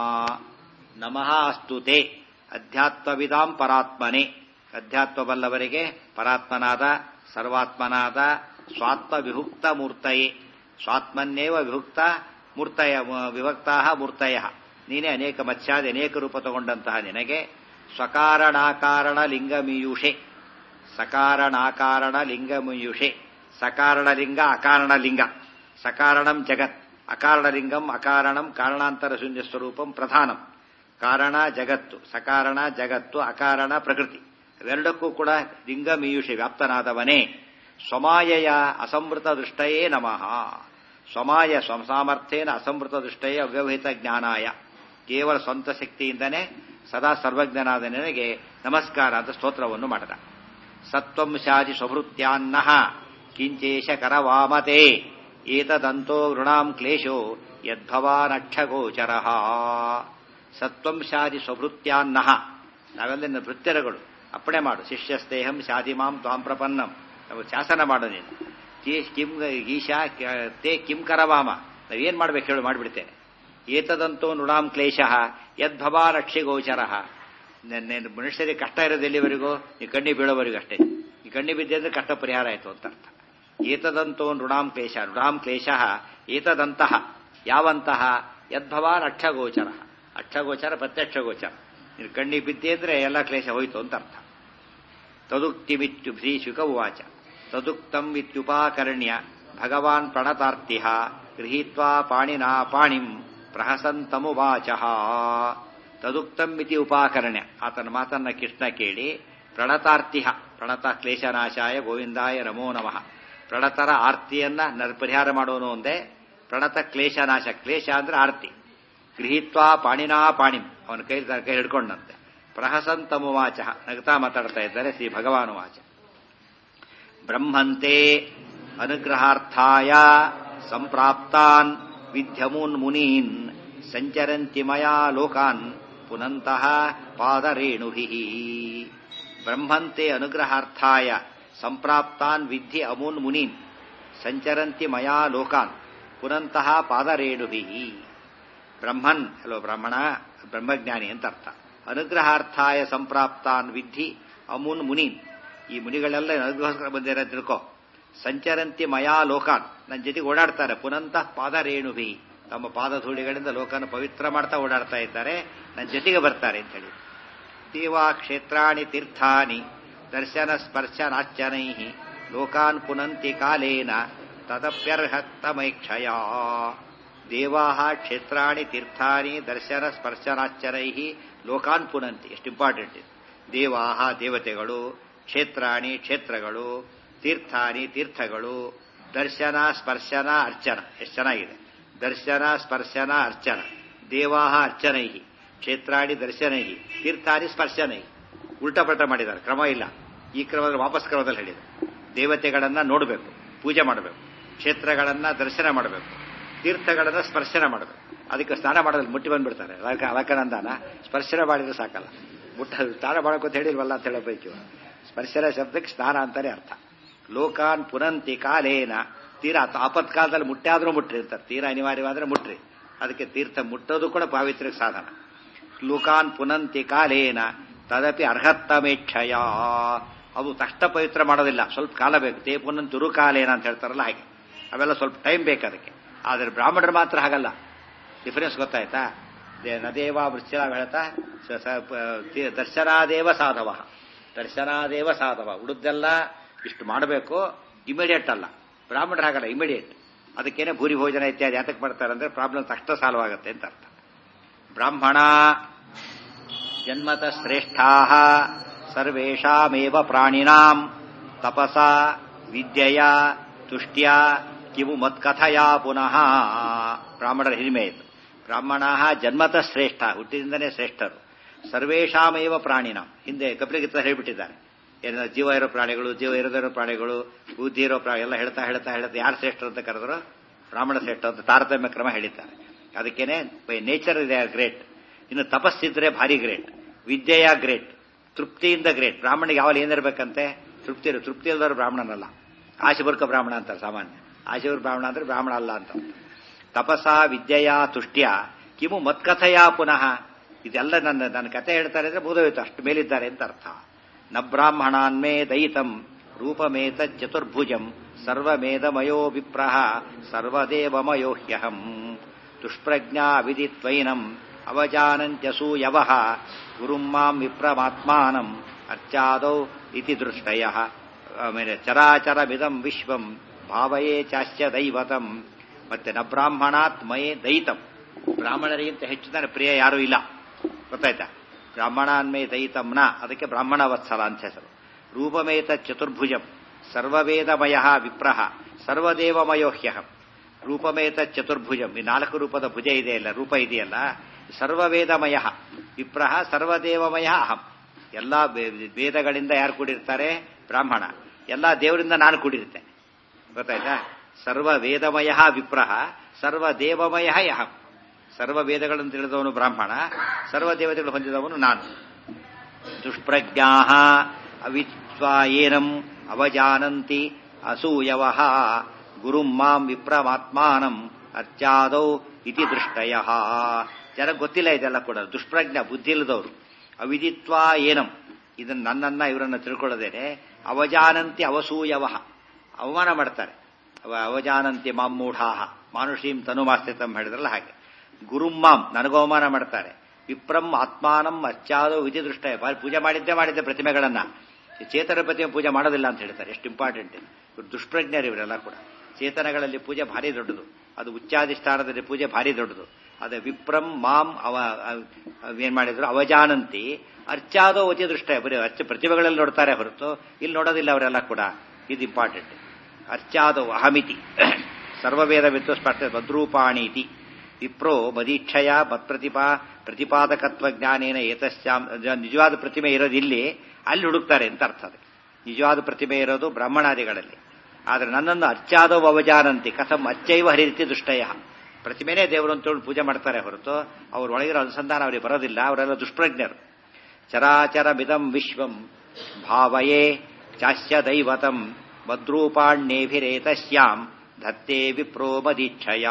ನಮಃ ಅಸ್ತುತೆ ಅಧ್ಯಾತ್ಮವಿದಾಂ ಪರಾತ್ಮನೆ ಅಧ್ಯಾತ್ಮವಲ್ಲವರಿಗೆ ಪರಾತ್ಮನಾದ ಸರ್ವಾತ್ಮನಾದ ಸ್ವಾತ್ಮ ವಿಭುಕ್ತ ಮೂರ್ತಯೇ ಸ್ವಾತ್ಮನ್ನೇವ ವಿಭುಕ್ತ ಮೂರ್ತಯ ವಿಭಕ್ತಾ ಮೂರ್ತಯ ನೀನೇ ಅನೇಕ ಮತ್ಸ್ಯಾದಿ ಅನೇಕ ರೂಪ ತಗೊಂಡಂತಹ ನಿನಗೆ ಸ್ವಕಾರಣಾಕಾರಣ ಲಿಂಗಮೀಯುಷೆ ಸಕಾರಣಾಕಾರಣ ಲಿಂಗಮೀಯುಷೆ ಸಕಾರಣ ಲಿಂಗ ಅಕಾರಣ ಲಿಂಗ ಸಕಾರಣಂ ಜಗತ್ ಅಕಾರಣ ಲಿಂಗಂ ಅಕಾರಣಂ ಕಾರಣಾಂತರ ಶೂನ್ಯ ಸ್ವರೂಪಂ ಪ್ರಧಾನಂ ಕಾರಣ ಜಗತ್ತು ಸಕಾರಣ ಜಗತ್ತು ಅಕಾರಣ ಪ್ರಕೃತಿ ಇವೆರಡಕ್ಕೂ ಕೂಡ ಲಿಂಗ ಮೀಯುಷಿ ವ್ಯಾಪ್ತನಾದವನೇ ಸ್ವಮಾಯಯ ಅಸಮೃತ ದೃಷ್ಟಯೇ ನಮಃ ಸ್ವಮಾಯ ಸ್ವಸಾಮರ್ಥ್ಯೇನ ಅಸಮೃತ ದೃಷ್ಟಯೇ ಅವ್ಯವಹಿತ ಜ್ಞಾನಾಯ ಕೇವಲ ಸ್ವಂತ ಶಕ್ತಿಯಿಂದನೇ ಸದಾ ಸರ್ವಜ್ಞನಾದ ನನಗೆ ನಮಸ್ಕಾರ ಅಂತ ಸ್ತೋತ್ರವನ್ನು ಮಾಡಿದ ಸತ್ವಂ ಶಾದಿ ಸ್ವಭೃತ್ಯಾನ್ನ ಕಿಂಚೇಶ ಕರವಾಮತೆ ಏತದಂತೋ ಗೃಣಾಂ ಕ್ಲೇಶೋ ಯದ್ಭವಾನಕ್ಷಗೋಚರ ಸತ್ವಂ ಶಾದಿ ಸ್ವಭೃತ್ಯಾನ್ನ ನಾವೆಲ್ಲ ಭೃತ್ಯರಗಳು ಅಪ್ಪಣೆ ಮಾಡು ಶಿಷ್ಯಸ್ತೇಹಂ ಶಾದಿಮಾಂ ತ್ವಾಂ ಪ್ರಪನ್ನಂ ನಾವು ಶಾಸನ ಮಾಡು ನೀನು ಕಿಂ ಈಶಾ ತೇ ಕಿಂ ಕರವಾಮ ನಾವೇನ್ ಮಾಡ್ಬೇಕು ಹೇಳು ಮಾಡಿಬಿಡ್ತೇನೆ ಏತದಂತೋ ನೃಣಾಂ ಕ್ಲೇಶ ಯದ್ಭವಾನಕ್ಷಿ ಗೋಚರ ಮನುಷ್ಯರಿಗೆ ಕಷ್ಟ ಇರೋದು ಎಲ್ಲಿವರೆಗೂ ಈ ಕಣ್ಣಿ ಬೀಳೋವರೆಗೂ ಅಷ್ಟೇ ಈ ಕಣ್ಣಿ ಬಿದ್ದೆ ಅಂದ್ರೆ ಕಷ್ಟ ಪರಿಹಾರ ಆಯಿತು ಅಂತ ಅರ್ಥ ಏತದಂತೋ ನೃಣಾಂ ಕ್ಲೇಶ ನೃಣಾಂ ಕ್ಲೇಶ ಏತದಂತಹ ಯಾವಂತಹ ಯದ್ಭವಾನ್ ಅಕ್ಷಗೋಚರ ಅಕ್ಷಗೋಚರ ಪ್ರತ್ಯಕ್ಷ ಗೋಚರ ನೀನು ಕಣ್ಣಿ ಬಿದ್ದೆ ಅಂದ್ರೆ ಎಲ್ಲ ಕ್ಲೇಶ ಹೋಯ್ತು ಅಂತ ಅರ್ಥ ತದುಕ್ತಿಮಿತ್ಯು ಶ್ರೀ ಶುಕ ಉವಾಚ ತದುಕ್ತಂ ಇತ್ಯುಪಾಕರ್ಣ್ಯ ಭಗವಾನ್ ಪ್ರಣತಾರ್ತಿಹ ಗೃಹೀತ್ವಾ ಪಾಣಿನಾ ಪಾಣಿಂ ಪ್ರಹಸಂತಮುವಾಚ ತದುಕ್ತಂ ಇತಿ ಉಪಾಕರ್ಣ್ಯ ಆತನ ಮಾತನ್ನ ಕೃಷ್ಣ ಕೇಳಿ ಪ್ರಣತಾರ್ತಿಹ ಪ್ರಣತ ಕ್ಲೇಶನಾಶಾಯ ಗೋವಿಂದಾಯ ನಮೋ ನಮಃ ಪ್ರಣತರ ಆರ್ತಿಯನ್ನ ನರ್ ಪರಿಹಾರ ಮಾಡೋನು ಒಂದೇ ಪ್ರಣತ ಕ್ಲೇಶನಾಶ ಕ್ಲೇಶ ಅಂದ್ರೆ ಆರ್ತಿ ಗೃಹೀತ್ವಾ ಪಾಣಿನಾ ಪಾಣಿಂ ಅವನ ಕೈ ಕೈ ಹಿಡ್ಕೊಂಡಂತೆ ಪ್ರಹಸಂತಮುವಾಚ ನಗ್ತಾ ಮಾತಾಡ್ತಾ ಇದ್ದಾರೆ ಶ್ರೀ ಭಗವಾನುವಾಚ ಬ್ರಹ್ಮಂತೆ ಅನುಗ್ರಹಾರ್ಥಾಯ ಸಂಪ್ರಾಪ್ತಾನ್ ವಿದ್ಯಮೂನ್ ಮುನೀನ್ ಸಂಚರಂತಿ ಮಯಾ ಲೋಕಾನ್ ಪುನಂತಹ ಪಾದರೇಣುಭಿ ಬ್ರಹ್ಮಂತೆ ಅನುಗ್ರಹಾರ್ಥಾಯ ಸಂಪ್ರಾಪ್ತಾನ್ ವಿಧಿ ಅಮೂನ್ ಮುನೀನ್ ಸಂಚರಂತಿ ಮಯಾ ಲೋಕಾನ್ ಪುನಂತಹ ಪಾದರೇಣುಭಿ ಬ್ರಹ್ಮನ್ ಹಲೋ ಬ್ರಾಹ್ಮಣ ಬ್ರಹ್ಮಜ್ಞಾನಿ ಅಂತ ಅರ್ಥ ಅನುಗ್ರಹಾರ್ಥಾಯ ಸಂಪ್ರಾಪ್ತಾನ್ ವಿಧಿ ಅಮೂನ್ ಮುನೀನ್ ಈ ಮುನಿಗಳೆಲ್ಲ ಅನುಗ್ರಹಕ್ಕೋಸ್ಕರ ಬಂದಿರ ತಿಳ್ಕೊ ಸಂಚರಂತಿ ಮಯಾ ಲೋಕಾನ್ ನನ್ನ ಜೊತೆಗೆ ಓಡಾಡ್ತಾರೆ ಪುನಂತಹ ಪಾದರೇಣುಭಿ ತಮ್ಮ ಪಾದಧೂಳಿಗಳಿಂದ ಲೋಕನ ಪವಿತ್ರ ಮಾಡ್ತಾ ಓಡಾಡ್ತಾ ಇದ್ದಾರೆ ನನ್ನ ಜೊತೆಗೆ ಬರ್ತಾರೆ ಅಂತ ಹೇಳಿ ದೇವಾ ಕ್ಷೇತ್ರಾಣಿ ತೀರ್ಥಾನಿ ದರ್ಶನ ಸ್ಪರ್ಶನಾರ್ಚನೈ ಲೋಕಾನ್ ಪುನಂತಿ ಕಾಲೇನ ತದಪ್ಯರ್ಹತ್ತಮೈಕ್ಷಯ ದೇವಾ ಕ್ಷೇತ್ರಾಣಿ ತೀರ್ಥಾನಿ ದರ್ಶನ ಸ್ಪರ್ಶನಾರ್ಚನೈ ಲೋಕಾನ್ ಪುನಂತಿ ಎಷ್ಟು ಇಂಪಾರ್ಟೆಂಟ್ ಇದು ದೇವಾ ದೇವತೆಗಳು ಕ್ಷೇತ್ರಾಣಿ ಕ್ಷೇತ್ರಗಳು ತೀರ್ಥಾನಿ ತೀರ್ಥಗಳು ದರ್ಶನ ಸ್ಪರ್ಶನ ಅರ್ಚನ ಎಷ್ಟು ಚೆನ್ನಾಗಿದೆ ದರ್ಶನ ಸ್ಪರ್ಶನ ಅರ್ಚನ ದೇವಾ ಅರ್ಚನೈ ಕ್ಷೇತ್ರಾಣಿ ದರ್ಶನೈ ತೀರ್ಥಾನಿ ಸ್ಪರ್ಶನೈ ಉಲ್ಟಪಲ್ಟ ಮಾಡಿದ್ದಾರೆ ಕ್ರಮ ಇಲ್ಲ ಈ ಕ್ರಮದಲ್ಲಿ ವಾಪಸ್ ಕ್ರಮದಲ್ಲಿ ಹೇಳಿದೆ ದೇವತೆಗಳನ್ನ ನೋಡಬೇಕು ಪೂಜೆ ಮಾಡಬೇಕು ಕ್ಷೇತ್ರಗಳನ್ನ ದರ್ಶನ ಮಾಡಬೇಕು ತೀರ್ಥಗಳನ್ನ ಸ್ಪರ್ಶನ ಮಾಡಬೇಕು ಅದಕ್ಕೆ ಸ್ನಾನ ಮಾಡೋದ್ರಲ್ಲಿ ಮುಟ್ಟಿ ಬಂದ್ಬಿಡ್ತಾರೆ ಅಲಕ ಅಲಕನಂದಾನ ಸ್ಪರ್ಶನ ಮಾಡಿದ್ರೆ ಸಾಕಲ್ಲ ಮುಟ್ಟ ಸ್ನಾನ ಮಾಡೋಕೆ ಅಂತ ಹೇಳಿಲ್ವಲ್ಲ ಅಂತ ಹೇಳಬೇಕು ಸ್ಪರ್ಶನ ಶಬ್ದಕ್ಕೆ ಸ್ನಾನ ಅಂತಾನೆ ಅರ್ಥ ಲೋಕಾನ್ ಪುನಂತಿ ಕಾಲೇನ ತೀರಾ ಆಪತ್ಕಾಲದಲ್ಲಿ ಮುಟ್ಟಾದ್ರೂ ಮುಟ್ರಿ ಅಂತಾರೆ ತೀರಾ ಅನಿವಾರ್ಯವಾದ್ರೆ ಮುಟ್ರಿ ಅದಕ್ಕೆ ತೀರ್ಥ ಮುಟ್ಟೋದು ಕೂಡ ಪಾವಿತ್ರ್ಯಕ್ಕೆ ಸಾಧನ ಲೋಕಾನ್ ಪುನಂತಿ ಕಾಲೇನ ತದಪಿ ಅರ್ಹತ್ತಮೇಕ್ಷಯ ಅದು ತಕ್ಷಣ ಪವಿತ್ರ ಮಾಡೋದಿಲ್ಲ ಸ್ವಲ್ಪ ಕಾಲ ಬೇಕು ತೇ ಪುನಂತ ತುರುಕಾಲೇನ ಅಂತ ಹೇಳ್ತಾರಲ್ಲ ಹಾಗೆ ಅವೆಲ್ಲ ಸ್ವಲ್ಪ ಟೈಮ್ ಬೇಕು ಅದಕ್ಕೆ ಆದರೆ ಬ್ರಾಹ್ಮಣರು ಮಾತ್ರ ಹಾಗಲ್ಲ ಡಿಫರೆನ್ಸ್ ಗೊತ್ತಾಯ್ತಾ ನದೇವ ವೃಶ್ಚಿಲ ಹೇಳ್ತಾ ದರ್ಶನಾದೇವ ಸಾಧವ ದರ್ಶನಾದೇವ ಸಾಧವ ಉಳಿದೆಲ್ಲ ಇಷ್ಟು ಮಾಡಬೇಕು ಇಮಿಡಿಯೇಟ್ ಅಲ್ಲ ಬ್ರಾಹ್ಮಣರು ಹಾಗಲ್ಲ ಇಮಿಡಿಯೇಟ್ ಅದಕ್ಕೇನೆ ಭೂರಿ ಭೋಜನ ಇತ್ಯಾದಿ ಯಾತಕ್ಕೆ ಮಾಡ್ತಾರೆ ಅಂದ್ರೆ ಪ್ರಾಬ್ಲಮ್ ತಕ್ಷಣ ಸಾಲ್ವ್ ಆಗುತ್ತೆ ಅಂತ ಅರ್ಥ ಬ್ರಾಹ್ಮಣ ಜನ್ಮತ ಶ್ರೇಷ್ಠಾ ಸರ್ವೇಷಾಮೇವ ಪ್ರಾಣಿನಾಂ ತಪಸ ವಿದ್ಯೆಯ ತುಷ್ಟ್ಯ ಕಿವು ಮತ್ಕಥಯ ಪುನಃ ಬ್ರಾಹ್ಮಣರ ಹಿರಿಮೆ ಇದು ಬ್ರಾಹ್ಮಣ ಜನ್ಮತ ಶ್ರೇಷ್ಠ ಹುಟ್ಟಿದಿಂದನೇ ಶ್ರೇಷ್ಠರು ಸರ್ವೇಷಾಮೇವ ಪ್ರಾಣಿನಾಂ ಹಿಂದೆ ಕಪಿಲಗೀತ ಹೇಳಿಬಿಟ್ಟಿದ್ದಾರೆ ಏನ ಜೀವ ಇರೋ ಪ್ರಾಣಿಗಳು ಜೀವ ಇರದಿರೋ ಪ್ರಾಣಿಗಳು ಬುದ್ಧಿ ಇರೋ ಪ್ರಾಣಿ ಎಲ್ಲ ಹೇಳ್ತಾ ಹೇಳ್ತಾ ಹೇಳ್ತಾ ಯಾರು ಶ್ರೇಷ್ಠರು ಅಂತ ಕರೆದ್ರು ಬ್ರಾಹ್ಮಣ ಶ್ರೇಷ್ಠ ಅಂತ ತಾರತಮ್ಯ ಕ್ರಮ ಹೇಳಿದ್ದಾರೆ ಅದಕ್ಕೇನೆ ಬೈ ನೇಚರ್ ಇದೆ ಗ್ರೇಟ್ ಇನ್ನು ತಪಸ್ಸಿದ್ರೆ ಭಾರಿ ಗ್ರೇಟ್ ವಿದ್ಯೆಯ ಗ್ರೇಟ್ ತೃಪ್ತಿಯಿಂದ ಗ್ರೇಟ್ ಬ್ರಾಹ್ಮಣಿಗೆ ಯಾವಾಗ ಏನಿರ್ಬೇಕಂತೆ ತೃಪ್ತಿ ಇರು ತೃಪ್ತಿ ಇಲ್ಲದವರು ಬ್ರಾಹ್ಮಣನಲ್ಲ ಆಶಿಬರ್ಕ ಬ್ರಾಹ್ಮಣ ಅಂತಾರೆ ಸಾಮಾನ್ಯ ಆಶಿಬರ್ ಬ್ರಾಹ್ಮಣ ಅಂದ್ರೆ ಬ್ರಾಹ್ಮಣ ಅಲ್ಲ ಅಂತ ತಪಸ ವಿದ್ಯೆಯ ತುಷ್ಟ್ಯ ಕಿಮು ಮತ್ಕಥಯ ಪುನಃ ಇದೆಲ್ಲ ನನ್ನ ನನ್ನ ಕಥೆ ಹೇಳ್ತಾರೆ ಅಂದ್ರೆ ಬೋಧವಿತ್ತು ಅಷ್ಟು ಮೇಲಿದ್ದಾರೆ ಅಂತ ಅರ್ಥ ನ ಬ್ರಾಹ್ಮಣಾನ್ಮೇ ದಯಿತಂ ರೂಪಮೇತ ಚತುರ್ಭುಜಂ ಸರ್ವಮೇಧಮಯೋ ವಿಪ್ರಹ ಸರ್ವದೇವಮಯೋ ಹ್ಯಹಂ ದುಷ್ಪ್ರಜ್ಞಾ ವಿದಿತ್ವೈನಂ ಅವಜಾನಂತ್ಯಸೂಯವ ಗುರುಂ ಮಾಂ ವಿಪ್ರಮಾತ್ಮಾನಂ ಅರ್ಚಾದೌ ಇತಿ ದೃಷ್ಟಯ ಆಮೇಲೆ ಚರಾಚರಮಿದಂ ವಿಶ್ವಂ ಭಾವಯೇ ಚಾಶ್ಚ ದೈವತಂ ಮತ್ತೆ ನ ಬ್ರಾಹ್ಮಣಾತ್ ಮಯೇ ದಯಿತಂ ಬ್ರಾಹ್ಮಣರಿಗಿಂತ ಹೆಚ್ಚಿನ ಪ್ರಿಯ ಯಾರೂ ಇಲ್ಲ ಗೊತ್ತಾಯ್ತಾ ಬ್ರಾಹ್ಮಣಾನ್ಮೇ ದಯಿತಂನ ಅದಕ್ಕೆ ಬ್ರಾಹ್ಮಣ ವತ್ಸಲ ಅಂತ ಹೆಸರು ರೂಪಮೇತ ಚತುರ್ಭುಜಂ ಸರ್ವವೇದಮಯ ವಿಪ್ರಹ ಸರ್ವದೇವಮಯೋ ಹ್ಯಹಂ ರೂಪಮೇತ ಚತುರ್ಭುಜಂ ಈ ನಾಲ್ಕು ರೂಪದ ಭುಜ ಇದೆಯಲ್ಲ ರೂಪ ಇದೆಯಲ್ಲ ಸರ್ವವೇದಮಯ ವಿಪ್ರಹ ಸರ್ವದೇವಮಯ ಅಹಂ ಎಲ್ಲಾ ವೇದಗಳಿಂದ ಯಾರು ಕೂಡಿರ್ತಾರೆ ಬ್ರಾಹ್ಮಣ ಎಲ್ಲಾ ದೇವರಿಂದ ನಾನು ಕೂಡಿರ್ತೇನೆ ಗೊತ್ತಾಯ್ತಾ ಸರ್ವ ವೇದಮಯ ವಿಪ್ರಹ ಸರ್ವ ದೇವಮಯ ಯಹಂ ಸರ್ವ ವೇದಗಳನ್ನು ತಿಳಿದವನು ಬ್ರಾಹ್ಮಣ ಸರ್ವ ದೇವತೆಗಳು ಹೊಂದಿದವನು ನಾನು ದುಷ್ಪ್ರಜ್ಞಾ ಅವಿತ್ವಾಯೇನಂ ಅವಜಾನಂತಿ ಅಸೂಯವ ಗುರುಂ ಮಾಂ ವಿಪ್ರಮಾತ್ಮಾನಂ ಅರ್ಚಾದೌ ಇತಿ ದೃಷ್ಟಯ ಜನ ಗೊತ್ತಿಲ್ಲ ಇದೆಲ್ಲ ಕೂಡ ದುಷ್ಪ್ರಜ್ಞ ಬುದ್ಧಿ ಇಲ್ಲದವರು ಅವಿದಿತ್ವ ಏನಂ ಇದನ್ನ ನನ್ನನ್ನ ಇವರನ್ನ ತಿಳ್ಕೊಳ್ಳೋದೇನೆ ಅವಜಾನಂತಿ ಅವಸೂಯವ ಅವಮಾನ ಮಾಡ್ತಾರೆ ಅವಜಾನಂತಿ ಮಾಮ್ಮೂಢಾಹ ಮಾನುಷೀಂ ತನುಮಾಸ್ತಿತಂ ಹೇಳಿದ್ರಲ್ಲ ಹಾಗೆ ಗುರುಮ್ಮಾಂ ನನಗೂ ಅವಮಾನ ಮಾಡ್ತಾರೆ ವಿಪ್ರಂ ಆತ್ಮಾನಂ ಅಚ್ಚಾದೋ ವಿಧಿ ದೃಷ್ಟ ಬಾರಿ ಪೂಜೆ ಮಾಡಿದ್ದೇ ಮಾಡಿದ್ದೆ ಪ್ರತಿಮೆಗಳನ್ನ ಚೇತನ ಪ್ರತಿಮೆ ಪೂಜೆ ಮಾಡೋದಿಲ್ಲ ಅಂತ ಹೇಳ್ತಾರೆ ಎಷ್ಟು ಇಂಪಾರ್ಟೆಂಟ್ ಇವರು ದುಷ್ಪ್ರಜ್ಞರು ಇವರೆಲ್ಲ ಕೂಡ ಚೇತನಗಳಲ್ಲಿ ಪೂಜೆ ಭಾರಿ ದೊಡ್ಡದು ಅದು ಉಚ್ಚಾಧಿಷ್ಠಾನದಲ್ಲಿ ಪೂಜೆ ಭಾರಿ ದೊಡ್ಡದು ಅದೇ ವಿಪ್ರಂ ಮಾಂ ಅವ ಏನ್ ಮಾಡಿದ್ರು ಅವಜಾನಂತಿ ಅರ್ಚಾದೋ ಅತಿ ದೃಷ್ಟ ಬರೀ ಅರ್ಚ ಪ್ರತಿಭೆಗಳಲ್ಲಿ ನೋಡ್ತಾರೆ ಹೊರತು ಇಲ್ಲಿ ನೋಡೋದಿಲ್ಲ ಅವರೆಲ್ಲ ಕೂಡ ಇದು ಇಂಪಾರ್ಟೆಂಟ್ ಅರ್ಚಾದೋ ಅಹಮಿತಿ ಸರ್ವವೇದ ವಿತ್ವಸ್ಪರ್ಶ ಮದ್ರೂಪಾಣೀತಿ ವಿಪ್ರೋ ಮದೀಕ್ಷಯ ಮತ್ಪ್ರತಿಪಾ ಪ್ರತಿಪಾದಕತ್ವ ಜ್ಞಾನೇನ ಏತಸ್ಯಾಂ ನಿಜವಾದ ಪ್ರತಿಮೆ ಇರೋದು ಇಲ್ಲಿ ಅಲ್ಲಿ ಹುಡುಕ್ತಾರೆ ಅಂತ ಅರ್ಥ ಅದಕ್ಕೆ ನಿಜವಾದ ಪ್ರತಿಮೆ ಇರೋದು ಬ್ರಾಹ್ಮಣಾದಿಗಳಲ್ಲಿ ಆದರೆ ನನ್ನನ್ನು ಅಚ್ಚಾದೋ ಅವಜಾನಂತಿ ಕಥಂ ಅಚ್ಚೈವ ಹರಿತಿ ದುಷ್ಟಯ ಪ್ರತಿಮೆನೇ ದೇವರು ಅಂತ ಪೂಜೆ ಮಾಡ್ತಾರೆ ಹೊರತು ಅವ್ರ ಒಳಗಿರೋ ಅನುಸಂಧಾನ ಅವರಿಗೆ ಬರೋದಿಲ್ಲ ಅವರೆಲ್ಲ ದುಷ್ಪ್ರಜ್ಞರು ಚರಾಚರ ಮಿದಂ ವಿಶ್ವಂ ಭಾವಯೇ ಚಾಸ್ಯ ದೈವತಂ ಮದ್ರೂಪಾಣ್ಯೇಭಿರೇತಸ್ಯಾಂ ಧತ್ತೇ ವಿಪ್ರೋ ಮದೀಕ್ಷಯ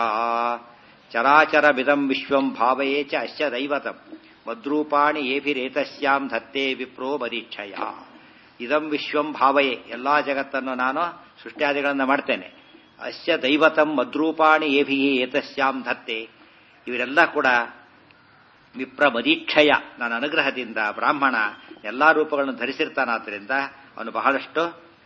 ಚರಾಚರ ಮಿದಂ ವಿಶ್ವಂ ಭಾವಯೇ ಚ ಅಸ್ಯ ದೈವತಂ ಮದ್ರೂಪಾಣಿ ಏಭಿರೇತಸ್ಯಾಂ ಧತ್ತೇ ವಿಪ್ರೋ ಮದೀಕ್ಷಯ ಇದಂ ವಿಶ್ವಂ ಭಾವಯೇ ಎಲ್ಲಾ ಜಗತ್ತನ್ನು ನಾನು ಸೃಷ್ಟ್ಯಾದಿಗಳನ್ನು ಮಾಡ್ತೇನೆ ಅಸ್ಯ ದೈವತಂ ಮದ್ರೂಪಾಣಿ ಏಭಿ ಏತಸ್ಯಾಂ ಧತ್ತೆ ಇವರೆಲ್ಲ ಕೂಡ ವಿಪ್ರ ಮದೀಕ್ಷಯ ನನ್ನ ಅನುಗ್ರಹದಿಂದ ಬ್ರಾಹ್ಮಣ ಎಲ್ಲಾ ರೂಪಗಳನ್ನು ಧರಿಸಿರ್ತಾನಾದ್ರಿಂದ ಅವನು ಬಹಳಷ್ಟು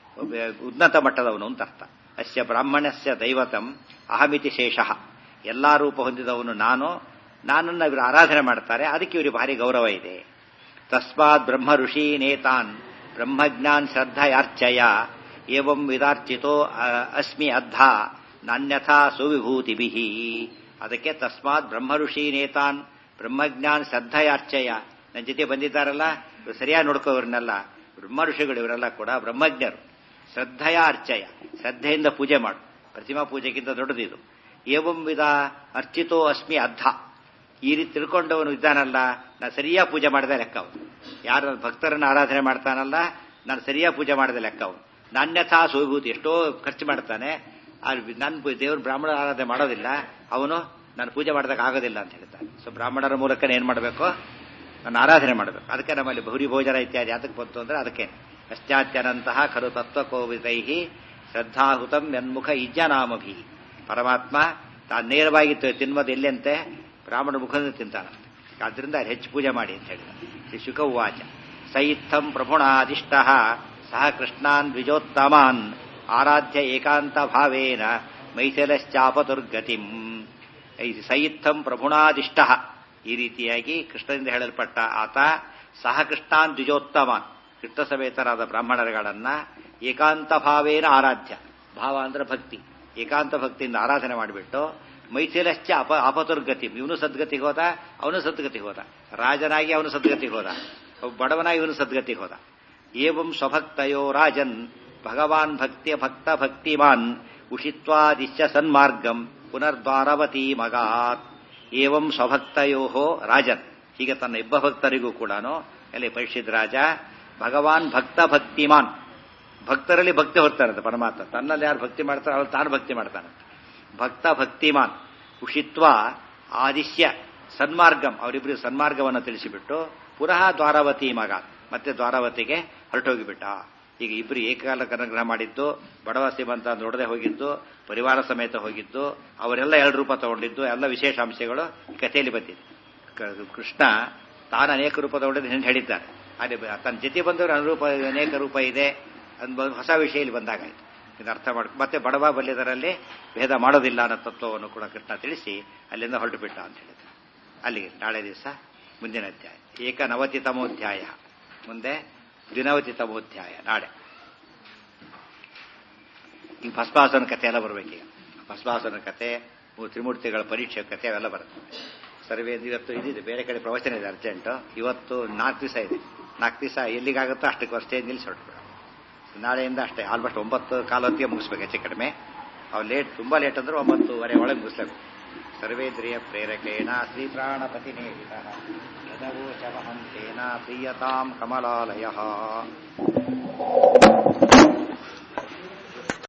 ಉನ್ನತ ಮಟ್ಟದವನು ಅಂತ ಅರ್ಥ ಅಸ್ಯ ಬ್ರಾಹ್ಮಣಸ್ಯ ದೈವತಂ ಅಹಮಿತಿ ಶೇಷಃ ಎಲ್ಲಾ ರೂಪ ಹೊಂದಿದವನು ನಾನು ನಾನನ್ನು ಇವರು ಆರಾಧನೆ ಮಾಡ್ತಾರೆ ಅದಕ್ಕೆ ಇವರಿಗೆ ಭಾರಿ ಗೌರವ ಇದೆ ತಸ್ಮಾತ್ ಬ್ರಹ್ಮ ಋಷಿ ನೇತಾನ್ ಬ್ರಹ್ಮಜ್ಞಾನ್ ಶ್ರದ್ಧಯಾರ್ಚಯ ಏವಂ ವಿದಾರ್ಚಿತೋ ಅಸ್ಮಿ ಅದ್ಧ ನಾನ್ಯಥಾ ಸುವಿಭೂತಿಭಿ ಅದಕ್ಕೆ ತಸ್ಮಾತ್ ಬ್ರಹ್ಮ ಋಷಿ ನೇತಾನ್ ಬ್ರಹ್ಮಜ್ಞಾನ್ ಶ್ರದ್ಧಯಾರ್ಚಯ ನನ್ನ ಜೊತೆ ಬಂದಿದ್ದಾರಲ್ಲ ಇವ್ರು ಸರಿಯಾಗಿ ನೋಡ್ಕೋ ಇವ್ರನ್ನೆಲ್ಲ ಬ್ರಹ್ಮ ಋಷಿಗಳು ಇವರೆಲ್ಲ ಕೂಡ ಬ್ರಹ್ಮಜ್ಞರು ಶ್ರದ್ಧೆಯ ಅರ್ಚಯ ಶ್ರದ್ಧೆಯಿಂದ ಪೂಜೆ ಮಾಡು ಪ್ರತಿಮಾ ಪೂಜೆಗಿಂತ ದೊಡ್ಡದಿದು ಏವಂ ವಿಧ ಅರ್ಚಿತೋ ಅಸ್ಮಿ ಅರ್ಧ ಈ ರೀತಿ ತಿಳ್ಕೊಂಡವನು ಇದ್ದಾನಲ್ಲ ನಾನು ಸರಿಯಾಗಿ ಪೂಜೆ ಮಾಡಿದ ಲೆಕ್ಕ ಅವನು ಯಾರು ಭಕ್ತರನ್ನ ಆರಾಧನೆ ಮಾಡ್ತಾನಲ್ಲ ನಾನು ಸರಿಯಾಗಿ ಪೂಜೆ ಮಾಡಿದ ಲೆಕ್ಕ ಅವನು ನಾಣ್ಯಥಾ ಸೋಭೂತಿ ಎಷ್ಟೋ ಖರ್ಚು ಮಾಡ್ತಾನೆ ನನ್ನ ದೇವ್ರ ಬ್ರಾಹ್ಮಣ ಆರಾಧನೆ ಮಾಡೋದಿಲ್ಲ ಅವನು ನಾನು ಪೂಜೆ ಮಾಡೋದಕ್ಕೆ ಆಗೋದಿಲ್ಲ ಅಂತ ಹೇಳ್ತಾನೆ ಸೊ ಬ್ರಾಹ್ಮಣರ ಮೂಲಕನೇ ಏನು ಮಾಡಬೇಕು ನಾನು ಆರಾಧನೆ ಮಾಡಬೇಕು ಅದಕ್ಕೆ ನಮ್ಮಲ್ಲಿ ಬಹುರಿ ಭೋಜನ ಇತ್ಯಾದಿ ಅದಕ್ಕೆ ಬಂತು ಅಂದ್ರೆ ಅದಕ್ಕೆ ಪಶ್ಚಾತ್ಯನಂತಹ ಖಲು ತತ್ವಕೋವಿತೈ ಶ್ರದ್ಧಾಹುತಂ ಯನ್ಮುಖ ಇಜ್ಜನಾಮಭಿ ಪರಮಾತ್ಮ ತಾನು ನೇರವಾಗಿ ತಿನ್ನುವುದು ಎಲ್ಲಂತೆ ಬ್ರಾಹ್ಮಣ ಮುಖದಿಂದ ತಿಂತಾನಂತೆ ಆದ್ರಿಂದ ಹೆಚ್ಚು ಪೂಜೆ ಮಾಡಿ ಅಂತ ಹೇಳಿದ ಶ್ರೀ ಶುಕ ಉವಾಚ ಸೈತ್ಥಂ ಪ್ರಭುಣಾದಿಷ್ಟ ಸಹ ಕೃಷ್ಣಾನ್ ದ್ವಿಜೋತ್ತಮಾನ್ ಆರಾಧ್ಯ ಏಕಾಂತ ಭಾವೇನ ಮೈಥಿಲಶ್ಚಾಪದುರ್ಗತಿಂ ಸೈತ್ಥಂ ಪ್ರಭುಣಾದಿಷ್ಟ ಈ ರೀತಿಯಾಗಿ ಕೃಷ್ಣನಿಂದ ಹೇಳಲ್ಪಟ್ಟ ಆತ ಸಹ ಕೃಷ್ಣಾನ್ ದ್ವಿಜೋತ್ತಮಾನ್ ಕೃಷ್ಣ ಸಮೇತರಾದ ಬ್ರಾಹ್ಮಣರುಗಳನ್ನ ಏಕಾಂತ ಭಾವೇನ ಆರಾಧ್ಯ ಭಾವ ಅಂದ್ರೆ ಭಕ್ತಿ ಏಕಾಂತ ಭಕ್ತಿಯಿಂದ ಆರಾಧನೆ ಮಾಡಿಬಿಟ್ಟು ಮೈಥಿಲಶ್ಚ ಅಪ ಅಪತುರ್ಗತಿ ಇವನು ಸದ್ಗತಿಗೆ ಹೋದ ಅವನು ಸದ್ಗತಿಗೆ ಹೋದ ರಾಜನಾಗಿ ಅವನು ಸದ್ಗತಿಗೆ ಹೋದ ಬಡವನಾಗಿ ಇವನು ಸದ್ಗತಿಗೆ ಹೋದ ಏವಂ ಸ್ವಭಕ್ತಯೋ ರಾಜನ್ ಭಗವಾನ್ ಭಕ್ತಿಯ ಭಕ್ತ ಭಕ್ತಿಮಾನ್ ಉಷಿತ್ವಾದಿಶ್ಯ ಸನ್ಮಾರ್ಗಂ ಪುನರ್ದ್ವಾರವತಿ ಮಗಾತ್ ಏವಂ ಸ್ವಭಕ್ತಯೋ ರಾಜನ್ ಹೀಗೆ ತನ್ನ ಇಬ್ಬ ಭಕ್ತರಿಗೂ ಕೂಡ ಎಲ್ಲಿ ಪರಿಷಿದ್ ರಾಜ ಭಗವಾನ್ ಭಕ್ತ ಭಕ್ತಿಮಾನ್ ಭಕ್ತರಲ್ಲಿ ಭಕ್ತಿ ಹೊರ್ತಾರಂತೆ ಪರಮಾತ್ಮ ತನ್ನಲ್ಲಿ ಯಾರು ಭಕ್ತಿ ಮಾಡ್ತಾರೆ ಅವ್ರು ತಾನು ಭಕ್ತಿ ಮಾಡ್ತಾನಂತೆ ಭಕ್ತ ಭಕ್ತಿಮಾನ್ ಉಷಿತ್ವ ಆದಿಶ್ಯ ಸನ್ಮಾರ್ಗಂ ಅವರಿಬ್ಬರಿಗೆ ಸನ್ಮಾರ್ಗವನ್ನು ತಿಳಿಸಿಬಿಟ್ಟು ಪುನಃ ದ್ವಾರಾವತಿ ಮಗ ಮತ್ತೆ ದ್ವಾರಾವತಿಗೆ ಹೊರಟೋಗಿಬಿಟ್ಟ ಈಗ ಇಬ್ಬರು ಏಕಕಾಲ ಕನಗ್ರಹ ಮಾಡಿದ್ದು ಬಡವ ಶ್ರೀಮಂತ ನೋಡದೆ ಹೋಗಿದ್ದು ಪರಿವಾರ ಸಮೇತ ಹೋಗಿದ್ದು ಅವರೆಲ್ಲ ಎರಡು ರೂಪ ತಗೊಂಡಿದ್ದು ಎಲ್ಲ ವಿಶೇಷ ಅಂಶಗಳು ಕಥೆಯಲ್ಲಿ ಬಂದಿದೆ ಕೃಷ್ಣ ತಾನು ಅನೇಕ ರೂಪ ತಗೊಂಡಿದ್ದು ಹೇಳಿದ್ದಾರೆ ಅಲ್ಲಿ ತನ್ನ ಜೊತೆ ಬಂದವರು ಅನುರೂಪ ಅನೇಕ ರೂಪ ಇದೆ ಅಂದ್ ಹೊಸ ವಿಷಯ ಇಲ್ಲಿ ಬಂದಾಗಾಯ್ತು ಇದು ಅರ್ಥ ಮಾಡ ಮತ್ತೆ ಬಡವ ಬಲ್ಯದರಲ್ಲಿ ಭೇದ ಮಾಡೋದಿಲ್ಲ ಅನ್ನೋ ತತ್ವವನ್ನು ಕೂಡ ಕೃಷ್ಣ ತಿಳಿಸಿ ಅಲ್ಲಿಂದ ಹೊರಟು ಬಿಟ್ಟ ಅಂತ ಹೇಳಿದ್ರು ಅಲ್ಲಿಗೆ ನಾಳೆ ದಿವಸ ಮುಂದಿನ ಅಧ್ಯಾಯ ಏಕನವತಿ ತಮೋಧ್ಯಾಯ ಮುಂದೆ ದ್ವಿನವತಿ ತಮೋಧ್ಯಾಯ ನಾಳೆ ಈಗ ಭಸ್ಮಾಸನ ಕಥೆ ಎಲ್ಲ ಬರ್ಬೇಕೀಗ ಭಸ್ಮಾಸನ ಕಥೆ ತ್ರಿಮೂರ್ತಿಗಳ ಪರೀಕ್ಷೆ ಕಥೆ ಅವೆಲ್ಲ ಬರುತ್ತೆ ಸರ್ವೇ ಇವತ್ತು ಇದಿದೆ ಬೇರೆ ಕಡೆ ಪ್ರವಚನ ಇದೆ ಅರ್ಜೆಂಟ್ ಇವತ್ತು ನಾಲ್ಕು ದಿವಸ ಇದೆ ನಾಲ್ಕು ದಿವಸ ಎಲ್ಲಿಗಾಗುತ್ತೋ ಅಷ್ಟಕ್ಕೆ ಅಷ್ಟೇ ನಿಲ್ಲಿಸಿ ಹೊರಟ್ಬಿಡ ನಾಳೆಯಿಂದ ಅಷ್ಟೇ ಆಲ್ಮೋಸ್ಟ್ ಒಂಬತ್ತು ಕಾಲ ಹೊತ್ತಿಗೆ ಮುಗಿಸ್ಬೇಕು ಹೆಚ್ಚು ಕಡಿಮೆ ಅವು ಲೇಟ್ ತುಂಬಾ ಲೇಟ್ ಅಂದ್ರೆ ಒಂಬತ್ತುವರೆ ಒಳಗೆ ಮುಗಿಸ್ಲೇಬೇಕು ಸರ್ವೇಂದ್ರಿಯ ಪ್ರೇರಕೇಣ ಶ್ರೀ ಪ್ರಾಣಪತಿ ನೇರಿತ ಯದವೋಚವಹಂ ತೇನ ಪ್ರೀಯತಾಂ ಕಮಲಾಲಯ